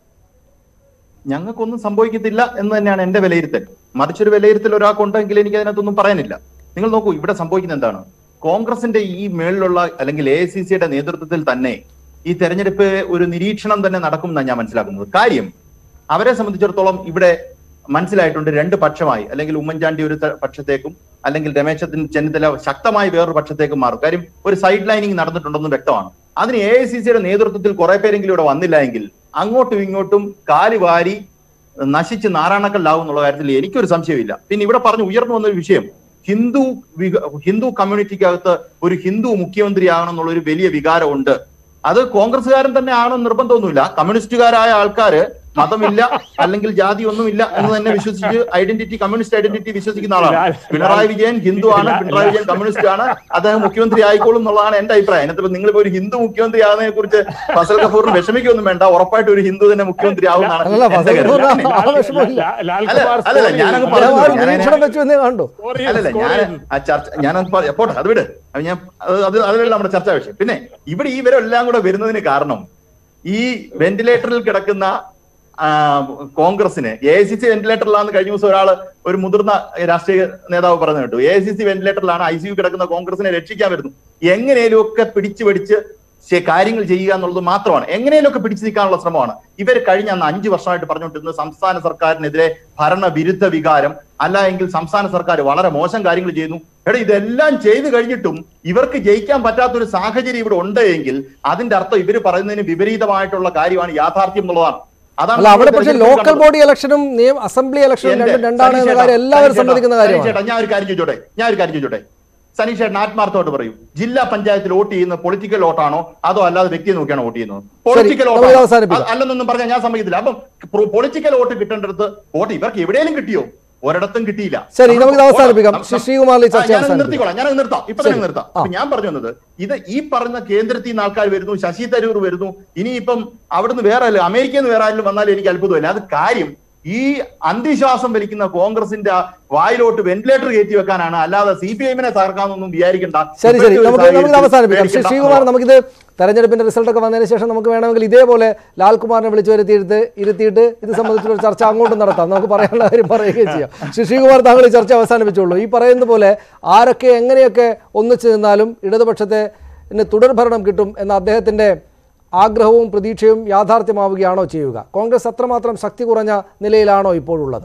ഞങ്ങൾക്കൊന്നും സംഭവിക്കത്തില്ല എന്ന് തന്നെയാണ് എന്റെ വിലയിരുത്തൽ മറിച്ചൊരു വിലയിരുത്തൽ ഒരാൾക്കുണ്ടെങ്കിൽ എനിക്ക് അതിനകത്തൊന്നും പറയാനില്ല നിങ്ങൾ നോക്കൂ ഇവിടെ സംഭവിക്കുന്നത് എന്താണ് കോൺഗ്രസിന്റെ ഈ മേളിലുള്ള അല്ലെങ്കിൽ എ സി സിയുടെ നേതൃത്വത്തിൽ തന്നെ ഈ തെരഞ്ഞെടുപ്പ് ഒരു നിരീക്ഷണം തന്നെ നടക്കും എന്നാണ് ഞാൻ മനസ്സിലാക്കുന്നത് കാര്യം അവരെ സംബന്ധിച്ചിടത്തോളം ഇവിടെ മനസ്സിലായിട്ടുണ്ട് രണ്ട് പക്ഷമായി അല്ലെങ്കിൽ ഉമ്മൻചാണ്ടി ഒരു ത- പക്ഷത്തേക്കും അല്ലെങ്കിൽ രമേശ് ചെന്നിത്തല ശക്തമായി വേറൊരു പക്ഷത്തേക്കും മാറും കാര്യം ഒരു സൈഡ് ലൈനിങ് നടന്നിട്ടുണ്ടെന്ന് വ്യക്തമാണ് അതിന് എ ഐ സി സിയുടെ നേതൃത്വത്തിൽ കുറെ പേരെങ്കിലും ഇവിടെ വന്നില്ല എങ്കിൽ അങ്ങോട്ടും ഇങ്ങോട്ടും കാല് വാരി നശിച്ച് നാരായണക്കല്ലാവും എന്നുള്ള കാര്യത്തിൽ എനിക്കൊരു സംശയമില്ല പിന്നെ ഇവിടെ പറഞ്ഞു ഉയർന്നു വന്ന ഒരു വിഷയം ഹിന്ദു വിക- ഹിന്ദു കമ്മ്യൂണിറ്റിക്കകത്ത് ഒരു ഹിന്ദു മുഖ്യമന്ത്രി ആകണം എന്നുള്ള ഒരു വലിയ വികാരമുണ്ട് അത് കോൺഗ്രസ്സുകാരൻ തന്നെ ആണെന്ന് നിർബന്ധമൊന്നുമില്ല കമ്മ്യൂണിസ്റ്റുകാരായ ആൾക്കാര് മതമില്ല അല്ലെങ്കിൽ ജാതി ഒന്നുമില്ല എന്ന് തന്നെ വിശ്വസിച്ച് ഐഡന്റിറ്റി കമ്മ്യൂണിസ്റ്റ് ഐഡന്റിറ്റി വിശ്വസിക്കുന്ന ആളാണ് പിണറായി വിജയൻ ഹിന്ദു ആണ് പിണറായി വിജയൻ കമ്മ്യൂണിസ്റ്റ് ആണ് അദ്ദേഹം മുഖ്യമന്ത്രി ആയിക്കോളും എന്നുള്ളതാണ് എന്റെ അഭിപ്രായം അതിനകത്ത് നിങ്ങൾ ഒരു ഹിന്ദു മുഖ്യമന്ത്രി ആകുന്നതിനെ കുറിച്ച് ഫസൽ കഫൂറിന് വിഷമിക്കൊന്നും വേണ്ട ഉറപ്പായിട്ട് ഒരു ഹിന്ദു തന്നെ മുഖ്യമന്ത്രി ആവുന്നതാണ് അല്ല, എന്റെ ഫസൽ കരുതൽ. കഫൂർ പിന്നെ- ആ വിഷമമില്ല അല്ല, അല്ലല്ല, ഞാനങ്ങ് അദ്ദേഹം പറഞ്ഞു. ആ ഒരു ഞാനതിനെ- നിരീക്ഷണം വെച്ചു എന്നേ കണ്ടു അല്ലല്ല ഞാൻ ആ ചർച്ച ഞാൻ പോട്ടെ അത് വിട് അത് ഞാൻ അത് അത് അതിലല്ല നമ്മുടെ ചർച്ചാ വിഷയം പിന്നെ ഇവിടെ ഈ ഇവരെല്ലാം കൂടെ വരുന്നതിന് കാരണം ഈ വെന്റിലേറ്ററിൽ കിടക്കുന്ന ആ, കോൺഗ്രസിന് എ ഐ സി സി വെന്റിലേറ്ററിലാന്ന് കഴിഞ്ഞ ദിവസം ഒരാള് ഒരു മുതിർന്ന രാഷ്ട്രീയ നേതാവ് പറഞ്ഞു കേട്ടു എ ഐ സി സി വെന്റിലേറ്ററിലാണ് ഐ സി യു കിടക്കുന്ന കോൺഗ്രസിനെ രക്ഷിക്കാൻ വരുന്നു എങ്ങനെയും ഒക്കെ പിടിച്ചു പിടിച്ച് ശ- കാര്യങ്ങൾ ചെയ്യുക എന്നുള്ളത് മാത്രമാണ് എങ്ങനെയൊക്കെ പിടിച്ചു നിൽക്കാനുള്ള ശ്രമമാണ് ഇവർ കഴിഞ്ഞ അന്ന് അഞ്ചു വർഷമായിട്ട് പറഞ്ഞുകൊണ്ടിരുന്നത് സംസ്ഥാന സർക്കാരിനെതിരെ ഭരണവിരുദ്ധ വികാരം അല്ല എങ്കിൽ സംസ്ഥാന സർക്കാർ വളരെ മോശം കാര്യങ്ങൾ ചെയ്യുന്നു എടാ ഇതെല്ലാം ചെയ്തു കഴിഞ്ഞിട്ടും ഇവർക്ക് ജയിക്കാൻ പറ്റാത്ത ഒരു സാഹചര്യം ഇവിടെ ഉണ്ട് എങ്കിൽ അതിന്റെ അർത്ഥം ഇവർ പറയുന്നതിന് വിപരീതമായിട്ടുള്ള കാര്യമാണ് യാഥാർത്ഥ്യം എന്നുള്ളതാണ് അതാണ് അല്ല അവിടെ നമ്മൾ പക്ഷേ തെരഞ്ഞെടുപ്പിൽ ലോക്കൽ കണ്ടത്. ബോഡി ഇലക്ഷനും നിയമ അസംബ്ലി ഇലക്ഷനും എന്റെ രണ്ടും രണ്ടാണ് എന്ന സനീഷ് കാര്യം ചേട്ടാ, എല്ലാവരും സനീഷ് സമ്മതിക്കുന്ന ചേട്ടാ, കാര്യമാണ് സനീഷ് ചേട്ടാ, ഞാൻ ഒരു കാര്യം ചോദിച്ചോട്ടെ ഞാൻ ഒരു കാര്യം ചോദിച്ചോട്ടെ സനീഷ് ചേട്ടൻ ആത്മാർത്ഥമായിട്ട് പറയൂ ജില്ലാ പഞ്ചായത്തിൽ വോട്ട് ചെയ്യുന്ന പൊളിറ്റിക്കൽ വോട്ടാണോ അതോ അല്ലാതെ വ്യക്തിയെ നോക്കിയാണോ വോട്ട് ചെയ്യുന്നത് പൊളിറ്റിക്കൽ നമുക്ക് വോട്ട് അവസാനിപ്പിക്കാം. അല്ലെന്നൊന്നും പറഞ്ഞാൽ ഞാൻ സമ്മതിക്കത്തില്ല അപ്പം പൊളിറ്റിക്കൽ വോട്ട് കിട്ടേണ്ടടുത്ത് വോട്ട് ഇവർക്ക് എവിടെയെങ്കിലും കിട്ടിയോ ഒരിടത്തും കിട്ടിയില്ല ശരി, നമ്മൾ നമുക്കിത് അവസാനിപ്പിക്കാം. നം- ശ്രീ ശ്രീകുമാറിൽ ഈ ചർച്ച ആ, ഞാനത് അവസാനിപ്പിക്കാം. നിർത്തിക്കോളാം ഞാനത് നിർത്താം ഇപ്പൊ ശരി. തന്നെ നിർത്താം ആ. അപ്പൊ ഞാൻ പറഞ്ഞു വന്നത് ഇത് ഈ പറഞ്ഞ കേന്ദ്രത്തിൽ നിന്ന് ആൾക്കാർ വരുന്നു ശശി തരൂർ വരുന്നു ഇനിയിപ്പം അവിടുന്ന് വേറെ ആരും അമേരിക്കയിൽ നിന്ന് വേറെ ആരും വന്നാലും എനിക്ക് അത്ഭുതമില്ല അത് കാര്യം ഈ അന്തിശ്വാസം വലിക്കുന്ന കോൺഗ്രസിന്റെ ആ വായിലോട്ട് വെന്റിലേറ്റർ കയറ്റി വെക്കാനാണ് അല്ലാതെ സി പി ഐഎമ്മിനെ തകർക്കാമെന്നൊന്നും വിചാരിക്കണ്ട ശരി ശരി ഇപ്പോഴത്തെ ഒരു നമുക്ക് നമുക്ക് സാഹചര്യത്തിൽ അവസാനിപ്പിക്കാം ശ്രീ പേടിക്കണ്ട. ശ്രീകുമാർ നമുക്കിത് തെരഞ്ഞെടുപ്പിന്റെ റിസൾട്ട് ഒക്കെ വന്നതിന് ശേഷം നമുക്ക് വേണമെങ്കിൽ ഇതേപോലെ ലാൽകുമാറിനെ വിളിച്ചു വരുത്തിയിട്ട് ഇരുത്തിയിട്ട് ഇത് സംബന്ധിച്ചുള്ള ഒരു ചർച്ച അങ്ങോട്ടും നടത്താം നമുക്ക് പറയാനുള്ള കാര്യം പറയുകയും ചെയ്യാം ശ്രീ ശ്രീകുമാർ താങ്കൾ ഈ ചർച്ച അവസാനിപ്പിച്ചോളൂ ഈ പറയുന്ന പോലെ ആരൊക്കെ എങ്ങനെയൊക്കെ ഒന്നിച്ചു നിന്നാലും ഇടതുപക്ഷത്തെ ഇന്ന് തുടർഭരണം കിട്ടും എന്ന അദ്ദേഹത്തിന്റെ ആഗ്രഹവും പ്രതീക്ഷയും യാഥാർത്ഥ്യമാവുകയാണോ ചെയ്യുക കോൺഗ്രസ് അത്രമാത്രം ശക്തി കുറഞ്ഞ നിലയിലാണോ ഇപ്പോഴുള്ളത്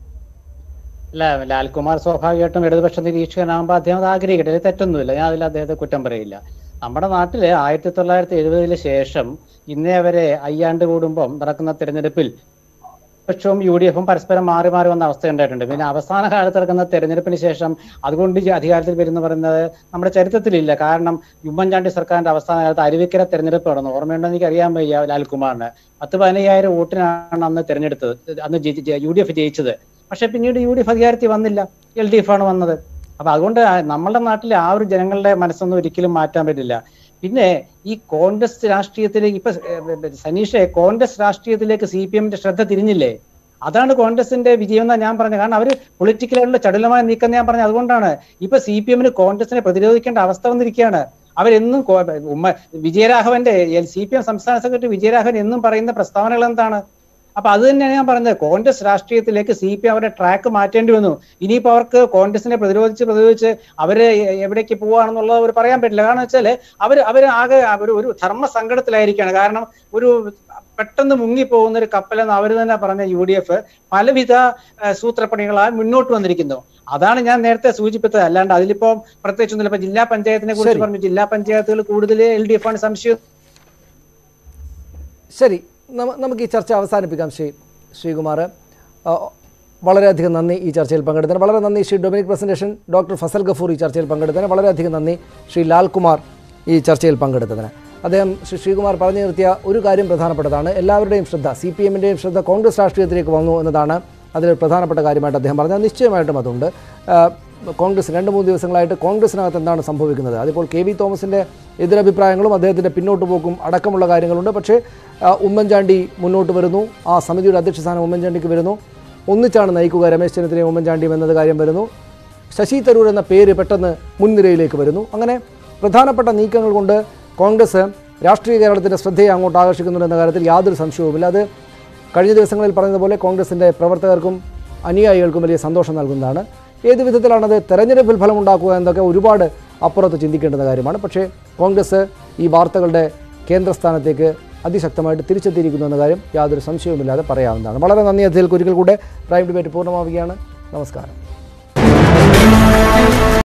അല്ല ലാൽകുമാർ സ്വാഭാവികമായിട്ടും ഇടതുപക്ഷ നിരീക്ഷകനാകുമ്പോൾ അദ്ദേഹം അത് ആഗ്രഹിക്കട്ടെ അതിൽ തെറ്റൊന്നുമില്ല ഞാൻ അതിൽ അദ്ദേഹത്തെ കുറ്റം പറയില്ല നമ്മുടെ നാട്ടില് ആയിരത്തി തൊള്ളായിരത്തി എഴുപതിന് ശേഷം ഇന്നേ വരെ അയ്യാണ്ട് കൂടുമ്പം നടക്കുന്ന തെരഞ്ഞെടുപ്പിൽ പക്ഷവും യു ഡി എഫും പരസ്പരം മാറി മാറി വന്ന അവസ്ഥ ഉണ്ടായിട്ടുണ്ട് പിന്നെ അവസാന കാലത്ത് നടക്കുന്ന തെരഞ്ഞെടുപ്പിന് ശേഷം അതുകൊണ്ട് ഈ അധികാരത്തിൽ വരുന്ന പറയുന്നത് നമ്മുടെ ചരിത്രത്തിലില്ല കാരണം ഉമ്മൻചാണ്ടി സർക്കാരിന്റെ അവസാന കാലത്ത് അരുവിക്കര തെരഞ്ഞെടുപ്പ് നടന്നു ഓർമ്മയുണ്ടോ എനിക്ക് അറിയാൻ വയ്യ ലാൽകുമാറിന് പത്ത് പതിനയ്യായിരം വോട്ടിനാണ് അന്ന് തെരഞ്ഞെടുത്തത് അന്ന് യു ഡി എഫ് ജയിച്ചത് പക്ഷെ പിന്നീട് യു ഡി എഫ് അധികാരത്തിൽ വന്നില്ല എൽ ഡി എഫ് ആണ് വന്നത് അപ്പൊ അതുകൊണ്ട് ആ- നമ്മളുടെ നാട്ടിലെ ആ ഒരു ജനങ്ങളുടെ മനസ്സൊന്നും ഒരിക്കലും മാറ്റാൻ പറ്റില്ല പിന്നെ ഈ കോൺഗ്രസ് രാഷ്ട്രീയത്തിലേക്ക് ഇപ്പൊ ഏഹ്, സനീഷെ കോൺഗ്രസ് രാഷ്ട്രീയത്തിലേക്ക് സി പി എമ്മിന്റെ ശ്രദ്ധ തിരിഞ്ഞില്ലേ അതാണ് കോൺഗ്രസിന്റെ വിജയം എന്നാ ഞാൻ പറഞ്ഞത് കാരണം അവര് പൊളിറ്റിക്കലായിട്ടുള്ള ചടുലമായ നീക്കം ഞാൻ പറഞ്ഞത് അതുകൊണ്ടാണ് ഇപ്പൊ സി പി എമ്മിന് കോൺഗ്രസിനെ പ്രതിരോധിക്കേണ്ട അവസ്ഥ വന്നിരിക്കുകയാണ് അവരെന്നും കോ- ഉമ്മ വിജയരാഘവന്റെ സി പി എം സംസ്ഥാന സെക്രട്ടറി വിജയരാഘവൻ എന്നും പറയുന്ന പ്രസ്താവനകൾ എന്താണ് അപ്പൊ അത് തന്നെയാണ് ഞാൻ പറഞ്ഞത് കോൺഗ്രസ് രാഷ്ട്രീയത്തിലേക്ക് സി പി അവരുടെ ട്രാക്ക് മാറ്റേണ്ടി വന്നു ഇനിയിപ്പോ അവർക്ക് കോൺഗ്രസിനെ പ്രതിരോധിച്ച് പ്രതിരോധിച്ച് അവര് എ- എവിടേക്ക് പോവാണെന്നുള്ളത് അവർ പറയാൻ പറ്റില്ല കാരണം വെച്ചാല് അവർ അവർ ആകെ ഒരു ഒരു ധർമ്മ സങ്കടത്തിലായിരിക്കുകയാണ് കാരണം ഒരു പെട്ടെന്ന് മുങ്ങിപ്പോകുന്ന ഒരു കപ്പലെന്ന് അവർ തന്നെ പറഞ്ഞ യു ഡി എഫ് പലവിധ ആ, സൂത്രപ്പണികളായി മുന്നോട്ട് വന്നിരിക്കുന്നു അതാണ് ഞാൻ നേരത്തെ സൂചിപ്പിച്ചത് അല്ലാണ്ട് അതിലിപ്പോ പ്രത്യേകിച്ചൊന്നുമില്ല ഇപ്പൊ ജില്ലാ പഞ്ചായത്തിനെ കുറിച്ച് ശരി. പറഞ്ഞു ജില്ലാ പഞ്ചായത്തുകൾ കൂടുതൽ എൽ ഡി എഫ് ആണ് സംശയം ശരി നമ്മ- നമുക്ക് ഈ ചർച്ച അവസാനിപ്പിക്കാം ശ്രീ ശ്രീകുമാർ ആ, വളരെയധികം നന്ദി ഈ ചർച്ചയിൽ പങ്കെടുത്തതിന് വളരെ നന്ദി ശ്രീ ഡൊമിനിക് പ്രസന്റേഷൻ ഡോക്ടർ ഫസൽ ഗഫൂർ ഈ ചർച്ചയിൽ പങ്കെടുത്തതിന് വളരെയധികം നന്ദി ശ്രീ ലാൽകുമാർ ഈ ചർച്ചയിൽ പങ്കെടുത്തതിന് അദ്ദേഹം ശ്രീ ശ്രീകുമാർ പറഞ്ഞു നിർത്തിയ ഒരു കാര്യം പ്രധാനപ്പെട്ടതാണ് എല്ലാവരുടെയും ശ്രദ്ധ സി പി എമ്മിൻ്റെയും ശ്രദ്ധ കോൺഗ്രസ് രാഷ്ട്രീയത്തിലേക്ക് വന്നു എന്നതാണ് അതിൽ പ്രധാനപ്പെട്ട കാര്യമായിട്ട് അദ്ദേഹം പറഞ്ഞത് നിശ്ചയമായിട്ടും അതുണ്ട് ആ, കോൺഗ്രസ് രണ്ട് മൂന്ന് ദിവസങ്ങളായിട്ട് കോൺഗ്രസിനകത്ത് എന്താണ് സംഭവിക്കുന്നത് അതിപ്പോൾ കെ വി തോമസിൻ്റെ എതിരഭിപ്രായങ്ങളും അദ്ദേഹത്തിൻ്റെ പിന്നോട്ട് പോക്കും അടക്കമുള്ള കാര്യങ്ങളുണ്ട് പക്ഷേ ആ, ഉമ്മൻചാണ്ടി മുന്നോട്ട് വരുന്നു ആ സമിതിയുടെ അധ്യക്ഷ സ്ഥാനം ഉമ്മൻചാണ്ടിക്ക് വരുന്നു ഒന്നിച്ചാണ് നയിക്കുക രമേശ് ചെന്നിത്തലയും ഉമ്മൻചാണ്ടിയും എന്നത് കാര്യം വരുന്നു ശശി തരൂർ എന്ന പേര് പെട്ടെന്ന് മുൻനിരയിലേക്ക് വരുന്നു അങ്ങനെ പ്രധാനപ്പെട്ട നീക്കങ്ങൾ കൊണ്ട് കോൺഗ്രസ് രാഷ്ട്രീയ കേരളത്തിൻ്റെ ശ്രദ്ധയെ അങ്ങോട്ട് ആകർഷിക്കുന്നുണ്ട് എന്ന കാര്യത്തിൽ യാതൊരു സംശയവുമില്ല അത് കഴിഞ്ഞ ദിവസങ്ങളിൽ പറഞ്ഞതുപോലെ കോൺഗ്രസിൻ്റെ പ്രവർത്തകർക്കും അനുയായികൾക്കും വലിയ സന്തോഷം നൽകുന്നതാണ് ഏത് വിധത്തിലാണത് തെരഞ്ഞെടുപ്പിൽ ഫലമുണ്ടാക്കുക എന്നതൊക്കെ ഒരുപാട് അപ്പുറത്ത് ചിന്തിക്കേണ്ടുന്ന കാര്യമാണ് പക്ഷേ കോൺഗ്രസ് ഈ വാർത്തകളുടെ കേന്ദ്രസ്ഥാനത്തേക്ക് അതിശക്തമായിട്ട് തിരിച്ചെത്തിയിരിക്കുന്നു എന്ന കാര്യം യാതൊരു സംശയവുമില്ലാതെ പറയാവുന്നതാണ് വളരെ നന്ദി അതിലേക്ക് ഒരിക്കൽ കൂടെ പ്രൈം ഡിബേറ്റ് പൂർണ്ണമാവുകയാണ് നമസ്കാരം